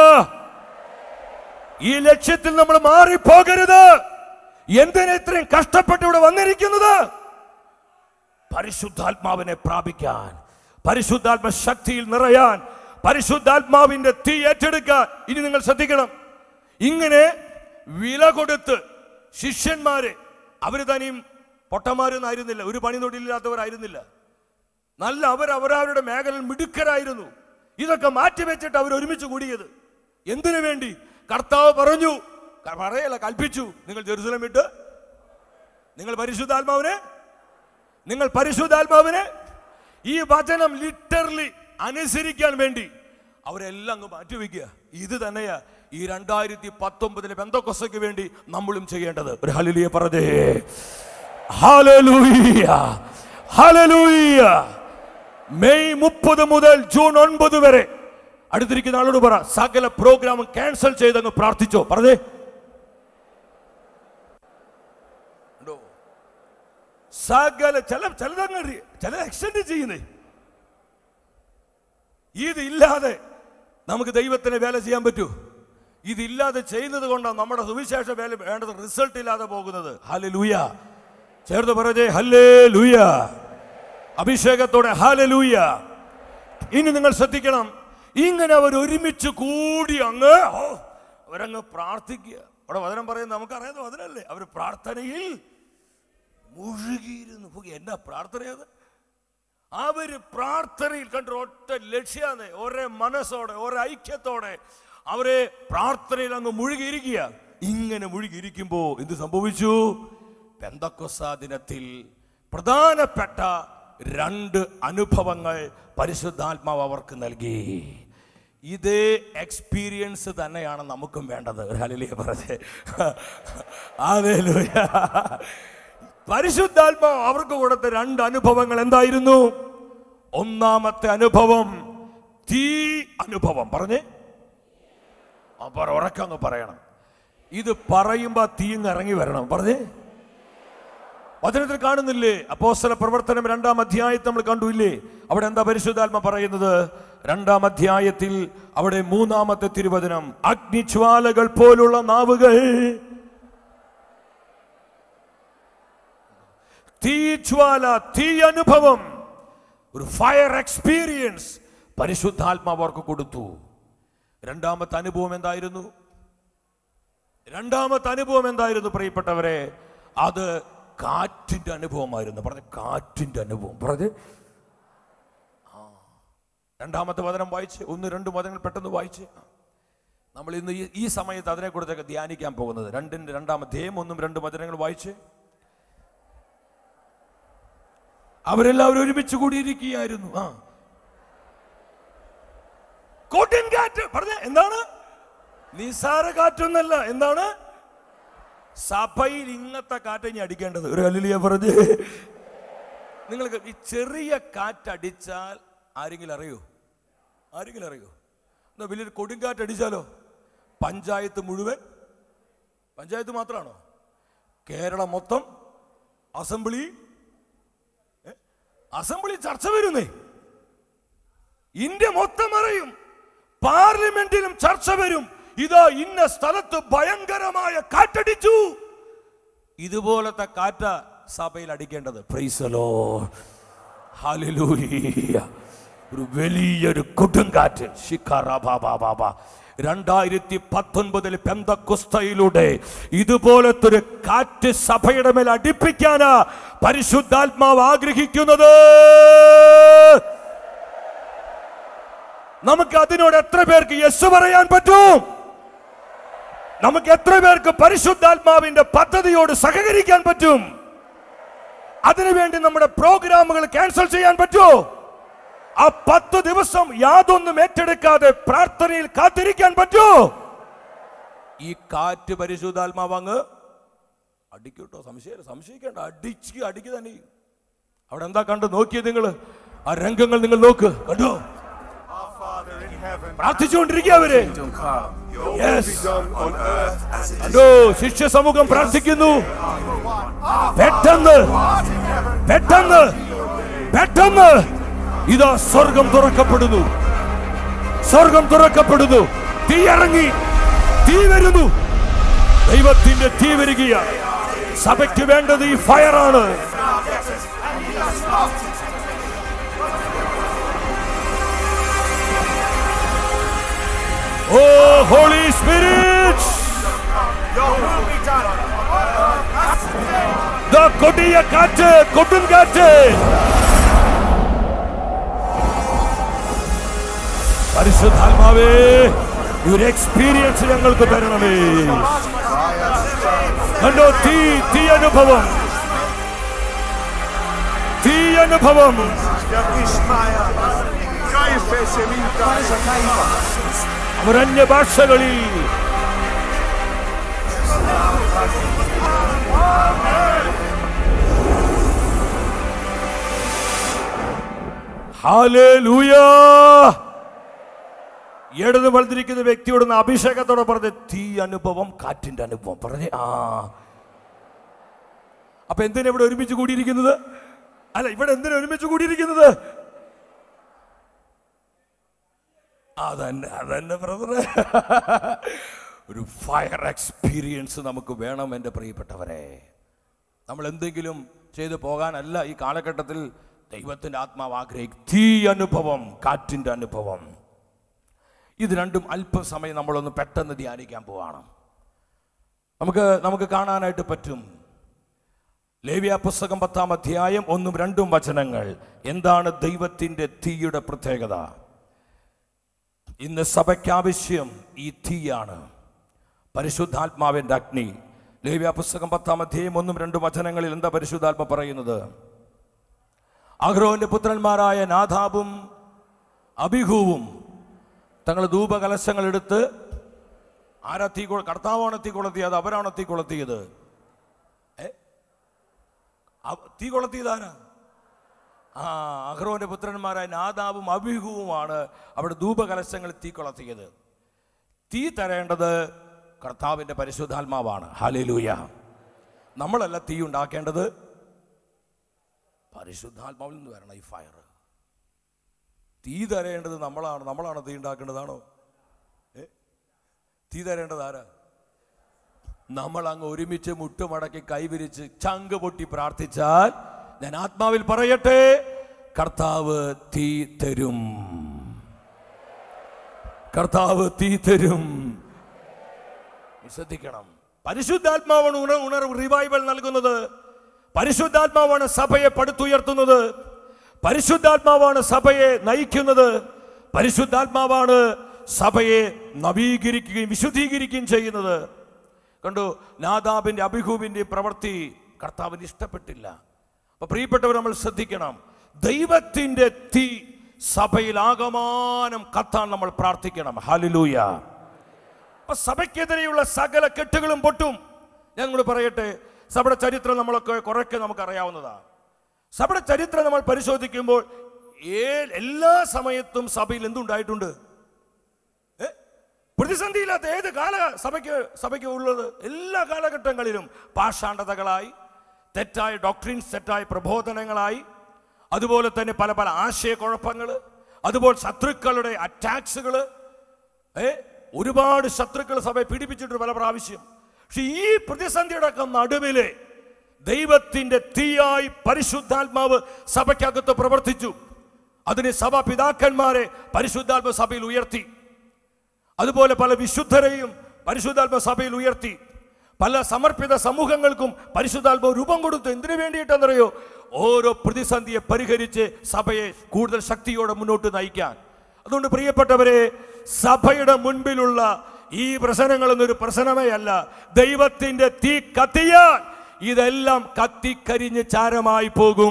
ഈ ലക്ഷ്യത്തിൽ നമ്മൾ മാറിപ്പോകരുത് എന്തിനാ ഇത്രയും കഷ്ടപ്പെട്ട് ഇവിടെ വന്നിരിക്കുന്നത് പരിശുദ്ധാത്മാവിനെ പ്രാപിക്കാൻ പരിശുദ്ധാത്മ ശക്തിയിൽ നിറയാൻ പരിശുദ്ധാത്മാവിന്റെ തീ ഏറ്റെടുക്കാൻ ഇനി നിങ്ങൾ ശ്രദ്ധിക്കണം ഇങ്ങനെ വില കൊടുത്ത് ശിഷ്യന്മാരെ അവര് തനിയും പൊട്ടന്മാരൊന്നും ആയിരുന്നില്ല ഒരു പണി തൊഴിലില്ലാത്തവരായിരുന്നില്ല നല്ല അവർ അവരവരുടെ മേഖലയിൽ മിടുക്കരായിരുന്നു ഇതൊക്കെ മാറ്റിവെച്ചിട്ട് അവർ ഒരുമിച്ച് കൂടിയത് എന്തിനു വേണ്ടി കർത്താവ് പറഞ്ഞു ക- പറയല്ല കൽപ്പിച്ചു നിങ്ങൾ ജെറുസലം വിട്ട് നിങ്ങൾ പരിശുദ്ധാത്മാവിനെ നിങ്ങൾ പരിശുദ്ധാത്മാവിനെ ഈ വചനം ലിറ്ററലി അനുസരിക്കാൻ വേണ്ടി അവരെല്ലാം അങ്ങ് മാറ്റിവെക്കുക ഇത് തന്നെയാ ഈ രണ്ടായിരത്തി പത്തൊമ്പതിലെ ബന്ധക്കൊസയ്ക്ക് വേണ്ടി നമ്മളും ചെയ്യേണ്ടത് ഒരു ഹലിലിയെ പറഞ്ഞേ ഹല്ലേലൂയ ഹല്ലേലൂയ മെയ് മുപ്പത് മുതൽ ജൂൺ ഒൻപത് വരെ അടുത്തിരിക്കുന്ന ആളോട് പറ സകല പ്രോഗ്രാമും ക്യാൻസൽ ചെയ്തങ്ങ് പ്രാർത്ഥിച്ചോ പറഞ്ഞേ ഉണ്ടോ? സകല ചില ചിലതങ്ങ് റി- ചില എക്സ്റ്റെൻഡ് ചെയ്യുന്നേ ഇതില്ലാതെ നമുക്ക് ദൈവത്തിന് വേല ചെയ്യാൻ പറ്റൂ ഇതില്ലാതെ ചെയ്യുന്നത് കൊണ്ടാണ് നമ്മുടെ സുവിശേഷ വേല വേണ്ടത് റിസൾട്ട് ഇല്ലാതെ പോകുന്നത് ഹലെ ലൂയ ചേർത്ത് പറഞ്ഞേ ഹല്ലേ ലൂയ അഭിഷേകത്തോടെ ഹാലെ ലൂയ ഇനി നിങ്ങൾ ശ്രദ്ധിക്കണം ഇങ്ങനെ അവർ ഒരുമിച്ച് കൂടി അങ്ങ് ഓ, അവരങ്ങ് പ്രാർത്ഥിക്കുക അവിടെ വചനം പറയുന്നത് നമുക്കറിയാതെ വചനല്ലേ അവർ പ്രാർത്ഥനയിൽ മുഴുകിയിരുന്നു ഹോ, എന്നാ പ്രാർത്ഥനയത് അവര് പ്രാർത്ഥനയിൽ കണ്ട ഒറ്റ ലക്ഷ്യാന്ന് ഒരേ മനസ്സോടെ ഒരേ ഐക്യത്തോടെ അവരെ പ്രാർത്ഥനയിൽ അങ്ങ് മുഴുകിയിരിക്കുക ഇങ്ങനെ മുഴുകിയിരിക്കുമ്പോ എന്ത് സംഭവിച്ചു പെന്തക്കൊസ ദിനത്തിൽ പ്രധാനപ്പെട്ട രണ്ട് അനുഭവങ്ങൾ പരിശുദ്ധാത്മാവ് അവർക്ക് നൽകി ഇതേ എക്സ്പീരിയൻസ് തന്നെയാണ് നമുക്കും വേണ്ടത് ഹലിലിയ പറഞ്ഞേ ഹല്ലേലൂയ. പരിശുദ്ധാത്മാവ് അവർക്ക് കൊടുത്ത രണ്ട് അനുഭവങ്ങൾ എന്തായിരുന്നു ഒന്നാമത്തെ അനുഭവം തീ അനുഭവം പറഞ്ഞേ അപ്പൊ ഉറക്കങ്ങ് പറയണം ഇത് പറയുമ്പോ തീങ്ങ് ഇറങ്ങി വരണം പറഞ്ഞേ വചനത്തിൽ കാണുന്നില്ലേ അപ്പോസ്തല പ്രവർത്തനം രണ്ടാം അധ്യായത്തിൽ നമ്മൾ കണ്ടു ഇല്ലേ അവിടെ എന്താ പരിശുദ്ധാത്മ പറയുന്നത് രണ്ടാം അധ്യായത്തിൽ അവിടെ മൂന്നാമത്തെ തിരുവചനം അഗ്നിജ്വാലകൾ പോലുള്ള നാവുകൾ തീജ്വാല തീ അനുഭവം ഒരു ഫയർ എക്സ്പീരിയൻസ് പരിശുദ്ധാത്മാവ് അവർക്ക് കൊടുത്തു രണ്ടാമത്തെ അനുഭവം എന്തായിരുന്നു രണ്ടാമത്തെ അനുഭവം എന്തായിരുന്നു പ്രിയപ്പെട്ടവരെ അത് കാറ്റിന്റെ അനുഭവമായിരുന്നു പറഞ്ഞ കാറ്റിന്റെ അനുഭവം പറഞ്ഞ് ആ. രണ്ടാമത്തെ വചനം വായിച്ച് ഒന്ന് രണ്ട് വചനങ്ങൾ പെട്ടെന്ന് വായിച്ച് നമ്മൾ ഇന്ന് ഈ- ഈ സമയത്ത് അതിനെക്കുറിച്ചൊക്കെ ധ്യാനിക്കാൻ പോകുന്നത് രണ്ടിന്റെ രണ്ടാമത്തെയും ഒന്നും രണ്ടും വചനങ്ങൾ വായിച്ച് അവരെല്ലാവരും ഒരുമിച്ച് കൂടിയിരിക്കുകയായിരുന്നു ആ കോട്ടിൻ കാറ്റ് പറഞ്ഞ എന്താണ് നിസാര കാറ്റൊന്നല്ല എന്താണ് സഭയിൽ ഇങ്ങനത്തെ കാറ്റ് ഇനി അടിക്കേണ്ടത് ഒരു അല്ലിയ പറഞ്ഞ് നിങ്ങൾക്ക് ഈ ചെറിയ കാറ്റടിച്ചാൽ ആരെങ്കിലും അറിയോ ആരെങ്കിലും അറിയോ എന്നാ വലിയൊരു കൊടുങ്കാറ്റ് അടിച്ചാലോ പഞ്ചായത്ത് മുഴുവൻ പഞ്ചായത്ത് മാത്രമാണോ കേരളം മൊത്തം അസംബ്ലി ഏ? അസംബ്ലി ചർച്ച വരുന്നേ ഇന്ത്യ മൊത്തം അറിയും പാർലമെന്റിലും ചർച്ച വരും ഇതാ ഇന്ന സ്ഥലത്ത് ഭയങ്കരമായ കാറ്റടിച്ചു ഇതുപോലത്തെ കാറ്റ സഭയിൽ അടിക്കേണ്ടത് പ്രൈസലോ ഹല്ലേലൂയ ഒരു വലിയൊരു കൊടുങ്കാറ്റ് ശിഖറാബാബാബാബ രണ്ടായിരത്തി പത്തൊൻപതിൽ പെന്തക്കുസ്തയിലൂടെ ഇതുപോലത്തെ ഒരു കാറ്റ് സഭയുടെ മേൽ അടിപ്പിക്കാനാ പരിശുദ്ധാത്മാവ് ആഗ്രഹിക്കുന്നത് നമുക്ക് അതിനോട് എത്ര പേർക്ക് യെസ് പറയാൻ പറ്റും നമുക്ക് എത്ര പേർക്ക് പരിശുദ്ധാത്മാവിന്റെ പദ്ധതിയോട് സഹകരിക്കാൻ പറ്റും അതിനുവേണ്ടി നമ്മുടെ പ്രോഗ്രാമുകൾ ക്യാൻസൽ ചെയ്യാൻ പറ്റുമോ ആ പത്ത് ദിവസം യാതൊന്നും ഏറ്റെടുക്കാതെ പ്രാർത്ഥനയിൽ കാത്തിരിക്കാൻ പറ്റുമോ ഈ കാറ്റ് പരിശുദ്ധാത്മാവ് അങ്ങ് അടിക്കൂട്ടോ സംശയം സംശയിക്കേണ്ട അടിച്ച് അടിക്കുക തന്നെ ചെയ്യും. അവിടെ എന്താ കണ്ട് നോക്കിയത് നിങ്ങൾ ആ രംഗങ്ങൾ നിങ്ങൾ നോക്ക് കണ്ടോ Our Father in heaven, പ്രാർത്ഥിച്ചുകൊണ്ടിരിക്കുക അവര് kingdom come. Your Yes. will be done on earth as it is കണ്ടോ ശിഷ്യ സമൂഹം പ്രാർത്ഥിക്കുന്നു പെട്ടെന്ന് പെട്ടെന്ന് പെട്ടെന്ന് ഇതാ സ്വർഗം തുറക്കപ്പെടുന്നു സ്വർഗം തുറക്കപ്പെടുന്നു തീ ഇറങ്ങി തീ വരുന്നു ദൈവത്തിന്റെ തീ വരികയാണ് സഭയ്ക്ക് വേണ്ടത് ഈ ഫയറാണ് oh holy spirit Your will be done on earth as it is. ദാ കൊടിയ കാറ്റ് കൊടും കാറ്റ് പരിശുദ്ധാത്മാവേ ഈ ഒരു എക്സ്പീരിയൻസ് ഞങ്ങൾക്ക് തരണമേ കണ്ടോ തീ തീ അനുഭവം തീ അനുഭവം Ishmael. Kaife Sheminta Shakaifa. അവരന്യ ഭാഷകളിൽ ഹാലേലൂയാ ഇടത് വളർന്നിരിക്കുന്ന വ്യക്തിയോട് ഒന്ന് അഭിഷേകത്തോടെ പറഞ്ഞ തീ അനുഭവം കാറ്റിന്റെ അനുഭവം പറഞ്ഞേ ആ അപ്പൊ എന്തിനാ ഇവിടെ ഒരുമിച്ച് കൂടിയിരിക്കുന്നത് അല്ല ഇവിടെ എന്തിനാ ഒരുമിച്ച് കൂടിയിരിക്കുന്നത് അതന്നെ അതന്നെ ബ്രദറെ ഒരു ഫയർ എക്സ്പീരിയൻസ് നമുക്ക് വേണം എൻ്റെ പ്രിയപ്പെട്ടവരെ നമ്മൾ എന്തെങ്കിലും ചെയ്തു പോകാനല്ല ഈ കാലഘട്ടത്തിൽ ദൈവത്തിൻ്റെ ആത്മാവ് ആഗ്രഹിക്കും തീ അനുഭവം കാറ്റിൻ്റെ അനുഭവം ഇത് രണ്ടും അല്പസമയം നമ്മളൊന്ന് പെട്ടെന്ന് ധ്യാനിക്കാൻ പോവാണ് നമുക്ക് നമുക്ക് കാണാനായിട്ട് പറ്റും ലേവ്യ പുസ്തകം പത്താം അധ്യായം ഒന്നും രണ്ടും വചനങ്ങൾ എന്താണ് ദൈവത്തിൻ്റെ തീയുടെ പ്രത്യേകത ഇന്ന് സഭയ്ക്ക് ആവശ്യം ഈ തീയാണ് പരിശുദ്ധാത്മാവിൻ്റെ അഗ്നി ലേവ്യ പുസ്തകം പത്താം അധ്യായം ഒന്നും രണ്ടും വചനങ്ങളിൽ എന്താ പരിശുദ്ധാത്മ പറയുന്നത് അഹ്റോന്റെ പുത്രന്മാരായ നാഥാബും അഭിഹൂവും തങ്ങൾ ധൂപകലശങ്ങൾ എടുത്ത് ആരാ തീ കൊ- കർത്താവാണ് തീ കൊളുത്തിയത് അവരാണോ തീ കൊളുത്തിയത് ഏ? അവ- തീ കൊളുത്തിയത് ആരാ ആ അഹ്റോന്റെ പുത്രന്മാരായ നാദാവും അഭിഹുവുമാണ് അവിടെ ധൂപകലശങ്ങൾ തീ കൊളത്തിയത് തീ തരേണ്ടത് കർത്താവിന്റെ പരിശുദ്ധാത്മാവാണ് ഹാലേലൂയ നമ്മളല്ല തീ ഉണ്ടാക്കേണ്ടത് പരിശുദ്ധാത്മാവിൽ നിന്ന് വരണം ഈ ഫയർ തീ തരേണ്ടത് നമ്മളാണ് നമ്മളാണ് തീ ഉണ്ടാക്കേണ്ടതാണോ ഏ തീ തരേണ്ടത് ആരാ നമ്മൾ അങ്ങ് ഒരുമിച്ച് മുട്ടുമടക്കി കൈവിരിച്ച് ചങ്ക് പൊട്ടി പ്രാർത്ഥിച്ചാൽ ഞാൻ ആത്മാവിൽ പറയട്ടെ കർത്താവ് തീ തരും കർത്താവ് തീ തരും ശ്രദ്ധിക്കണം പരിശുദ്ധാത്മാവാണ് ഉണർ ഉണർവ് റിവൈവൽ നൽകുന്നത് പരിശുദ്ധാത്മാവാണ് സഭയെ പടുത്തുയർത്തുന്നത് പരിശുദ്ധാത്മാവാണ് സഭയെ നയിക്കുന്നത് പരിശുദ്ധാത്മാവാണ് സഭയെ നവീകരിക്കുകയും വിശുദ്ധീകരിക്കുകയും ചെയ്യുന്നത് കണ്ടു നാദാബിന്റെ അഭിഹൂബിന്റെ പ്രവൃത്തി കർത്താവിന് ഇഷ്ടപ്പെട്ടില്ല അപ്പൊ പ്രിയപ്പെട്ടവർ നമ്മൾ ശ്രദ്ധിക്കണം ദൈവത്തിന്റെ തീ സഭയിൽ ആകമാനം കത്താൻ നമ്മൾ പ്രാർത്ഥിക്കണം ഹാലിലൂയ അപ്പൊ സഭയ്ക്കെതിരെയുള്ള സകല കെട്ടുകളും പൊട്ടും ഞങ്ങൾ പറയട്ടെ സഭയുടെ ചരിത്രം നമ്മളൊക്കെ കുറെയൊക്കെ നമുക്ക് അറിയാവുന്നതാണ് സഭയുടെ ചരിത്രം നമ്മൾ പരിശോധിക്കുമ്പോൾ ഏ- എല്ലാ സമയത്തും സഭയിൽ എന്തുണ്ടായിട്ടുണ്ട് ഏ? പ്രതിസന്ധിയില്ലാത്ത ഏത് കാല സഭയ്ക്ക് സഭയ്ക്ക് ഉള്ളത് എല്ലാ കാലഘട്ടങ്ങളിലും പാഷാണ്ഡതകളായി തെറ്റായ ഡോക്ട്രിൻസ് തെറ്റായ പ്രബോധനങ്ങളായി അതുപോലെ തന്നെ പല പല ആശയക്കുഴപ്പങ്ങൾ അതുപോലെ ശത്രുക്കളുടെ അറ്റാക്സുകൾ ഏ ഒരുപാട് ശത്രുക്കൾ സഭയെ പീഡിപ്പിച്ചിട്ടുണ്ട് പല പ്രാവശ്യം പക്ഷെ ഈ പ്രതിസന്ധിയുടെ ഒക്കെ നടുവിലെ ദൈവത്തിന്റെ തീയായി പരിശുദ്ധാത്മാവ് സഭയ്ക്കകത്ത് പ്രവർത്തിച്ചു അതിന് സഭ പിതാക്കന്മാരെ പരിശുദ്ധാത്മ സഭയിൽ ഉയർത്തി അതുപോലെ പല വിശുദ്ധരെയും പരിശുദ്ധാത്മ സഭയിൽ ഉയർത്തി പല സമർപ്പിത സമൂഹങ്ങൾക്കും പരിശുദ്ധാത്മ രൂപം കൊടുത്തു എന്തിനു വേണ്ടിയിട്ടെന്നറിയോ ഓരോ പ്രതിസന്ധിയെ പരിഹരിച്ച് സഭയെ കൂടുതൽ ശക്തിയോടെ മുന്നോട്ട് നയിക്കാൻ അതുകൊണ്ട് പ്രിയപ്പെട്ടവരെ സഭയുടെ മുൻപിലുള്ള ഈ പ്രശ്നങ്ങളൊന്നൊരു പ്രശ്നമേ അല്ല ദൈവത്തിന്റെ തീ കത്തിയാൽ ഇതെല്ലാം കത്തിക്കരിഞ്ഞ് ചാരമായി പോകും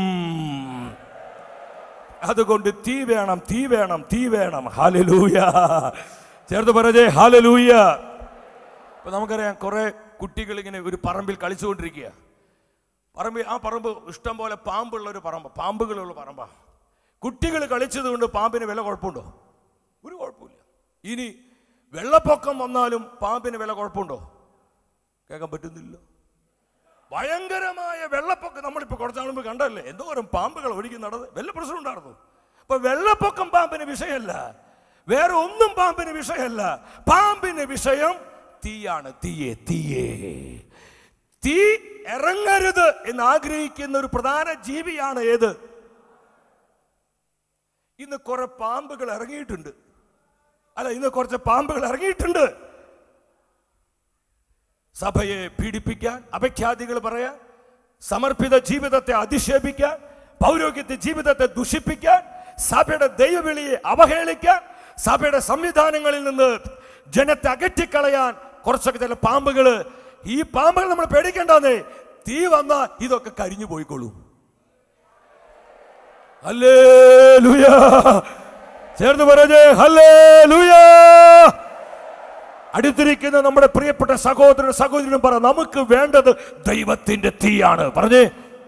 അതുകൊണ്ട് തീ വേണം തീ വേണം തീ വേണം ഹാലലൂയ ചേർത്ത് പറഞ്ഞേ ഹാലലൂയ ഇപ്പൊ നമുക്കറിയാം കുറെ കുട്ടികൾ ഇങ്ങനെ ഒരു പറമ്പിൽ കളിച്ചുകൊണ്ടിരിക്കുക പറമ്പിൽ ആ പറമ്പ് ഇഷ്ടം പോലെ പാമ്പുള്ള ഒരു പറമ്പ് പാമ്പുകളുള്ള പറമ്പാ കുട്ടികൾ കളിച്ചത് കൊണ്ട് പാമ്പിന് വില കുഴപ്പമുണ്ടോ ഒരു കുഴപ്പമില്ല ഇനി വെള്ളപ്പൊക്കം വന്നാലും പാമ്പിന് വില കുഴപ്പമുണ്ടോ കേൾക്കാൻ പറ്റുന്നില്ല ഭയങ്കരമായ വെള്ളപ്പൊക്കം നമ്മളിപ്പോ കുറച്ചാൾ മുമ്പ് കണ്ടല്ലേ എന്തോരം പാമ്പുകൾ ഒഴുകി നടന്ന് വല്ല പ്രശ്നം ഉണ്ടായിരുന്നു അപ്പൊ വെള്ളപ്പൊക്കം പാമ്പിന് വിഷയമല്ല വേറെ ഒന്നും പാമ്പിന് വിഷയമല്ല പാമ്പിന് വിഷയം തീയാണ് തീയെ തീയേ തീ ഇറങ്ങരുത് എന്ന് ആഗ്രഹിക്കുന്ന ഒരു പ്രധാന ജീവിയാണ് ഏത് ഇന്ന് കുറെ പാമ്പുകൾ ഇറങ്ങിയിട്ടുണ്ട് അല്ല ഇന്ന് കുറച്ച് പാമ്പുകൾ ഇറങ്ങിയിട്ടുണ്ട് സഭയെ പീഡിപ്പിക്കാൻ അപഖ്യാതികൾ പറയാൻ സമർപ്പിത ജീവിതത്തെ അധിക്ഷേപിക്കാൻ പൗരോഗ്യത്തെ ജീവിതത്തെ ദുഷിപ്പിക്കാൻ സഭയുടെ ദൈവവിളിയെ അവഹേളിക്കാൻ സഭയുടെ സംവിധാനങ്ങളിൽ നിന്ന് ജനത്തെ അകറ്റിക്കളയാൻ കുറച്ചൊക്കെ ചില പാമ്പുകൾ ഈ പാമ്പുകൾ നമ്മൾ പേടിക്കേണ്ടെന്നേ തീ വന്ന ഇതൊക്കെ കരിഞ്ഞു പോയിക്കോളൂ ഹല്ലേലൂയ ചേർന്ന് പറഞ്ഞേ ഹല്ലേലൂയ അടുത്തിരിക്കുന്ന നമ്മുടെ പ്രിയപ്പെട്ട സഹോദരൻ സഹോദരനും പറ നമുക്ക് വേണ്ടത് ദൈവത്തിന്റെ തീയാണ് പറഞ്ഞേ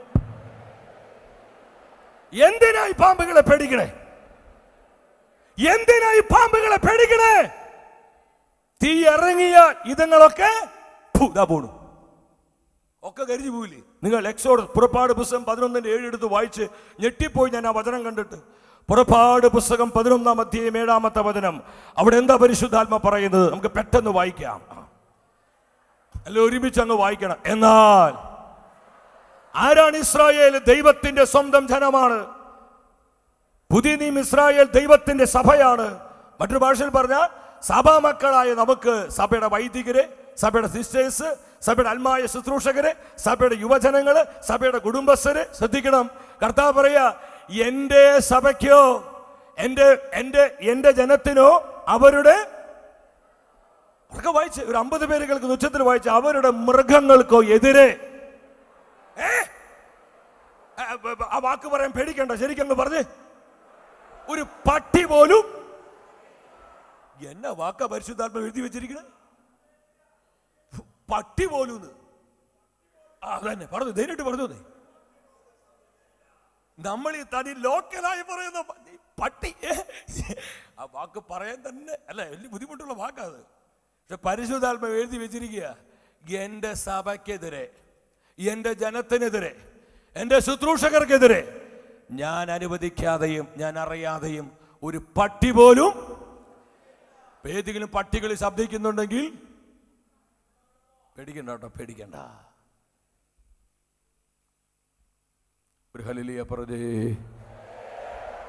എന്തിനായി പാമ്പുകളെ പേടിക്കണേ എന്തിനായി പാമ്പുകളെ പേടിക്കണേ തീ ഇറങ്ങിയ ഇതങ്ങളൊക്കെ ഫു, ദാ പോണു ഒക്കെ കരിഞ്ഞു പോയില്ലേ നിങ്ങൾ എക്സോഡ് പുറപ്പാട് പുസ്തകം പതിനൊന്നിന്റെ ഏഴ് എടുത്ത് വായിച്ച് ഞെട്ടിപ്പോയി ഞാൻ ആ വചനം കണ്ടിട്ട് പുറപ്പാട് പുസ്തകം പതിനൊന്നാം അധ്യായം ഏഴാമത്തെ വചനം അവിടെ എന്താ പരിശുദ്ധാത്മ പറയുന്നത് നമുക്ക് പെട്ടെന്ന് വായിക്കാം അല്ല ഒരുമിച്ച് അങ്ങ് വായിക്കണം എന്നാൽ ആരാണ് ഇസ്രായേൽ ദൈവത്തിന്റെ സ്വന്തം ജനമാണ് പുതിയ നിയമ ഇസ്രായേൽ ദൈവത്തിന്റെ സഭയാണ് മറ്റൊരു ഭാഷയിൽ പറഞ്ഞാൽ സഭാ മക്കളായ നമുക്ക് സഭയുടെ വൈദികര് സഭയുടെ സിസ്റ്റേഴ്സ് സഭയുടെ അൽമായ ശുശ്രൂഷകര് സഭയുടെ യുവജനങ്ങള് സഭയുടെ കുടുംബസ്ഥര് ശ്രദ്ധിക്കണം കർത്താവ് പറയാ എന്റെ സഭയ്ക്കോ എന്റെ എന്റെ എന്റെ ജനത്തിനോ അവരുടെ അവർക്ക് വായിച്ച് ഒരു അമ്പത് പേര് കേൾക്കുന്ന ഉച്ചത്തിൽ വായിച്ച് അവരുടെ മൃഗങ്ങൾക്കോ എതിരെ ഏ? ആ, ആ വാക്ക് പറയാൻ പേടിക്കണ്ട ശരിക്കും പറഞ്ഞേ ഒരു പട്ടി പോലും എന്നാ വാക്ക പരിശുദ്ധാത്മ എഴുതി വെച്ചിരിക്കണേ പട്ടി പോലും ആ തന്നെ പറഞ്ഞു ധൈര്യമായിട്ട് പറഞ്ഞു നീ നമ്മൾ ഈ തനി ലോക്കലായി പറയുന്ന പ- ഈ പട്ടി ഏ? ആ വാക്ക് പറയാൻ തന്നെ അല്ല വലിയ ബുദ്ധിമുട്ടുള്ള വാക്കാത് പക്ഷെ പരിശുദ്ധാത്മ എഴുതി വെച്ചിരിക്കുക എന്റെ സഭയ്ക്കെതിരെ എന്റെ ജനത്തിനെതിരെ എന്റെ ശുശ്രൂഷകർക്കെതിരെ ഞാൻ അനുവദിക്കാതെയും ഞാൻ അറിയാതെയും ഒരു പട്ടി പോലും ഇപ്പൊ ഏതെങ്കിലും പട്ടികൾ ശബ്ദിക്കുന്നുണ്ടെങ്കിൽ പേടിക്കണ്ട കേട്ടോ പേടിക്കണ്ട ഒരു ഹലിലിയ പറഞ്ഞേ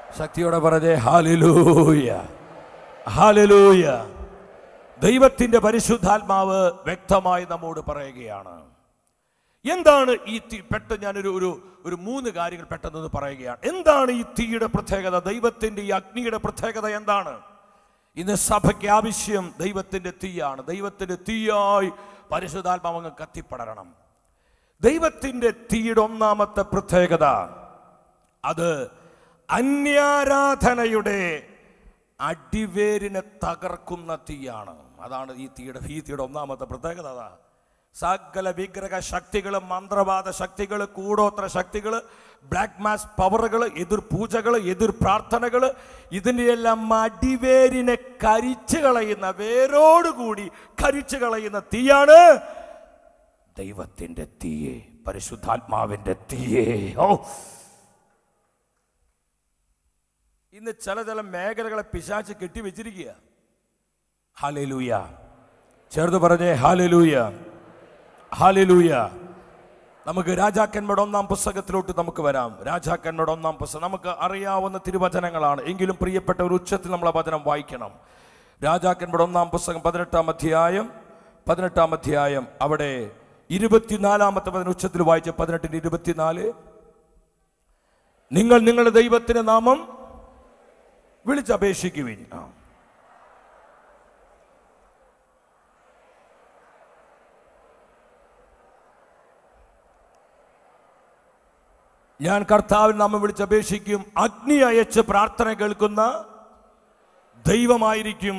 ശക്തിയോടെ പറഞ്ഞേ ഹാലിലൂയ ഹാലിലൂയ ദൈവത്തിന്റെ പരിശുദ്ധാത്മാവ് വ്യക്തമായി നമ്മോട് പറയുകയാണ് എന്താണ് ഈ തീ പെട്ടെന്ന് ഞാനൊരു ഒരു ഒരു മൂന്ന് കാര്യങ്ങൾ പെട്ടെന്ന് പറയുകയാണ് എന്താണ് ഈ തീയുടെ പ്രത്യേകത ദൈവത്തിന്റെ ഈ അഗ്നിയുടെ പ്രത്യേകത എന്താണ് ഇന്ന് സഭയ്ക്ക് ആവശ്യം ദൈവത്തിന്റെ തീയാണ് ദൈവത്തിന്റെ തീയായി പരിശുദ്ധാത്മാവ് അങ്ങ് കത്തിപ്പടരണം ദൈവത്തിന്റെ തീയുടെ ഒന്നാമത്തെ പ്രത്യേകത അത് അന്യാരാധനയുടെ അടിവേരിനെ തകർക്കുന്ന തീയാണ് അതാണ് ഈ തീയുടെ ഈ തീയുടെ ഒന്നാമത്തെ പ്രത്യേകത അതാ സകല വിഗ്രഹ ശക്തികൾ മന്ത്രവാദ ശക്തികൾ കൂടോത്ര ശക്തികൾ ബ്ലാക്ക് മാസ് പവറുകൾ എതിർ പൂജകൾ എതിർ പ്രാർത്ഥനകൾ ഇതിൻ്റെ എല്ലാം അടിവേരിനെ കരിച്ചു കളയുന്ന വേരോടുകൂടി കരിച്ചു കളയുന്ന തീയാണ് ദൈവത്തിന്റെ തീയെ പരിശുദ്ധാത്മാവിന്റെ തീയെ ഓ ഇന്ന് ചില ചില മേഖലകളെ പിശാച്ച് കെട്ടിവെച്ചിരിക്കുക ഹാലലൂയ ചേർത്ത് പറഞ്ഞേ ഹാലലൂയ ഹാലലൂയ നമുക്ക് രാജാക്കന്മാരുടെ ഒന്നാം പുസ്തകത്തിലോട്ട് നമുക്ക് വരാം രാജാക്കന്മാരുടെ ഒന്നാം പുസ്തകം നമുക്ക് അറിയാവുന്ന തിരുവചനങ്ങളാണ് എങ്കിലും പ്രിയപ്പെട്ട ഒരു ഉച്ചത്തിൽ നമ്മൾ ആ വചനം വായിക്കണം രാജാക്കന്മാരുടെ ഒന്നാം പുസ്തകം പതിനെട്ടാം അധ്യായം പതിനെട്ടാം അധ്യായം അവിടെ ഇരുപത്തിനാലാമത്തെ വചനം ഉച്ചത്തിൽ വായിച്ച പതിനെട്ടിന് ഇരുപത്തിനാല് നിങ്ങൾ നിങ്ങളുടെ ദൈവത്തിന്റെ നാമം വിളിച്ചപേക്ഷിക്കുവിൻ ആ. ഞാൻ കർത്താവിൻ നാമം വിളിച്ചപേക്ഷിക്കും അഗ്നി അയച്ച് പ്രാർത്ഥന കേൾക്കുന്ന ദൈവമായിരിക്കും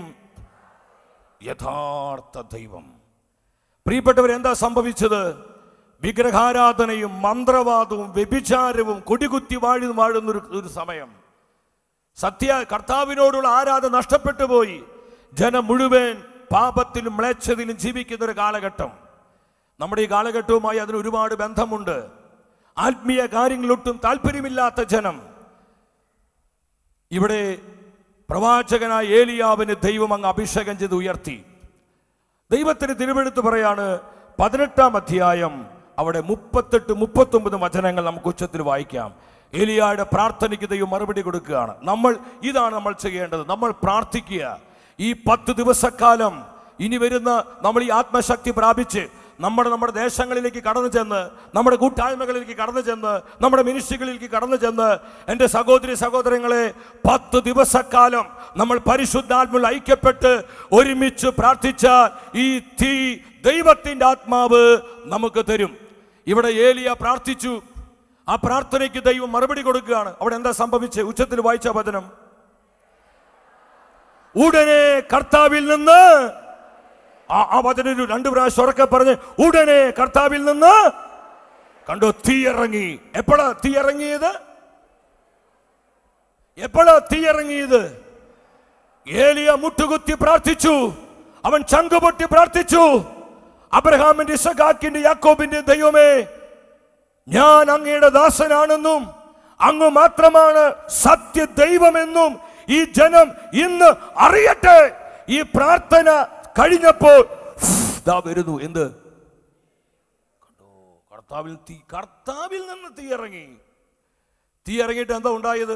യഥാർത്ഥ ദൈവം പ്രിയപ്പെട്ടവർ എന്താ സംഭവിച്ചത് വിഗ്രഹാരാധനയും മന്ത്രവാദവും വ്യഭിചാരവും കൊടികുത്തി വാഴി വാഴുന്ന ഒരു ഒരു സമയം സത്യ കർത്താവിനോടുള്ള ആരാധന നഷ്ടപ്പെട്ടു പോയി ജനം മുഴുവൻ പാപത്തിലും മ്ലേച്ഛതയിലും ജീവിക്കുന്ന ഒരു കാലഘട്ടം നമ്മുടെ ഈ കാലഘട്ടവുമായി അതിന് ഒരുപാട് ബന്ധമുണ്ട് ആത്മീയ കാര്യങ്ങളൊട്ടും താല്പര്യമില്ലാത്ത ജനം ഇവിടെ പ്രവാചകനായ ഏലിയാവിന് ദൈവം അങ്ങ് അഭിഷേകം ചെയ്ത് ഉയർത്തി ദൈവത്തിന് തിരുവെടുത്ത് പറയാണ് പതിനെട്ടാം അധ്യായം അവിടെ മുപ്പത്തെട്ട് മുപ്പത്തൊമ്പത് വചനങ്ങൾ നമുക്ക് ഉച്ചത്തിൽ വായിക്കാം ഏലിയായുടെ പ്രാർത്ഥനയ്ക്ക് ദൈവം മറുപടി കൊടുക്കുകയാണ് നമ്മൾ ഇതാണ് നമ്മൾ ചെയ്യേണ്ടത് നമ്മൾ പ്രാർത്ഥിക്കുക ഈ പത്ത് ദിവസക്കാലം ഇനി വരുന്ന നമ്മൾ ഈ ആത്മശക്തി പ്രാപിച്ച് നമ്മുടെ നമ്മുടെ ദേശങ്ങളിലേക്ക് കടന്നു ചെന്ന് നമ്മുടെ കൂട്ടായ്മകളിലേക്ക് കടന്നു ചെന്ന് നമ്മുടെ മിനിസ്ട്രികളിലേക്ക് കടന്നു ചെന്ന് എൻ്റെ സഹോദരി സഹോദരങ്ങളെ പത്ത് ദിവസക്കാലം നമ്മൾ പരിശുദ്ധാത്മയിൽ ഐക്യപ്പെട്ട് ഒരുമിച്ച് പ്രാർത്ഥിച്ചാൽ ഈ തീ ദൈവത്തിൻ്റെ ആത്മാവ് നമുക്ക് തരും ഇവിടെ ഏലിയ പ്രാർത്ഥിച്ചു ആ പ്രാർത്ഥനയ്ക്ക് ദൈവം മറുപടി കൊടുക്കുകയാണ് അവിടെ എന്താ സംഭവിച്ചത് ഉച്ചത്തിൽ വായിച്ച വചനം ഉടനെ കർത്താവിൽ നിന്ന് ആ ആ വചനം ഒരു രണ്ട് പ്രാവശ്യം ഉറക്കെ പറഞ്ഞ് ഉടനെ കർത്താവിൽ നിന്ന് കണ്ടോ തീ ഇറങ്ങി എപ്പോഴാ തീ ഇറങ്ങിയത് എപ്പോഴാ തീ ഇറങ്ങിയത് ഏലിയ മുട്ടുകുത്തി പ്രാർത്ഥിച്ചു അവൻ ചങ്കുപൊട്ടി പ്രാർത്ഥിച്ചു അബ്രഹാമിന്റെ ഇസഖാക്കിന്റെ യാക്കോബിന്റെ ദൈവമേ ഞാൻ അങ്ങയുടെ ദാസനാണെന്നും അങ്ങ് മാത്രമാണ് സത്യ ദൈവമെന്നും ഈ ജനം ഇന്ന് അറിയട്ടെ ഈ പ്രാർത്ഥന കഴിഞ്ഞപ്പോൾ ദാ വരുന്നു എന്ത് കണ്ടോ കർത്താവിൽ തീ കർത്താവിൽ നിന്ന് തീ ഇറങ്ങി തീ ഇറങ്ങിയിട്ട് എന്താ ഉണ്ടായത്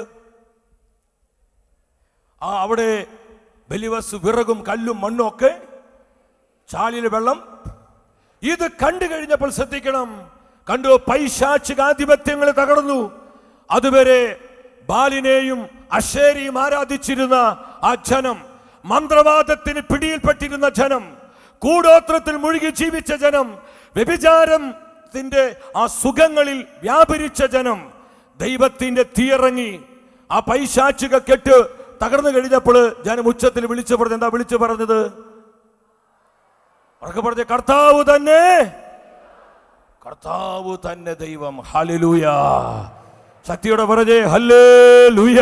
ആ അവിടെ ബലിവസ് വിറകും കല്ലും മണ്ണും ഒക്കെ ചാലിലെ വെള്ളം ഇത് കണ്ടു കഴിഞ്ഞപ്പോൾ ശ്രദ്ധിക്കണം കണ്ടു പൈശാചികാധിപത്യങ്ങൾ തകർന്നു അതുവരെ ബാലിനെയും അശേരിയും ആരാധിച്ചിരുന്ന ആ ജനം മന്ത്രവാദത്തിന് പിടിയിൽപ്പെട്ടിരുന്ന ജനം കൂടോത്രത്തിൽ മുഴുകി ജീവിച്ച ജനം വ്യഭിചാരത്തിന്റെ ആ സുഖങ്ങളിൽ വ്യാപരിച്ച ജനം ദൈവത്തിന്റെ തീയിറങ്ങി ആ പൈശാചിക കെട്ട് തകർന്നു കഴിഞ്ഞപ്പോൾ ജനം ഉച്ചത്തിൽ വിളിച്ചു പറഞ്ഞത് എന്താ വിളിച്ചു പറഞ്ഞത് ഉറക്കെ പറഞ്ഞ കർത്താവ് തന്നെ കർത്താവ് തന്നെ ദൈവം ഹല്ലേലൂയ ശക്തിയോടെ പറഞ്ഞേ ഹല്ലേ ലൂയ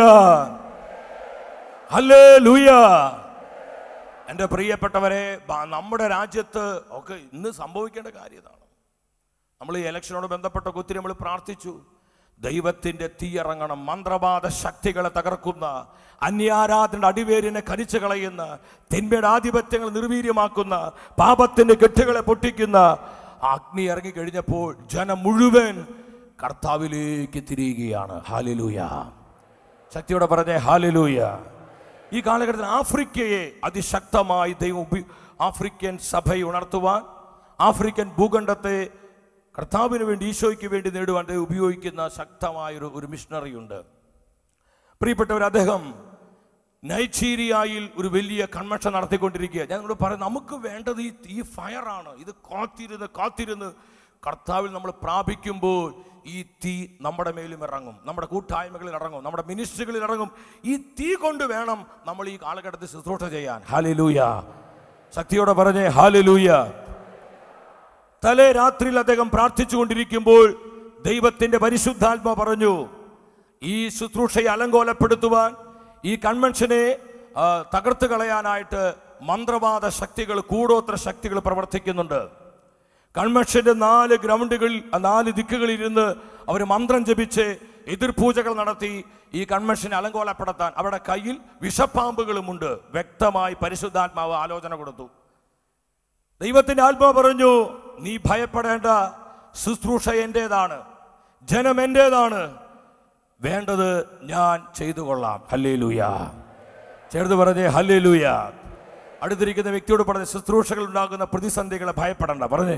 ഹല്ലേ ലൂയ എൻ്റെ പ്രിയപ്പെട്ടവരെ ബ- നമ്മുടെ രാജ്യത്ത് ഒക്കെ ഇന്ന് സംഭവിക്കേണ്ട കാര്യം ഇതാണ് നമ്മൾ ഈ ഇലക്ഷനോട് ബന്ധപ്പെട്ട ഒത്തിരി നമ്മൾ പ്രാർത്ഥിച്ചു ദൈവത്തിന്റെ തീയിറങ്ങണം മന്ത്രവാദ ശക്തികളെ തകർക്കുന്ന അന്യാരാധന അടിവേരിനെ കരിച്ചു കളയുന്ന തിന്മയുടെ ആധിപത്യങ്ങൾ നിർവീര്യമാക്കുന്ന പാപത്തിന്റെ കെട്ടുകളെ പൊട്ടിക്കുന്ന ആ അഗ്നി ഇറങ്ങി കഴിഞ്ഞപ്പോൾ ജനം മുഴുവൻ കർത്താവിലേക്ക് തിരിയുകയാണ് ഹാലിലൂയ ശക്തിയോടെ പറഞ്ഞേ ഹാലലൂയ ഈ കാലഘട്ടത്തിൽ ആഫ്രിക്കയെ അതിശക്തമായി ദൈവം ഉപ- ആഫ്രിക്കൻ സഭയെ ഉണർത്തുവാൻ ആഫ്രിക്കൻ ഭൂഖണ്ഡത്തെ കർത്താവിന് വേണ്ടി ഈശോയ്ക്ക് വേണ്ടി നേടുവാൻ ദൈവം ഉപയോഗിക്കുന്ന ശക്തമായൊരു ഒരു മിഷണറി ഉണ്ട് പ്രിയപ്പെട്ടവർ അദ്ദേഹം നൈജീരിയയിൽ ഒരു വലിയ കൺവെൻഷൻ നടത്തിക്കൊണ്ടിരിക്കുക ഞാൻ നിങ്ങളോട് പറയാം നമുക്ക് വേണ്ടത് ഈ ഈ ഫയറാണ് ഇത് കാത്തിരുന്ന് കാത്തിരുന്ന് കർത്താവിൽ നമ്മൾ പ്രാപിക്കുമ്പോൾ ഈ തീ നമ്മുടെ മേലും ഇറങ്ങും നമ്മുടെ കൂട്ടായ്മകളിൽ ഇറങ്ങും നമ്മുടെ മിനിസ്ട്രികളിൽ ഇറങ്ങും ഈ തീ കൊണ്ട് വേണം നമ്മൾ ഈ കാലഘട്ടത്തിൽ ശുശ്രൂഷ ചെയ്യാൻ ഹാലിലൂയ ശക്തിയോടെ പറഞ്ഞേ ഹാലിലൂയ തലേ രാത്രിയിൽ അദ്ദേഹം പ്രാർത്ഥിച്ചുകൊണ്ടിരിക്കുമ്പോൾ ദൈവത്തിന്റെ പരിശുദ്ധാത്മ പറഞ്ഞു ഈ ശുശ്രൂഷയെ അലങ്കോലപ്പെടുത്തുവാൻ ഈ കൺവെൻഷനെ ആ, തകർത്ത് കളയാനായിട്ട് മന്ത്രവാദ ശക്തികൾ കൂടോത്ര ശക്തികൾ പ്രവർത്തിക്കുന്നുണ്ട് കൺവെൻഷന്റെ നാല് ഗ്രൗണ്ടുകളിൽ ആ നാല് ദിക്കുകളിൽ ഇരുന്ന് അവർ മന്ത്രം ജപിച്ച് എതിർപൂജകൾ നടത്തി ഈ കൺവെൻഷനെ അലങ്കോലപ്പെടുത്താൻ അവരുടെ കയ്യിൽ വിഷപ്പാമ്പുകളുമുണ്ട് വ്യക്തമായി പരിശുദ്ധാത്മാവ് ആലോചന കൊടുത്തു ദൈവത്തിന്റെ ആത്മാവ് പറഞ്ഞു നീ ഭയപ്പെടേണ്ട ശുശ്രൂഷ എന്റേതാണ് ജനം എന്റേതാണ് വേണ്ടത് ഞാൻ ചെയ്തു കൊള്ളാം ഹല്ലേ ലൂയ ചേർത്ത് പറഞ്ഞേ ഹല്ലേ ലൂയ അടുത്തിരിക്കുന്ന വ്യക്തിയോട് പറഞ്ഞ ശുശ്രൂഷകൾ ഉണ്ടാകുന്ന പ്രതിസന്ധികളെ ഭയപ്പെടണ്ട പറഞ്ഞേ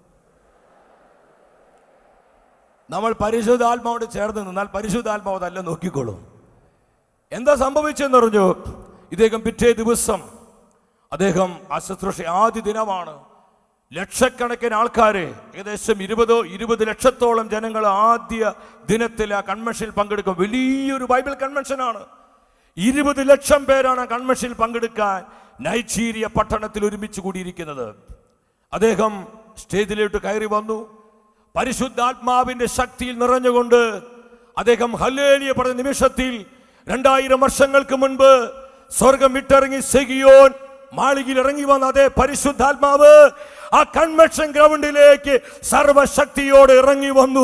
നമ്മൾ പരിശുദ്ധാത്മാവോട് ചേർന്ന് നിന്നാൽ പരിശുദ്ധാത്മാവ് അതല്ല നോക്കിക്കോളും എന്താ സംഭവിച്ചെന്ന് പറഞ്ഞു ഇദ്ദേഹം പിറ്റേ ദിവസം അദ്ദേഹം ആ ശുശ്രൂഷ ആദ്യ ദിനമാണ് ലക്ഷക്കണക്കിന് ആൾക്കാരെ ഏകദേശം ഇരുപതോ ഇരുപത് ലക്ഷത്തോളം ജനങ്ങൾ ആദ്യ ദിനത്തിൽ ആ കൺവെൻഷനിൽ പങ്കെടുക്കും വലിയൊരു ബൈബിൾ കൺവെൻഷനാണ് ഇരുപത് ലക്ഷം പേരാണ് ആ കൺവെൻഷനിൽ പങ്കെടുക്കാൻ നൈജീരിയ പട്ടണത്തിൽ ഒരുമിച്ച് കൂടിയിരിക്കുന്നത് അദ്ദേഹം സ്റ്റേജിലോട്ട് കയറി വന്നു പരിശുദ്ധാത്മാവിന്റെ ശക്തിയിൽ നിറഞ്ഞുകൊണ്ട് അദ്ദേഹം ഹല്ലേലിയ പറഞ്ഞ നിമിഷത്തിൽ രണ്ടായിരം വർഷങ്ങൾക്ക് മുൻപ് സ്വർഗം വിട്ടിറങ്ങി സെഗിയോൻ മാളികയിൽ ഇറങ്ങി വന്ന അതേ പരിശുദ്ധാത്മാവ് ആ കൺവെൻഷൻ ഗ്രൗണ്ടിലേക്ക് സർവശക്തിയോടെ ഇറങ്ങി വന്നു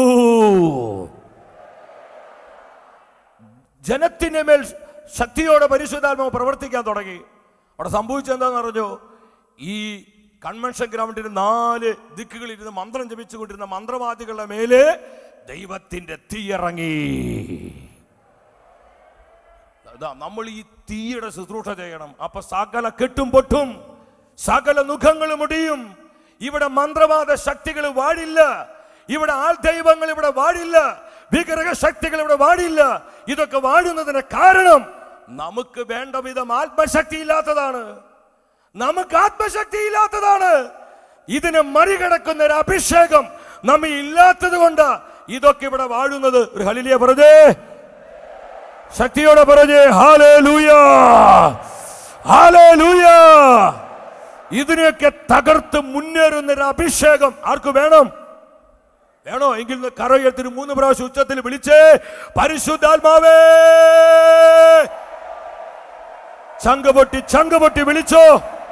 ജനത്തിന്റെ മേൽ ശക്തിയോടെ പരിശുദ്ധാത്മാവ് പ്രവർത്തിക്കാൻ തുടങ്ങി അവിടെ സംഭവിച്ചെന്താന്ന് പറഞ്ഞു ഈ കൺവെൻഷൻ ഗ്രൗണ്ടിന് നാല് ദിക്കുകളിൽ ഇരുന്ന് മന്ത്രം ജപിച്ചുകൊണ്ടിരുന്ന മന്ത്രവാദികളുടെ മേല് ദൈവത്തിന്റെ തീയിറങ്ങി അതാ നമ്മൾ ഈ തീയുടെ ശുശ്രൂഷ ചെയ്യണം അപ്പൊ സകല കെട്ടും പൊട്ടും സകല മുഖങ്ങളും മുടിയും ഇവിടെ മന്ത്രവാദ ശക്തികൾ വാടില്ല ഇവിടെ ആൾ ദൈവങ്ങൾ ഇവിടെ വാടില്ല വിഗ്രഹ ശക്തികൾ ഇവിടെ വാടില്ല ഇതൊക്കെ വാടുന്നതിന് കാരണം നമുക്ക് വേണ്ട വിധം ആത്മശക്തി ഇല്ലാത്തതാണ് നമുക്ക് ആത്മശക്തി ഇല്ലാത്തതാണ് ഇതിനെ മറികടക്കുന്ന ഒരു അഭിഷേകം നമ്മ ഇല്ലാത്തത് കൊണ്ട് ഇതൊക്കെ ഇവിടെ വാഴുന്നത് ഒരു ഹലിലിയ പറഞ്ഞേ ശക്തിയോടെ പറഞ്ഞേ ഹാലേ ലൂയ ഹാലേ ലൂയ ഇതിനെയൊക്കെ തകർത്ത് മുന്നേറുന്ന ഒരു അഭിഷേകം ആർക്ക് വേണം വേണോ എങ്കിൽ കറയത്തിന് മൂന്ന് പ്രാവശ്യം ഉച്ചത്തിൽ വിളിച്ചേ പരിശുദ്ധാത്മാവേ ചങ്കപൊട്ടി ചങ്കപൊട്ടി വിളിച്ചോ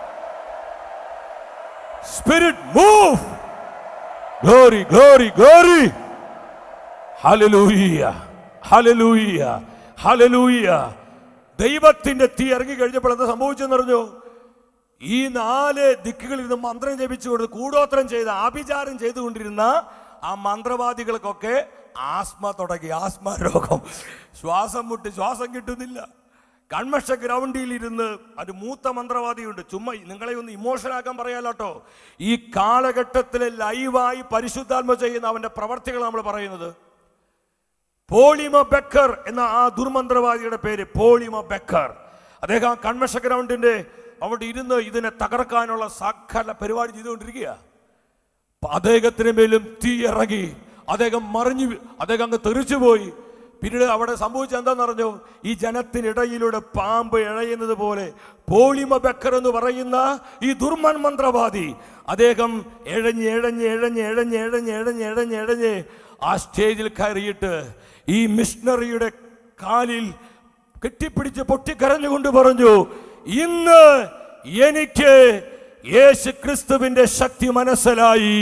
spirit move glory glory glory ഹല്ലേലൂയ ഹല്ലേലൂയ ഹല്ലേലൂയ ദൈവത്തിന്റെ തീ ഇറങ്ങി കഴിഞ്ഞപ്പോൾ എന്താ സംഭവിച്ചെന്ന് പറഞ്ഞു ഈ നാല് ദിക്കുകളിൽ നിന്ന് മന്ത്രം ജപിച്ചുകൊണ്ട് കൂടോത്രം ചെയ്ത് ആഭിചാരം ചെയ്തുകൊണ്ടിരുന്ന ആ മന്ത്രവാദികൾക്കൊക്കെ ആസ്മ തുടങ്ങി ആസ്മ രോഗം ശ്വാസം മുട്ടി ശ്വാസം കിട്ടുന്നില്ല കൺവെൻഷൻ ഗ്രൗണ്ടിൽ ഇരുന്ന് ഒരു മൂത്ത മന്ത്രവാദിയുണ്ട് ചുമ്മാ നിങ്ങളെ ഒന്ന് ഇമോഷൻ ആക്കാൻ പറയാലോട്ടോ ഈ കാലഘട്ടത്തിലെ ലൈവായി പരിശുദ്ധാത്മ ചെയ്യുന്ന അവന്റെ പ്രവർത്തികൾ നമ്മൾ പറയുന്നത് പോളിമ ബെക്കർ എന്ന ആ ദുർമന്ത്രവാദിയുടെ പേര് പോളിമ ബെക്കർ അദ്ദേഹം ആ കൺവെൻഷൻ ഗ്രൗണ്ടിന്റെ അവിടെ ഇരുന്ന് ഇതിനെ തകർക്കാനുള്ള സകല പരിപാടി ചെയ്തുകൊണ്ടിരിക്കുക അപ്പൊ അദ്ദേഹത്തിന് മേലും തീ ഇറങ്ങി അദ്ദേഹം മറിഞ്ഞു വീ- അദ്ദേഹം അങ്ങ് തെറിച്ചു പോയി പിന്നീട് അവിടെ സംഭവിച്ചത് എന്താണെന്ന് പറഞ്ഞു ഈ ജനത്തിനിടയിലൂടെ പാമ്പ് ഇഴയുന്നത് പോലെ പോളിമ ബക്കർ എന്ന് പറയുന്ന ഈ ദുർമൻ മന്ത്രവാദി അദ്ദേഹം എഴഞ്ഞ് എഴഞ്ഞ് എഴഞ്ഞ് എഴഞ്ഞ് എഴഞ്ഞ് എഴഞ്ഞ് എഴഞ്ഞ് എഴഞ്ഞ് ആ സ്റ്റേജിൽ കയറിയിട്ട് ഈ മിഷണറിയുടെ കാലിൽ കെട്ടിപ്പിടിച്ച് പൊട്ടിക്കരഞ്ഞുകൊണ്ട് പറഞ്ഞു ഇന്ന് എനിക്ക് യേശു ക്രിസ്തുവിന്റെ ശക്തി മനസ്സിലായി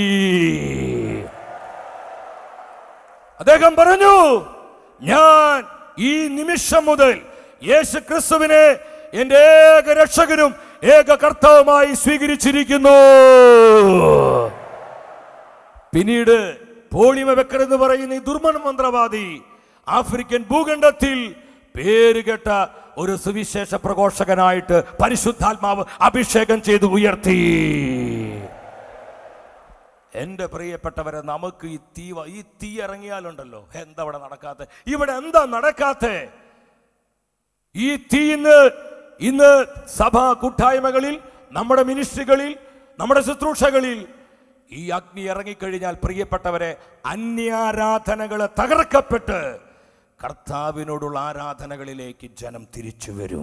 അദ്ദേഹം പറഞ്ഞു ഞാൻ ഈ നിമിഷം മുതൽ യേശു ക്രിസ്തുവിനെ എന്റെ ഏക രക്ഷകനും ഏക കർത്താവുമായി സ്വീകരിച്ചിരിക്കുന്നു പിന്നീട് പോളിമ വെക്കർ എന്ന് പറയുന്ന ഈ ദുർമന മന്ത്രവാദി ആഫ്രിക്കൻ ഭൂഖണ്ഡത്തിൽ പേരുകെട്ട ഒരു സുവിശേഷ പ്രഘോഷകനായിട്ട് പരിശുദ്ധാത്മാവ് അഭിഷേകം ചെയ്ത് ഉയർത്തി എന്റെ പ്രിയപ്പെട്ടവരെ നമുക്ക് ഈ തീ വ- ഈ തീ ഇറങ്ങിയാലുണ്ടല്ലോ എന്താ ഇവിടെ നടക്കാത്ത ഇവിടെ എന്താ നടക്കാത്തേ ഈ തീ ഇന്ന് ഇന്ന് സഭാ കൂട്ടായ്മകളിൽ നമ്മുടെ മിനിസ്ട്രികളിൽ നമ്മുടെ ശുശ്രൂഷകളിൽ ഈ അഗ്നി ഇറങ്ങിക്കഴിഞ്ഞാൽ പ്രിയപ്പെട്ടവരെ അന്യാരാധനകൾ തകർക്കപ്പെട്ട് കർത്താവിനോടുള്ള ആരാധനകളിലേക്ക് ജനം തിരിച്ചു വരും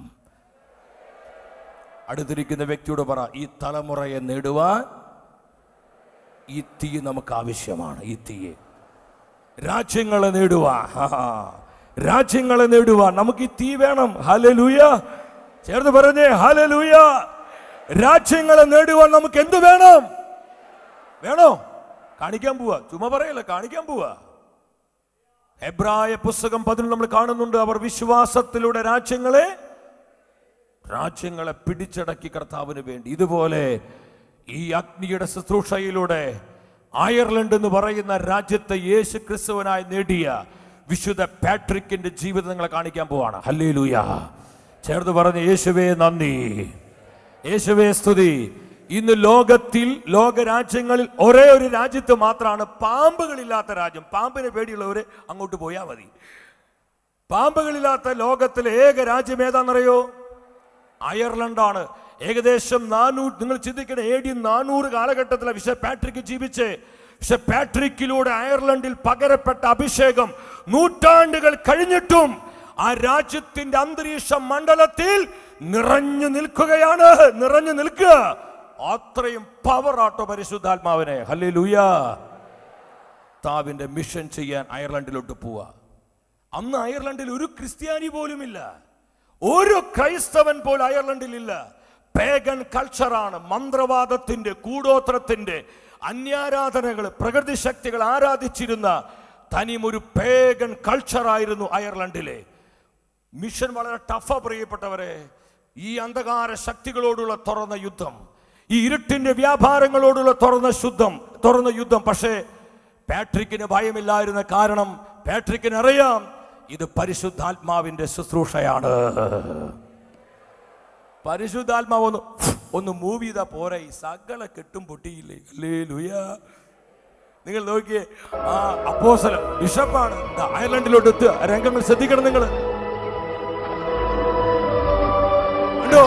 അടുത്തിരിക്കുന്ന വ്യക്തിയോട് പറ ഈ തലമുറയെ നേടുവാൻ ഈ തീ നമുക്ക് ആവശ്യമാണ് ഈ തീയെ രാജ്യങ്ങളെ നേടുവാൻ ആ, രാജ്യങ്ങളെ നേടുവാൻ നമുക്ക് ഈ തീ വേണം ഹലലൂയ ചേർന്ന് പറഞ്ഞേ ഹലലൂയ രാജ്യങ്ങളെ നേടുവാൻ നമുക്ക് എന്ത് വേണം വേണോ കാണിക്കാൻ പോവാ ചുമ്മാ പറയല്ല കാണിക്കാൻ പോവാ എബ്രായ പുസ്തകം പതിന് നമ്മൾ കാണുന്നുണ്ട് അവർ വിശ്വാസത്തിലൂടെ രാജ്യങ്ങളെ രാജ്യങ്ങളെ പിടിച്ചടക്കി കർത്താവിന് വേണ്ടി ഇതുപോലെ ഈ അഗ്നിയുടെ ശുശ്രൂഷയിലൂടെ അയർലൻഡ് എന്ന് പറയുന്ന രാജ്യത്തെ യേശു ക്രിസ്തുവനായി നേടിയ വിശുദ്ധ പാട്രിക്കിന്റെ ജീവിതം നിങ്ങളെ കാണിക്കാൻ പോവാണ് ഹല്ലേലൂയ ചേർന്ന് പറഞ്ഞ യേശുവേ നന്ദി യേശുവേ സ്തുതി ഇന്ന് ലോകത്തിൽ ലോക രാജ്യങ്ങളിൽ ഒരേ ഒരു രാജ്യത്ത് മാത്രമാണ് പാമ്പുകളില്ലാത്ത രാജ്യം പാമ്പിനെ പേടിയുള്ളവര് അങ്ങോട്ട് പോയാൽ മതി പാമ്പുകളില്ലാത്ത ലോകത്തിലെ ഏക രാജ്യം ഏതാണെന്നറിയോ അയർലൻഡാണ് ഏകദേശം നാനൂറ് നിങ്ങൾ ചിന്തിക്കണേ എ ഡി നാനൂറ് കാലഘട്ടത്തിലെ വിശ പാട്രിക് ജീവിച്ച് വിശ പാട്രിക്കിലൂടെ അയർലൻഡിൽ പകരപ്പെട്ട അഭിഷേകം നൂറ്റാണ്ടുകൾ കഴിഞ്ഞിട്ടും ആ രാജ്യത്തിന്റെ അന്തരീക്ഷ മണ്ഡലത്തിൽ നിറഞ്ഞു നിൽക്കുകയാണ് നിറഞ്ഞു നിൽക്കുക അത്രയും പവർ ആട്ടോ പരിശുദ്ധാത്മാവിനെ ഹല്ലേ താവിന്റെ മിഷൻ ചെയ്യാൻ അയർലൻഡിലോട്ട് പോവാ അന്ന് അയർലൻഡിൽ ഒരു ക്രിസ്ത്യാനി പോലുമില്ല ഒരു ക്രൈസ്തവൻ പോലും അയർലൻഡിൽ ഇല്ല പേഗൻ കൾച്ചറാണ് മന്ത്രവാദത്തിന്റെ കൂടോത്രത്തിന്റെ അന്യാരാധനകൾ പ്രകൃതി ശക്തികൾ ആരാധിച്ചിരുന്ന തനിയും ഒരു പേഗൻ കൾച്ചറായിരുന്നു അയർലൻഡിലെ മിഷൻ വളരെ ടഫ പ്രിയപ്പെട്ടവരെ ഈ അന്ധകാര ശക്തികളോടുള്ള തുറന്ന യുദ്ധം ഈ ഇരുട്ടിന്റെ വ്യാപാരങ്ങളോടുള്ള തുറന്ന ശുദ്ധം തുറന്ന യുദ്ധം പക്ഷേ പാട്രിക്കിന് ഭയമില്ലായിരുന്ന കാരണം പാട്രിക്കിന് അറിയാം ഇത് പരിശുദ്ധാത്മാവിന്റെ ശുശ്രൂഷയാണ് പരിശുദ്ധാത്മാവ് ഒന്ന് ഒന്ന് മൂവ് ചെയ്താ പോരെ ഈ സകല കെട്ടും പൊട്ടിയില്ലേ അല്ലേ ലുയ നിങ്ങൾ നോക്കിയേ ആ അപ്പോസലം ബിഷപ്പാണ് ദാ അയർലൻഡിലോട്ട് എത്തുക ആ രംഗങ്ങൾ ശ്രദ്ധിക്കണം നിങ്ങൾ കണ്ടോ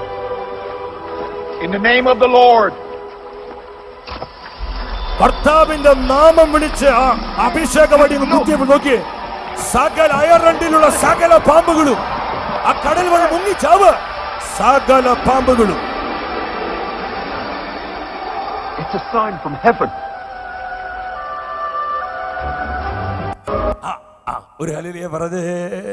In the name of the Lord, കർത്താവിന്റെ നാമം വിളിച്ച് ആ അഭിഷേകവടി ഒന്ന് കുത്തിയപ്പോൾ നോക്കിയേ സകല അയർലൻഡിലുള്ള സകല പാമ്പുകളും ആ കടൽ വഴി മുങ്ങി ചാവ് സകല പാമ്പുകളും it's a sign from heaven. ആ, ആ, ഒരു ഹലിലിയെ പറഞ്ഞേ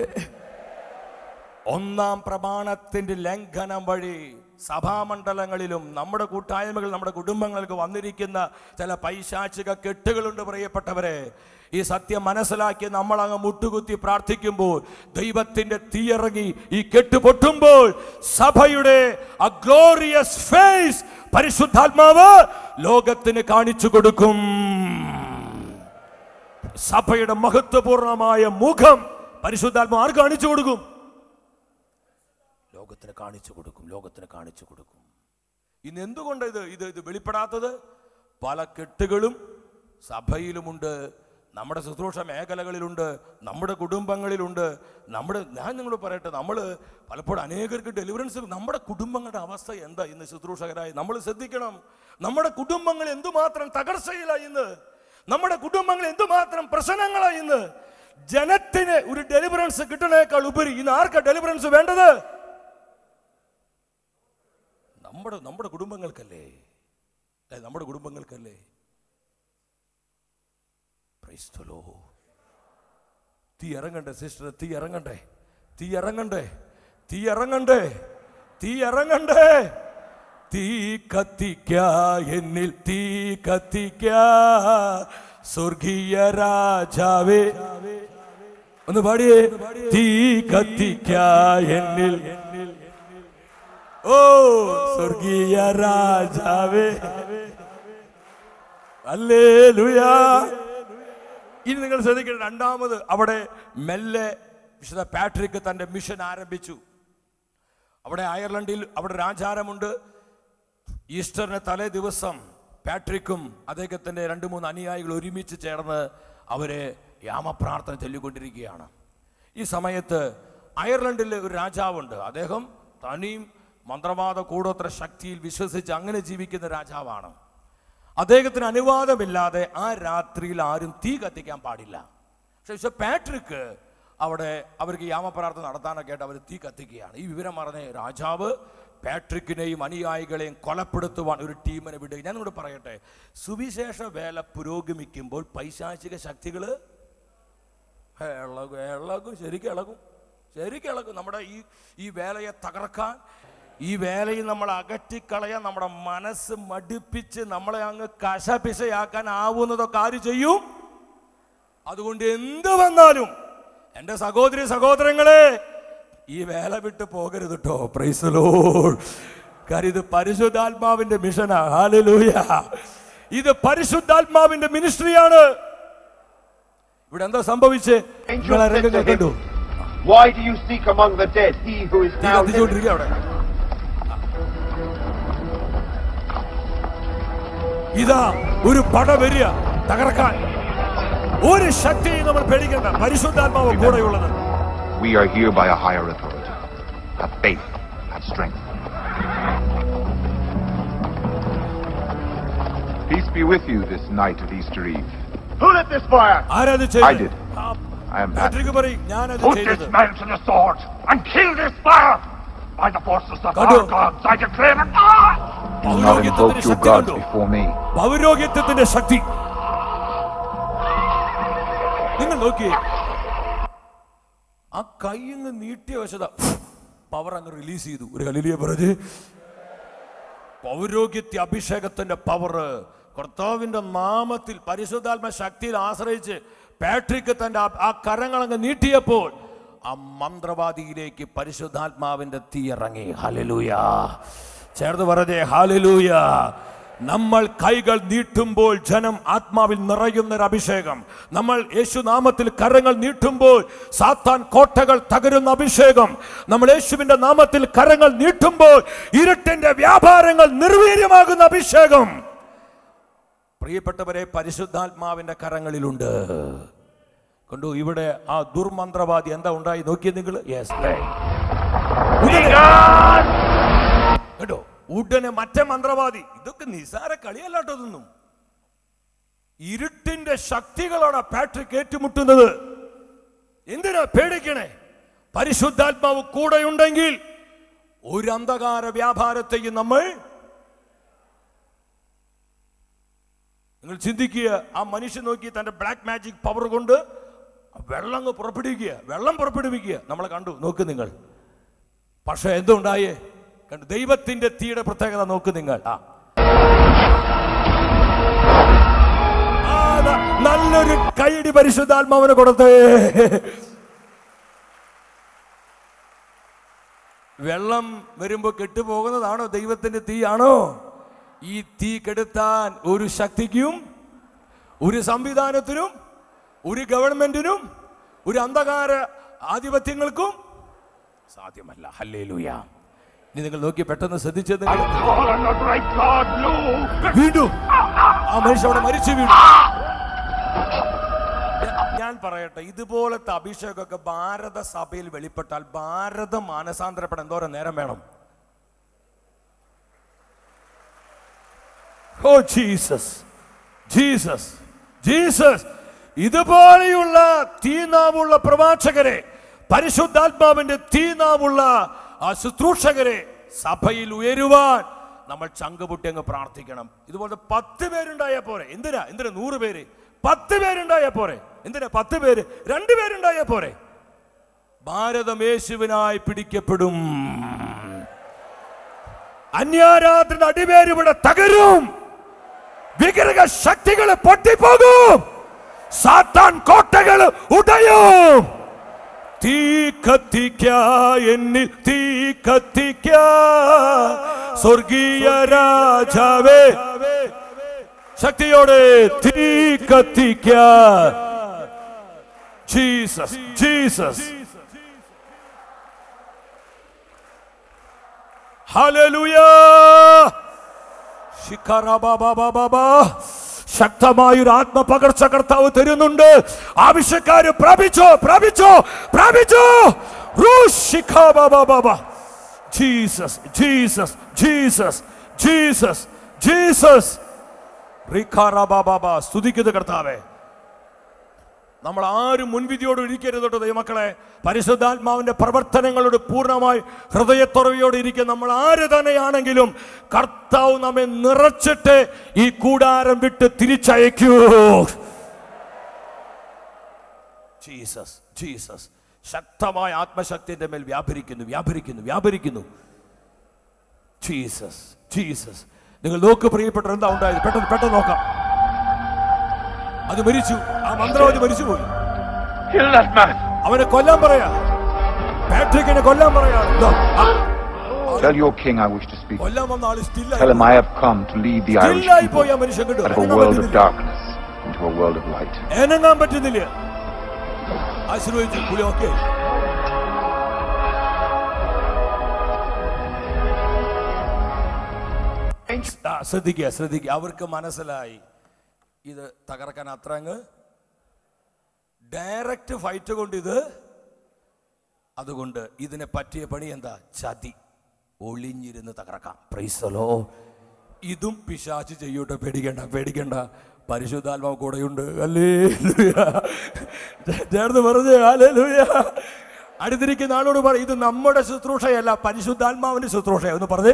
ഒന്നാം പ്രമാണത്തിന്റെ ലംഘനം വഴി സഭാമണ്ഡലങ്ങളിലും നമ്മുടെ കൂട്ടായ്മകൾ നമ്മുടെ കുടുംബങ്ങൾക്ക് വന്നിരിക്കുന്ന ചില പൈശാചിക കെട്ടുകളുണ്ട് പ്രിയപ്പെട്ടവരെ ഈ സത്യം മനസ്സിലാക്കി നമ്മൾ അങ്ങ് മുട്ടുകുത്തി പ്രാർത്ഥിക്കുമ്പോൾ ദൈവത്തിന്റെ തീയിറങ്ങി ഈ കെട്ട് പൊട്ടുമ്പോൾ സഭയുടെ ആ ഗ്ലോറിയസ് ഫേസ് പരിശുദ്ധാത്മാവ് ലോകത്തിന് കാണിച്ചു കൊടുക്കും സഭയുടെ മഹത്വപൂർണമായ മുഖം പരിശുദ്ധാത്മ ആർക്ക് കാണിച്ചു കൊടുക്കും ലോകത്തിന് കാണിച്ചു കൊടുക്കും ലോകത്തിന് കാണിച്ചു കൊടുക്കും ഇന്ന് എന്തുകൊണ്ട് ഇത് ഇത് ഇത് വെളിപ്പെടാത്തത് പല കെട്ടുകളും സഭയിലുമുണ്ട് നമ്മുടെ ശുശ്രൂഷ മേഖലകളിലുണ്ട് നമ്മുടെ കുടുംബങ്ങളിലുണ്ട് നമ്മുടെ ഞാൻ നിങ്ങളോട് പറയട്ടെ നമ്മൾ പലപ്പോഴും അനേകർക്ക് ഡെലിവറൻസ് നമ്മുടെ കുടുംബങ്ങളുടെ അവസ്ഥ എന്താ ഇന്ന് ശുശ്രൂഷകരായി നമ്മൾ ശ്രദ്ധിക്കണം നമ്മുടെ കുടുംബങ്ങൾ എന്തുമാത്രം തകർച്ചയിലായി ഇന്ന് നമ്മുടെ കുടുംബങ്ങൾ എന്തുമാത്രം പ്രശ്നങ്ങളായി ഇന്ന് ജനത്തിന് ഒരു ഡെലിവറൻസ് കിട്ടണേക്കാൾ ഉപരി ഇന്ന് ആർക്കാ ഡെലിവറൻസ് വേണ്ടത് നമ്മുടെ നമ്മുടെ കുടുംബങ്ങൾക്കല്ലേ അല്ലെ നമ്മുടെ കുടുംബങ്ങൾക്കല്ലേ Praise the Lord. തീ ഇറങ്ങണ്ടേ സിസ്റ്റർ തീ ഇറങ്ങണ്ടേ തീ ഇറങ്ങണ്ടേ തീ ഇറങ്ങണ്ടേ തീ ഇറങ്ങണ്ടേ തീ കത്തിക്ക എന്നിൽ തീ കത്തിക്ക സ്വർഗീയ രാജാവേ ഒന്ന് പാടിയേ തീ കത്തിക്ക എന്നിൽ ഓ സ്വർഗീയ രാജാവേ അല്ലേ ഇനി നിങ്ങൾ ശ്രദ്ധിക്കണം രണ്ടാമത് അവിടെ മെല്ലെ വിശുദ്ധ പാട്രിക് തന്റെ മിഷൻ ആരംഭിച്ചു അവിടെ അയർലൻഡിൽ അവിടെ ഒരു ആചാരമുണ്ട് ഈസ്റ്ററിന് തലേ ദിവസം പാട്രിക്കും അദ്ദേഹത്തിന്റെ രണ്ട് മൂന്ന് അനുയായികൾ ഒരുമിച്ച് ചേർന്ന് അവരെ യാമപ്രാർത്ഥന ചൊല്ലിക്കൊണ്ടിരിക്കുകയാണ് ഈ സമയത്ത് അയർലൻഡിൽ ഒരു രാജാവുണ്ട് അദ്ദേഹം തനിയും മന്ത്രവാദ കൂടോത്ര ശക്തിയിൽ വിശ്വസിച്ച് അങ്ങനെ ജീവിക്കുന്ന രാജാവാണ് അദ്ദേഹത്തിന് അനുവാദമില്ലാതെ ആ രാത്രിയിൽ ആരും തീ കത്തിക്കാൻ പാടില്ല പക്ഷെ വിശുദ്ധ പാട്രിക്ക് അവിടെ അവർക്ക് യാമപ്രാർത്ഥന നടത്താനൊക്കെ ആയിട്ട് അവർ തീ കത്തിക്കുകയാണ് ഈ വിവരം പറഞ്ഞ് രാജാവ് പാട്രിക്കിനെയും അനുയായികളെയും കൊലപ്പെടുത്തുവാൻ ഒരു ടീമിനെ വിടുക ഞാൻ ഇവിടെ പറയട്ടെ സുവിശേഷ വേല പുരോഗമിക്കുമ്പോൾ പൈശാചിക ശക്തികൾ ഇളകും ഇളകും ശരിക്കും ഇളകും ശരിക്കും ഇളകും നമ്മുടെ ഈ ഈ വേലയെ തകർക്കാൻ ഈ വേലയിൽ നമ്മൾ അകറ്റിക്കളയാൻ നമ്മുടെ മനസ്സ് മടുപ്പിച്ച് നമ്മളെ അങ്ങ് കശപിശയാക്കാൻ ആവുന്നതൊക്കെ ആര് ചെയ്യും അതുകൊണ്ട് എന്ത് വന്നാലും എൻ്റെ സഹോദരി സഹോദരങ്ങളെ ഈ വേല വിട്ട് പോകരുത് കേട്ടോ പ്രൈസലോ കാര്യം ഇത് പരിശുദ്ധാത്മാവിന്റെ മിഷനാ ഹാലലൂയ ഇത് പരിശുദ്ധാത്മാവിന്റെ മിനിസ്ട്രിയാണ് ഇവിടെ എന്താ സംഭവിച്ചേ Angel നിങ്ങൾ ആ said രംഗങ്ങൾ to കണ്ടു him, Why do you seek among the dead he who is തീ now living? കത്തിച്ചുകൊണ്ടിരിക്കുക അവിടെ ഇതാ ഒരു പട വരിക തകർക്കാൻ ഒരു ശക്തിയും നമ്മൾ പേടിക്കണ്ട പരിശുദ്ധാത്മാവ് കൂടെയുള്ളത് We are here by a higher authority. Have faith, have strength. Peace be with you this night of Easter Eve. Who lit this fire? ആരാത് I ചെയ്തത് did. I am Patrick Patrick. പറയും ഞാനത് Put ചെയ്തത് this man to the sword and kill this fire! By the forces of Kadu. our gods, I declare it! Ah! Do not invoke പൗരോഹിത്യത്തിന്റെ your Shakti gods കണ്ടു before me. പൗരോഹിത്യത്തിന്റെ ശക്തി നിങ്ങൾ നോക്കിയേ ആ കൈ അങ്ങ് നീട്ടിയ വശത പവർ അങ്ങ് റിലീസ് ചെയ്തു ഒരു കലിലിയ പറഞ്ഞ് പൗരോഹിത്യ അഭിഷേകത്തിന്റെ പവർ കർത്താവിന്റെ നാമത്തിൽ പരിശുദ്ധാത്മ ശക്തിയിൽ ആശ്രയിച്ച് പാട്രിക്ക് തന്റെ ആ- ആ കരങ്ങൾ അങ്ങ് നീട്ടിയപ്പോൾ ആ മന്ത്രവാദിയിലേക്ക് പരിശുദ്ധാത്മാവിന്റെ തീ ഇറങ്ങി ഹലലൂയ ചേർന്ന് പറഞ്ഞേ ഹാലലൂയ നമ്മൾ കൈകൾ നീട്ടുമ്പോൾ ജനം ആത്മാവിൽ നിറയുന്ന ഒരു അഭിഷേകം നമ്മൾ യേശുനാമത്തിൽ കരങ്ങൾ നീട്ടുമ്പോൾ സാത്താൻ കോട്ടകൾ തകരുന്ന അഭിഷേകം നമ്മൾ യേശുവിന്റെ നാമത്തിൽ കരങ്ങൾ നീട്ടുമ്പോൾ ഇരുട്ടിന്റെ വ്യാപാരങ്ങൾ നിർവീര്യമാകുന്ന അഭിഷേകം പ്രിയപ്പെട്ടവരെ പരിശുദ്ധാത്മാവിന്റെ കരങ്ങളിലുണ്ട് കണ്ടു ഇവിടെ ആ ദുർമന്ത്രവാദി എന്താ ഉണ്ടായി നോക്കിയ നിങ്ങൾ യെസ് കേട്ടോ ഉടനെ മറ്റേ മന്ത്രവാദി ഇതൊക്കെ നിസാര കളിയല്ലാട്ടോ ഇതൊന്നും ഇരുട്ടിന്റെ ശക്തികളാണ് പാട്രിക് ഏറ്റുമുട്ടുന്നത് എന്തിനാ പേടിക്കണേ പരിശുദ്ധാത്മാവ് കൂടെയുണ്ടെങ്കിൽ ഒരു അന്ധകാര വ്യാപാരത്തെയും നമ്മൾ നിങ്ങൾ ചിന്തിക്കുക ആ മനുഷ്യൻ നോക്കി തന്റെ ബ്ലാക്ക് മാജിക് പവർ കൊണ്ട് വെള്ളം അങ്ങ് പുറപ്പെടുവിക്കുക വെള്ളം പുറപ്പെടുവിക്കുക നമ്മളെ കണ്ടു നോക്ക് നിങ്ങൾ പക്ഷെ എന്തുണ്ടായേ കണ്ടു ദൈവത്തിന്റെ തീയുടെ പ്രത്യേകത നോക്ക് നിങ്ങൾ ആ ആ, ന- നല്ലൊരു കൈയടി പരിശുദ്ധാത്മാവിനെ കൊടുത്തേ വെള്ളം വരുമ്പോ കെട്ടുപോകുന്നതാണോ ദൈവത്തിന്റെ തീയാണോ ഈ തീ കെടുത്താൻ ഒരു ശക്തിക്കും ഒരു സംവിധാനത്തിനും ഒരു ഗവൺമെന്റിനും ഒരു അന്ധകാര ആധിപത്യങ്ങൾക്കും സാധ്യമല്ല ഹല്ലേലൂയ ഇനി നിങ്ങൾ നോക്കി പെട്ടെന്ന് ശ്രദ്ധിച്ചത് നിങ്ങൾ Call on the great God, look! വീണ്ടും ആ മനുഷ്യൻ അവിടെ മരിച്ചു വീണു ഞാൻ- ഞാൻ പറയട്ടെ ഇതുപോലത്തെ അഭിഷേകമൊക്കെ ഭാരത സഭയിൽ വെളിപ്പെട്ടാൽ ഭാരതം മാനസാന്തരപ്പെടാൻ എന്തോരം നേരം വേണം ഓ ജീസസ് ജീസസ് ജീസസ് ഇതുപോലെയുള്ള തീനാവുള്ള പ്രവാചകരെ പരിശുദ്ധാത്മാവിന്റെ തീനാവുള്ള ആ ശുശ്രൂഷകരെ സഭയിൽ ഉയരുവാൻ നമ്മൾ ചങ്കുപൊട്ടി അങ്ങ് പ്രാർത്ഥിക്കണം ഇതുപോലെ പത്ത് പേരുണ്ടായാൽ പോരെ എന്തിനാ എന്തിനാ നൂറ് പേര് പത്ത് പേരുണ്ടായാൽ പോരെ എന്തിനാ പത്ത് പേര് രണ്ട് പേരുണ്ടായാൽ പോരെ ഭാരതം യേശുവിനായി പിടിക്കപ്പെടും അന്യാരാധന അടിവേര് ഇവിടെ തകരും വിഗ്രഹ ശക്തികൾ പൊട്ടിപ്പോകും സാത്താൻ കോട്ടകൾ ഉടയും തീ കത്തിക്ക എന്നിൽ തീ കത്തിക്ക സ്വർഗീയ രാജാവേ ശക്തിയോടെ തീ കത്തിക്ക ജീസസ് ജീസസ് ഹല്ലേലൂയ ശിഖറബബബബബ. ശക്തമായൊരു ആത്മപകർച്ച കർത്താവ് തരുന്നുണ്ട് ആവശ്യക്കാര് പ്രാപിച്ചോ പ്രാപിച്ചോ പ്രാപിച്ചോ Jesus Jesus Jesus Jesus Jesus സ്തുതിക്കുന്നത് കർത്താവേ നമ്മൾ ആരും മുൻവിധിയോട് ഇരിക്കരുത് കേട്ടോ ദൈവമക്കളെ പരിശുദ്ധാത്മാവിന്റെ പ്രവർത്തനങ്ങളോട് പൂർണ്ണമായി ഹൃദയത്തുറവിയോട് ഇരിക്കുക നമ്മൾ ആര് തന്നെയാണെങ്കിലും കർത്താവ് നമ്മെ നിറച്ചിട്ട് ഈ കൂടാരം വിട്ട് തിരിച്ചയക്കൂ ജീസസ് ജീസസ് ശക്തമായ ആത്മശക്തിന്റെ മേൽ വ്യാപരിക്കുന്നു വ്യാപരിക്കുന്നു വ്യാപരിക്കുന്നു ജീസസ് ജീസസ് നിങ്ങൾ നോക്ക് പ്രിയപ്പെട്ട എന്താ ഉണ്ടായത് പെട്ടെന്ന് പെട്ടെന്ന് നോക്കാം അത് മരിച്ചു ആ മന്ത്രവാദി മരിച്ചുപോയി Kill that man! അവനെ കൊല്ലാൻ പറയാ പാട്രിക്കിനെ കൊല്ലാൻ പറയാ ഇതാ, ആ, Tell your king I wish to speak. കൊല്ലാൻ വന്ന ആള് Tell him സ്റ്റില്ലായി I have come to lead the Irish സ്റ്റില്ലായി people പോയി ആ മനുഷ്യൻ കണ്ടു out of a അനങ്ങാൻ world of പറ്റുന്നില്ല darkness into a world of light. അനങ്ങാൻ പറ്റുന്നില്ല ആശീർവദിച്ചു പുള്ളി ഓക്കെ ആ, ശ്രദ്ധിക്കുക ശ്രദ്ധിക്കുക അവർക്ക് മനസ്സിലായി ഇത് തകർക്കാൻ അത്ര അങ്ങ് ഡയറക്റ്റ് ഫൈറ്റ് കൊണ്ട് ഇത് അതുകൊണ്ട് ഇതിനെ പറ്റിയ പണി എന്താ ചതി ഒളിഞ്ഞിരുന്ന് തകർക്കാം പ്രൈസലോ ഇതും പിശാച്ച് ചെയ്യൂട്ടെ പേടിക്കണ്ട പേടിക്കണ്ട പരിശുദ്ധാത്മാവ് കൂടെയുണ്ട് അല്ലേ ചേർന്ന് പറഞ്ഞേ അല്ലേ അടുത്തിരിക്കുന്ന ആളോട് പറ ഇത് നമ്മുടെ ശുശ്രൂഷയല്ല പരിശുദ്ധാത്മാവിന്റെ ശുശ്രൂഷ ഒന്ന് പറഞ്ഞേ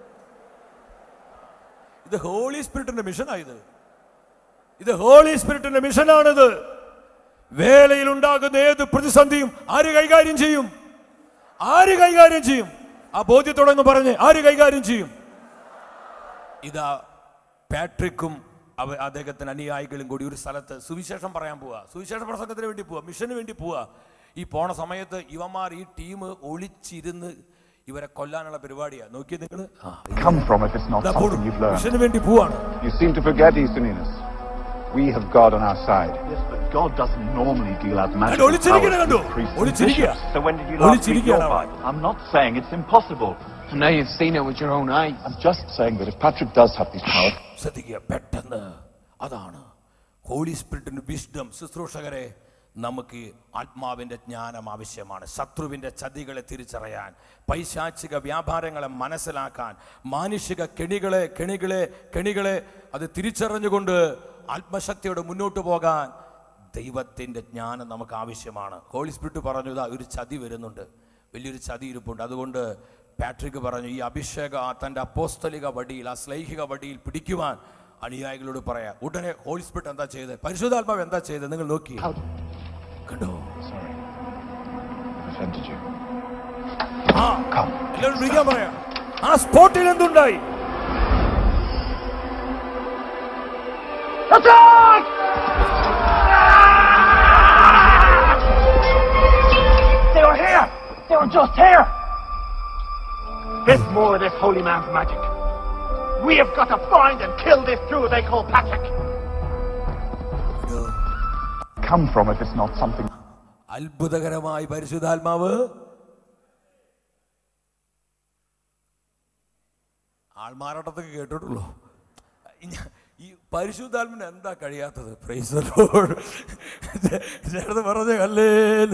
ഇത് ഹോളി സ്പിരിറ്റിന്റെ മിഷനായത് ഇത് ഹോളി സ്പിരിറ്റിന്റെ മിഷനാണിത് വേലയിൽ ഉണ്ടാകുന്ന ഏത് പ്രതിസന്ധിയും ആര് കൈകാര്യം ചെയ്യും ആര് കൈകാര്യം ചെയ്യും ആ ബോധ്യത്തോടെ ഒന്ന് പറഞ്ഞ് ആര് കൈകാര്യം ചെയ്യും ഇതാ പാട്രിക്കും അവ അദ്ദേഹത്തിന് അനുയായികളും കൂടി ഒരു സ്ഥലത്ത് സുവിശേഷം പറയാൻ പോവാ സുവിശേഷ പ്രസംഗത്തിന് വേണ്ടി പോവാ മിഷന് വേണ്ടി പോവാ ഈ പോണ സമയത്ത് ഇവന്മാർ ഈ ടീം ഒളിച്ചിരുന്ന് ഇവരെ കൊല്ലാനുള്ള പരിപാടിയാ നോക്കിയത് നിങ്ങൾ Come from it, it's not something you've learned. മിഷന് വേണ്ടി പോവാണ് You seem to forget, Easterninus. We have God on our side. Yes, but God doesn't normally deal out കണ്ടോ, magical powers ഒളിച്ചിരിക്കണ കണ്ടോ to priests and ഒളിച്ചിരിക്കുക bishops. So when did you last read your ഒളിച്ചിരിക്കുകയാണ് അവൻ. Bible? I'm not saying it's impossible. And now you've seen it with your own eyes. I'm just saying that if Patrick does have these powers, ശ്രദ്ധിക്കുക പെട്ടെന്ന് അതാണ് ഹോളി സ്പിരിറ്റിന് വിഷ്ഡം ശുശ്രൂഷകരെ നമുക്ക് ആത്മാവിന്റെ ജ്ഞാനം ആവശ്യമാണ് ശത്രുവിന്റെ ചതികളെ തിരിച്ചറിയാൻ പൈശാചിക വ്യാപാരങ്ങളെ മനസ്സിലാക്കാൻ മാനുഷിക കെണികളെ കെണികളെ കെണികളെ അത് തിരിച്ചറിഞ്ഞുകൊണ്ട് ആത്മശക്തിയോടെ മുന്നോട്ട് പോകാൻ ദൈവത്തിന്റെ ജ്ഞാനം നമുക്ക് ആവശ്യമാണ് ഹോളി സ്പിരിറ്റ് പറഞ്ഞു ഇതാ ഒരു ചതി വരുന്നുണ്ട് വലിയൊരു ചതി ഇരിപ്പുണ്ട് അതുകൊണ്ട് പാട്രിക് പറഞ്ഞു ഈ അഭിഷേക ആ തൻ്റെ അപ്പോസ്തലിക വടിയിൽ ആ സ്ലൈഹിക വടിയിൽ പിടിക്കുവാൻ അനുയായികളോട് പറയാം ഉടനെ ഹോളി സ്പിരിറ്റ് എന്താ ചെയ്തത് പരിശുദ്ധാത്മാവ് എന്താ ചെയ്തത് നിങ്ങൾ നോക്കി കണ്ടോ sorry, I've offended you. ആ Come. എല്ലാവരും വിളിക്കാൻ പറയാം ആ സ്പോട്ടിൽ എന്തുണ്ടായി They were here! They were just here! There's more of this holy man's magic. We have got to find and kill this Jew they call Patrick. Come from it, it's not something അത്ഭുതകരമായി പരിശുദ്ധാത്മാവ് ആൾമാറാട്ടത്തൊക്കെ കേട്ടിട്ടുള്ളൂ ഇഞ്ഞ- ഈ പരിശുദ്ധാത്മന് എന്താ കഴിയാത്തത് പ്രൈസ് ചേർന്ന് പറഞ്ഞ അല്ലേ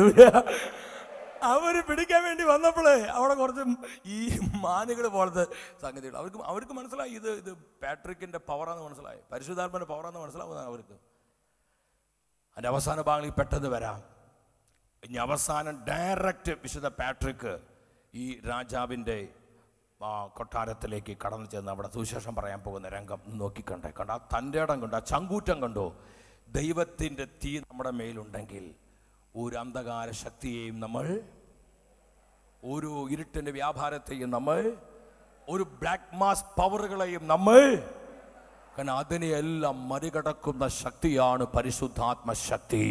അവര് പിടിക്കാൻ വേണ്ടി വന്നപ്പോഴേ അവിടെ കുറച്ച് ഈ മാനുകൾ പോലത്തെ സംഗതികൾ അവർക്ക് അവർക്ക് മനസ്സിലായി ഇത് ഇത് പാട്രിക്കിന്റെ പവറാന്ന് മനസ്സിലായി പരിശുദ്ധാത്മന്റെ പവറാന്ന് മനസ്സിലാവുന്നതാണ് അവർക്ക് അതിന്റെ അവസാന ഭാഗങ്ങളിൽ പെട്ടെന്ന് വരാം ഇനി അവസാനം ഡയറക്റ്റ് വിശുദ്ധ പാട്രിക്ക് ഈ രാജാവിൻ്റെ ആ, കൊട്ടാരത്തിലേക്ക് കടന്നു ചെന്ന് അവിടെ സുവിശേഷം പറയാൻ പോകുന്ന രംഗം നോക്കിക്കണ്ടേ കണ്ട ആ തൻ്റെ ഇടം കണ്ടോ ആ ചങ്കൂറ്റം കണ്ടോ ദൈവത്തിൻ്റെ തീ നമ്മുടെ മേലുണ്ടെങ്കിൽ ഒരു അന്ധകാര ശക്തിയെയും നമ്മൾ ഒരു ഇരുട്ടിൻ്റെ വ്യാപാരത്തെയും നമ്മൾ ഒരു ബ്ലാക്ക് മാസ് പവറുകളെയും നമ്മൾ കാരണം അതിനെയെല്ലാം മറികടക്കുന്ന ശക്തിയാണ് പരിശുദ്ധാത്മ ശക്തി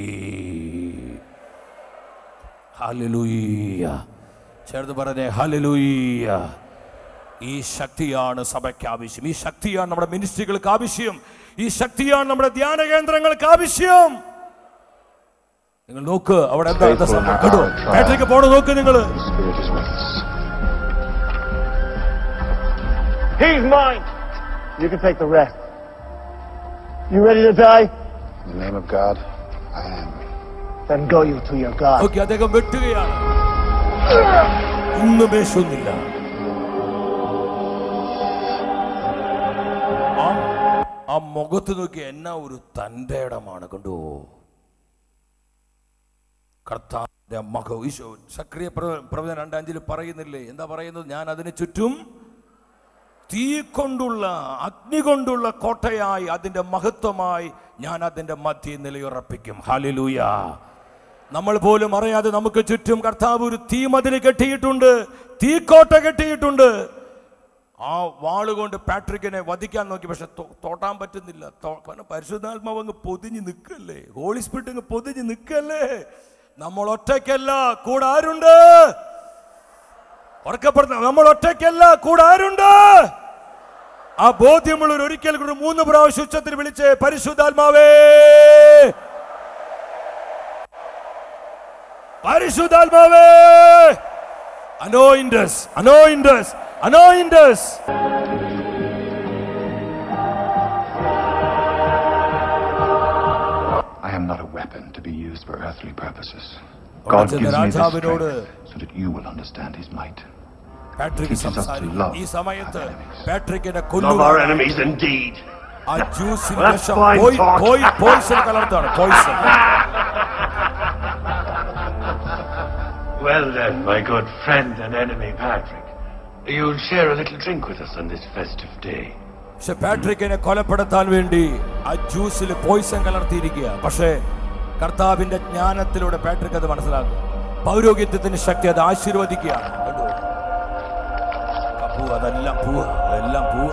ഹല്ലേലൂയ ചേർത്ത് പറഞ്ഞേ ഹല്ലേലൂയ ഈ ശക്തിയാണ് സഭയ്ക്ക് ആവശ്യം ഈ ശക്തിയാണ് നമ്മുടെ മിനിസ്ട്രികൾക്ക് ആവശ്യം ഈ ശക്തിയാണ് നമ്മുടെ ധ്യാന കേന്ദ്രങ്ങൾക്ക് ആവശ്യം നിങ്ങൾ നോക്ക് അവിടെ എന്താ എന്താ സംഭവം? കേട്ടോ പാട്രിക്ക് പോണ നോക്ക് നിങ്ങൾ the Spirit is with us. He's mine. You can take the rest. You ready to die? In the name of God, I am. Then go you to your God. Okay അദ്ദേഹം വെട്ടുകയാണ് ഒന്നും വേഷമൊന്നുമില്ല ആ ആ മുഖത്ത് നോക്കി എന്നാ ഒരു തൻ്റെ ഇടമാണ് കണ്ടു കർത്താവിന്റെ മക ഈശോ സക്രിയ പ്രവചന രണ്ടഞ്ചിൽ പറയുന്നില്ലേ എന്താ പറയുന്നത് ഞാൻ അതിന് ചുറ്റും തീ കൊണ്ടുള്ള അഗ്നി കൊണ്ടുള്ള കോട്ടയായി അതിന്റെ മഹത്വമായി ഞാൻ അതിന്റെ മധ്യ നിലയുറപ്പിക്കും ഹാലിലൂയ നമ്മൾ പോലും അറിയാതെ നമുക്ക് ചുറ്റും കർത്താവ് ഒരു തീമതിൽ കെട്ടിയിട്ടുണ്ട് തീക്കോട്ട കെട്ടിയിട്ടുണ്ട് ആ വാളുകൊണ്ട് പാട്രിക്കിനെ വധിക്കാൻ നോക്കി പക്ഷെ തോ- തോട്ടാൻ പറ്റുന്നില്ല തോ- കാരണം പരിശുദ്ധാത്മാവ് അങ്ങ് പൊതിഞ്ഞ് നിൽക്കല്ലേ ഹോളി സ്പിരിറ്റ് അങ്ങ് പൊതിഞ്ഞ് നിൽക്കല്ലേ നമ്മൾ ഒറ്റയ്ക്കല്ല കൂടെ ആരുണ്ട് ഉറക്കപ്പെടുന്ന നമ്മൾ ഒറ്റയ്ക്കല്ല കൂടെ ആരുണ്ട് ആ ബോധ്യമുള്ളവർ ഒരിക്കൽ കൂടി മൂന്ന് പ്രാവശ്യം ഉച്ചത്തിൽ വിളിച്ച് പരിശുദ്ധാത്മാവേ പരിശുദ്ധാത്മാവേ anoint us anoint us anoint us I am not a weapon to be used for earthly purposes. അവിടെ God ചെന്ന് gives me this രാജാവിനോട് strength so that you will understand His might. Patrick Teaches us to സംസാരിക്കും love ഈ സമയത്ത് our enemies. പാട്രിക്കിനെ Love our കൊല്ലുക enemies indeed. ആ ജ്യൂസിൽ That's വിഷം fine പോയി talk. പോയി പോയിസൺ കലർത്താണ് poison Well then, my good friend and enemy Patrick, you'll share a little drink with us on this festive day. പക്ഷെ പാട്രിക്കിനെ കൊലപ്പെടുത്താൻ വേണ്ടി ആ ജ്യൂസിൽ പോയിസൺ കലർത്തിയിരിക്കുക പക്ഷേ കർത്താവിന്റെ ജ്ഞാനത്തിലൂടെ പാട്രിക് അത് മനസ്സിലാക്കും പൗരോഹിത്യത്തിന്റെ ശക്തി അത് ആശീർവദിക്കുകയാണ് കണ്ടോ പൂ അതെല്ലാം പൂ അതെല്ലാം പൂ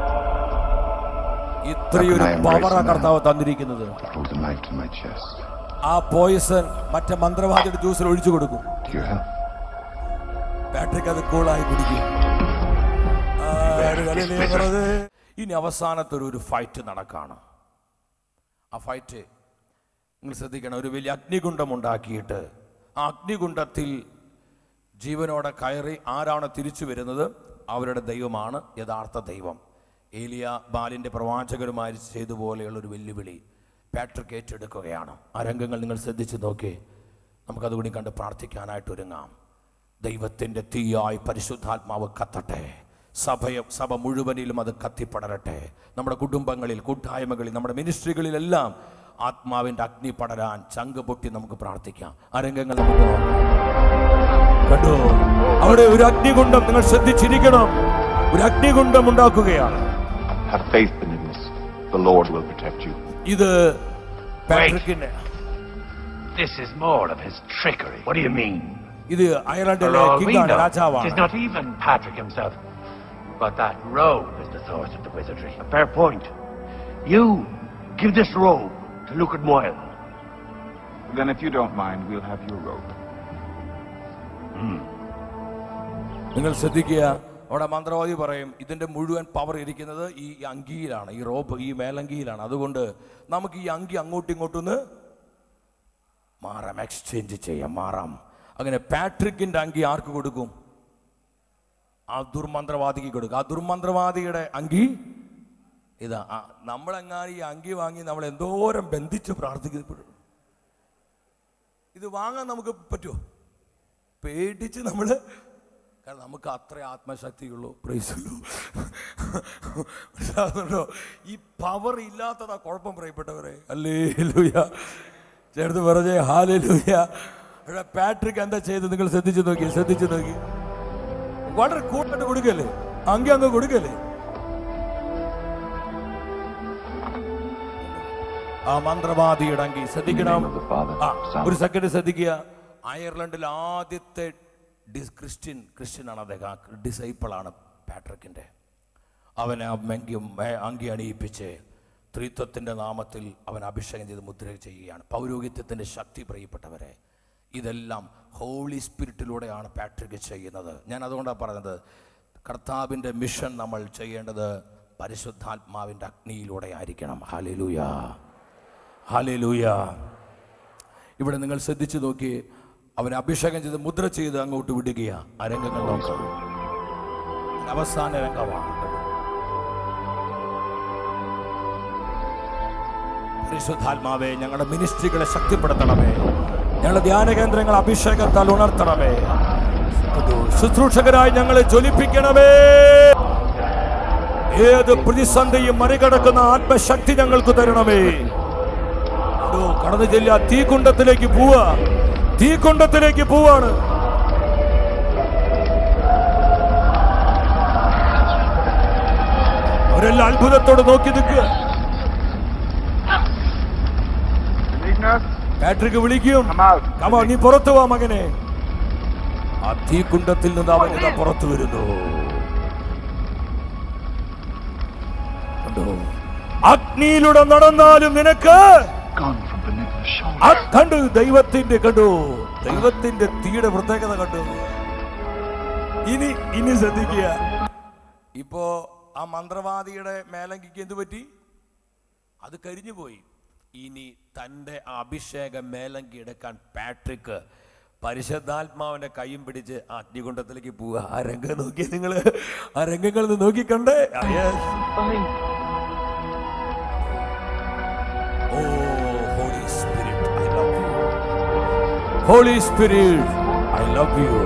ഇത്രയൊരു How can I embrace പവറാ a man? കർത്താവ് തന്നിരിക്കുന്നത് He holds a knife to my chest. ആ പോയിസൺ മറ്റേ മന്ത്രവാദിയുടെ ജ്യൂസിൽ ഒഴിച്ചു കൊടുക്കും To your health. പാട്രിക് അത് കൂളായി കുടിക്കും ആ, ഒരു കളിയിലേ പറഞ്ഞത്. ഇനി അവസാനത്തെ ഒരു- ഒരു ഫൈറ്റ് നടക്കാണ് ആ ഫൈറ്റ് നിങ്ങൾ ശ്രദ്ധിക്കണം ഒരു വലിയ അഗ്നികുണ്ഡം ഉണ്ടാക്കിയിട്ട് ആ അഗ്നികുണ്ഡത്തിൽ ജീവനോടെ കയറി ആരാണ് തിരിച്ചു വരുന്നത് അവരുടെ ദൈവമാണ് യഥാർത്ഥ ദൈവം ഏലിയ ബാലിൻ്റെ പ്രവാചകരുമായി ചെയ്തുപോലെയുള്ള ഒരു വെല്ലുവിളി പാട്രിക് ഏറ്റെടുക്കുകയാണ് ആ രംഗങ്ങൾ നിങ്ങൾ ശ്രദ്ധിച്ച് നോക്കി നമുക്കതുകൂടി കണ്ട് പ്രാർത്ഥിക്കാനായിട്ട് ഒരുങ്ങാം ദൈവത്തിൻ്റെ തീയായി പരിശുദ്ധാത്മാവ് കത്തട്ടെ സഭയ സഭ മുഴുവനിലും അത് കത്തിപ്പടരട്ടെ നമ്മുടെ കുടുംബങ്ങളിൽ കൂട്ടായ്മകളിൽ നമ്മുടെ മിനിസ്ട്രികളിലെല്ലാം ആത്മാവിൻ്റെ അഗ്നി പടരാൻ ചങ്ക് പൊട്ടി നമുക്ക് പ്രാർത്ഥിക്കാം ആ രംഗങ്ങൾ നമുക്ക് നോക്കാം കണ്ടോ അവിടെ ഒരു അഗ്നികുണ്ഡം നിങ്ങൾ ശ്രദ്ധിച്ചിരിക്കണം ഒരു അഗ്നികുണ്ഡം ഉണ്ടാക്കുകയാണ് Have faith, Benedict. The Lord will protect you. ഇത് പാട്രിക്കിന്റെ This is more of his trickery. What do you mean? ഇത് For അയർലൻഡിലെ all we കിങ്ങാണ് know, it രാജാവാണ് is not even Patrick himself, but that robe is the source of the wizardry. A fair point. You give this robe to Lucas Moyle. Then, if you don't mind, we'll have your robe. നിങ്ങൾ ശ്രദ്ധിക്കുക അവിടെ മന്ത്രവാദി പറയും ഇതിന്റെ മുഴുവൻ പവർ ഇരിക്കുന്നത് ഈ അങ്കിയിലാണ് ഈ റോപ്പ് ഈ മേലങ്കിയിലാണ് അതുകൊണ്ട് നമുക്ക് ഈ അങ്കി അങ്ങോട്ടും ഇങ്ങോട്ടൊന്ന് മാറാം എക്സ്ചേഞ്ച് ചെയ്യാം മാറാം അങ്ങനെ പാട്രിക്കിന്റെ അങ്കി ആർക്ക് കൊടുക്കും ആ ദുർമന്ത്രവാദിക്ക് കൊടുക്കും ആ ദുർമന്ത്രവാദിയുടെ അങ്കി ഇതാ ആ, നമ്മളെങ്ങാനും ഈ അങ്കി വാങ്ങി നമ്മൾ എന്തോരം ബന്ധിച്ച് പ്രാർത്ഥിക്കപ്പെടും ഇത് വാങ്ങാൻ നമുക്ക് പറ്റുമോ പേടിച്ച് നമ്മൾ കാരണം നമുക്ക് അത്ര ആത്മശക്തിയുള്ളൂ പ്രൈസുള്ളൂ മനസ്സിലാകുന്നുണ്ടോ ഈ പവർ ഇല്ലാത്തതാ കുഴപ്പം പറയപ്പെട്ടവരെ അല്ലേ ലൂയ ചേർത്ത് പറഞ്ഞേ ഹാലേ ലൂയ ഇവിടെ പാട്രിക് എന്താ ചെയ്ത് നിങ്ങൾ ശ്രദ്ധിച്ചു നോക്കി ശ്രദ്ധിച്ചു നോക്കി വളരെ കൂട്ടായിട്ട് കൊടുക്കല്ലേ അങ്കി അങ്ങ് കൊടുക്കല്ലേ ആ മന്ത്രവാദിയുടെ അങ്കി ശ്രദ്ധിക്കണം In the name of the Father, ആ Son, ഒരു സെക്കൻഡ് ശ്രദ്ധിക്കുക അയർലൻഡിൽ ആദ്യത്തെ ഡിസ് ക്രിസ്ത്യൻ ക്രിസ്ത്യനാണ് അദ്ദേഹം ആ ഡിസൈപ്പിളാണ് പാട്രിക്കിൻ്റെ അവനെ ആ അങ്കി മേ- അങ്കി അണിയിപ്പിച്ച് ത്രിത്വത്തിൻ്റെ നാമത്തിൽ അവൻ അഭിഷേകം ചെയ്ത് മുദ്ര ചെയ്യുകയാണ് പൗരോഹിത്യത്തിൻ്റെ ശക്തി പ്രിയപ്പെട്ടവരെ ഇതെല്ലാം ഹോളി സ്പിരിറ്റിലൂടെയാണ് പാട്രിക് ചെയ്യുന്നത് ഞാൻ അതുകൊണ്ടാണ് പറഞ്ഞത് കർത്താവിൻ്റെ മിഷൻ നമ്മൾ ചെയ്യേണ്ടത് പരിശുദ്ധാത്മാവിൻ്റെ അഗ്നിയിലൂടെ ആയിരിക്കണം ഹാലിലൂയ ഹാലിലൂയ ഇവിടെ നിങ്ങൾ ശ്രദ്ധിച്ചു നോക്കി അവൻ അഭിഷേകം ചെയ്ത് മുദ്ര ചെയ്ത് അങ്ങോട്ട് വിടുകയാ ആ രംഗങ്ങൾ നോക്കാം അവസാന രംഗമാണ് പരിശുദ്ധാത്മാവേ ഞങ്ങളുടെ മിനിസ്ട്രികളെ ശക്തിപ്പെടുത്തണമേ ഞങ്ങളുടെ ധ്യാന കേന്ദ്രങ്ങൾ അഭിഷേകത്താൽ ഉണർത്തണമേ ശുശ്രൂഷകരായി ഞങ്ങളെ ജ്വലിപ്പിക്കണമേ ഏത് പ്രതിസന്ധിയും മറികടക്കുന്ന ആത്മശക്തി ഞങ്ങൾക്ക് തരണമേ ഓ, കടന്നു ചെല്ല തീക്കുണ്ടത്തിലേക്ക് പോവാ തീക്കുണ്ടത്തിലേക്ക് പോവാണ് അവരെല്ലാം അത്ഭുതത്തോടെ നോക്കി നിൽക്കുക Ignis, പാട്രിക്ക് വിളിക്കും come out. കമാ നീ പുറത്തു വാ മകനെ ആ തീക്കുണ്ടത്തിൽ നിന്ന് അവൻ ഇതാ പുറത്തു വരുന്നു കണ്ടോ അഗ്നിയിലൂടെ നടന്നാലും നിനക്ക് Gone from beneath the shoulder. ആ കണ്ടു ദൈവത്തിന്റെ കണ്ടു ദൈവത്തിന്റെ തീയുടെ പ്രത്യേകത കണ്ടു ഇനി ഇനി ശ്രദ്ധിക്കുക ഇപ്പോ ആ മന്ത്രവാദിയുടെ മേലങ്കിക്ക് എന്ത് പറ്റി അത് കരിഞ്ഞു പോയി ഇനി തൻ്റെ ആ അഭിഷേക മേലങ്കി എടുക്കാൻ പാട്രിക്ക് പരിശുദ്ധാത്മാവിന്റെ കൈയും പിടിച്ച് ആ അഗ്നികുണ്ടത്തിലേക്ക് പോവുക ആ രംഗം നോക്കിയ നിങ്ങള് ആ രംഗങ്ങളിൽ നിന്ന് നോക്കിക്കണ്ടേ ആ, yes. Oh, Holy Spirit, I love you. Holy Spirit, I love you.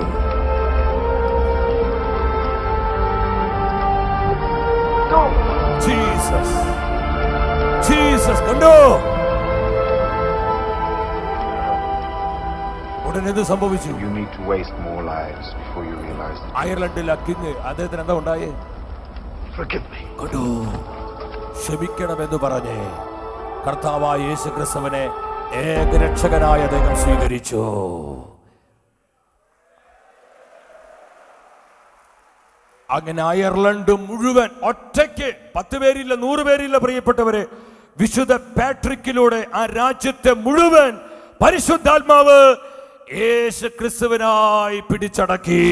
Go! Jesus. Jesus, കണ്ടോ ഉടനെ എന്ത് സംഭവിച്ചു You need to waste more lives before you realize that. അയർലൻഡിൽ അക്കിങ് അദ്ദേഹത്തിന് എന്താ ഉണ്ടായേ Forgive me. കണ്ടു ക്ഷമിക്കണമെന്ന് പറഞ്ഞ് കർത്താവായ യേശു ക്രിസ്തുവിനെ ഏകരക്ഷകനായ അദ്ദേഹം സ്വീകരിച്ചു അങ്ങനെ അയർലൻഡ് മുഴുവൻ ഒറ്റയ്ക്ക് പത്ത് പേരില്ല നൂറ് പേരില്ല പ്രിയപ്പെട്ടവരെ വിശുദ്ധ പാട്രിക്കിലൂടെ ആ രാജ്യത്തെ മുഴുവൻ പരിശുദ്ധാത്മാവ് യേശു ക്രിസ്തുവിനായി പിടിച്ചടക്കി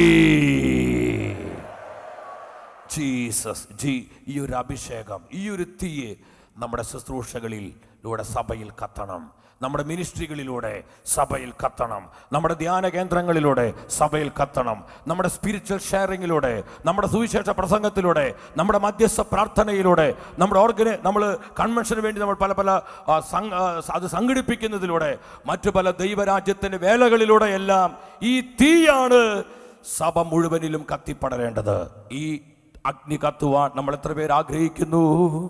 ജീസസ് ജി ഈ ഒരു അഭിഷേകം ഈ ഒരു തീയെ നമ്മുടെ ശുശ്രൂഷകളിലൂടെ സഭയിൽ കത്തണം നമ്മുടെ മിനിസ്ട്രികളിലൂടെ സഭയിൽ കത്തണം നമ്മുടെ ധ്യാന കേന്ദ്രങ്ങളിലൂടെ സഭയിൽ കത്തണം നമ്മുടെ സ്പിരിച്വൽ ഷെയറിങ്ങിലൂടെ നമ്മുടെ സുവിശേഷ പ്രസംഗത്തിലൂടെ നമ്മുടെ മധ്യസ്ഥ പ്രാർത്ഥനയിലൂടെ നമ്മുടെ ഓർഗന് നമ്മൾ കൺവെൻഷന് വേണ്ടി നമ്മൾ പല പല ആ, സം- ആ, അത് സംഘടിപ്പിക്കുന്നതിലൂടെ മറ്റു പല ദൈവരാജ്യത്തിൻ്റെ വേലകളിലൂടെ എല്ലാം ഈ തീയാണ് സഭ മുഴുവനിലും കത്തിപ്പടരേണ്ടത് ഈ അഗ്നി കത്തുവാൻ നമ്മൾ എത്ര പേര് ആഗ്രഹിക്കുന്നു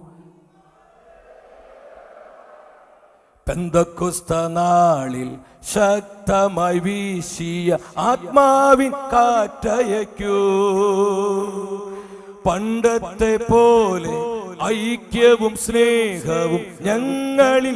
പെന്തക്കുസ്ത നാളിൽ ശക്തമായി വീശിയ ആത്മാവിൻ കാറ്റയക്കൂ പണ്ടത്തെ പോലെ ഐക്യവും സ്നേഹവും ഞങ്ങളിൽ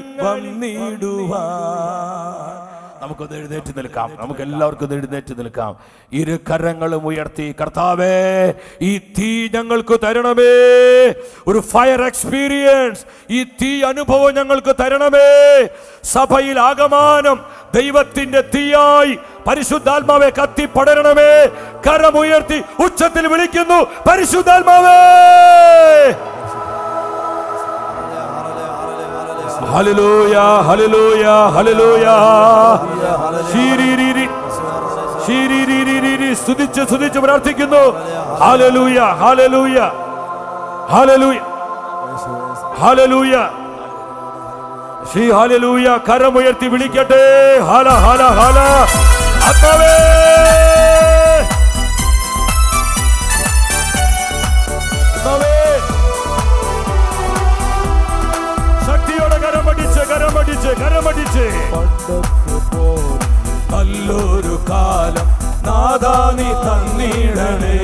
വന്നിടുവാൻ നമുക്കൊന്ന് എഴുന്നേറ്റ് നിൽക്കാം നമുക്ക് എല്ലാവർക്കും ഒന്ന് എഴുന്നേറ്റ് നിൽക്കാം ഇരു കരങ്ങളും ഉയർത്തി കർത്താവേ ഈ തീ ഞങ്ങൾക്ക് തരണമേ ഒരു ഫയർ എക്സ്പീരിയൻസ് ഈ തീ അനുഭവം ഞങ്ങൾക്ക് തരണമേ സഭയിൽ ആകമാനം ദൈവത്തിന്റെ തീയായി പരിശുദ്ധാത്മാവെ കത്തി പടരണമേ കരമുയർത്തി ഉച്ചത്തിൽ വിളിക്കുന്നു പരിശുദ്ധാത്മാവേ ഹല്ലേലൂയ ഹല്ലേലൂയ ഹല്ലേലൂയ ശീരീരീരി ശീരീരീരീരി സ്തുതിച്ച് സ്തുതിച്ച് പ്രാർത്ഥിക്കുന്നു ഹല്ലേലൂയ ഹല്ലേലൂയ ഹല്ലേലൂയ ഹല്ലേലൂയ ശ്രീ ഹല്ലേലൂയ കരമുയർത്തി വിളിക്കട്ടെ ഹല ഹല ഹല ആത്മാവേ ആത്മാവേ ശക്തിയോടെ കരമടിച്ച് കരമടിച്ച് കരമടിച്ച് നല്ലൊരു കാലം നാദാ നീ തന്നിടണേ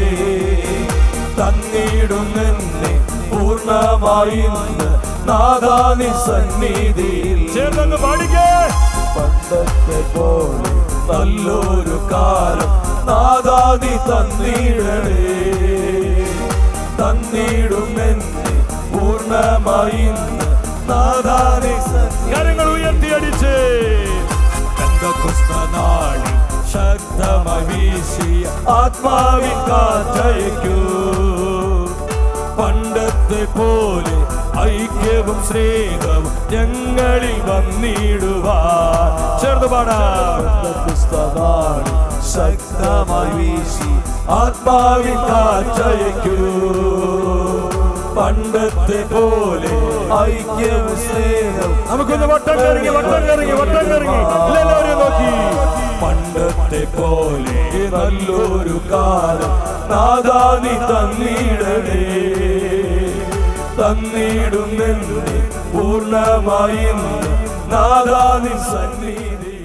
തന്നിടുന്നെന്നെ പൂർണ്ണമായി ഇന്ന് നാദാ നീ സന്നിധിയിൽ ചേർന്ന് പാടിക്കേ പണ്ടത്തെ പോലെ നല്ലൊരു കാലം നാദാ നീ തന്നിടണേ തന്നിടുമെന്ന് പൂർണ്ണമായി ഇന്ന് നാദാനെ കരങ്ങൾ ഉയർത്തിയടിച്ച് നാളി ശക്തമായി വീശിയ ആത്മാവിൻ കാറ്റയക്കൂ പണ്ടത്തെ പോലെ ഐക്യവും സ്നേഹവും ഞങ്ങളിൽ വന്നിടുവാൻ ചേർന്ന് പാടാം ശക്തമായി വീശി ആത്മാവിൻ കാറ്റയക്കൂ പണ്ടത്തെ പോലെ ഐക്യം സ്നേഹം നമുക്കൊന്ന് വട്ടം കറങ്ങി വട്ടം കറങ്ങി വട്ടം കറങ്ങി എല്ലാവരെയും നോക്കി പണ്ടത്തെ പോലെ നല്ലൊരു കാലം നാദാനി തന്നിടണേ തന്നിടുന്നെന്നെ പൂർണ്ണമായി നാദാനി സന്നിധി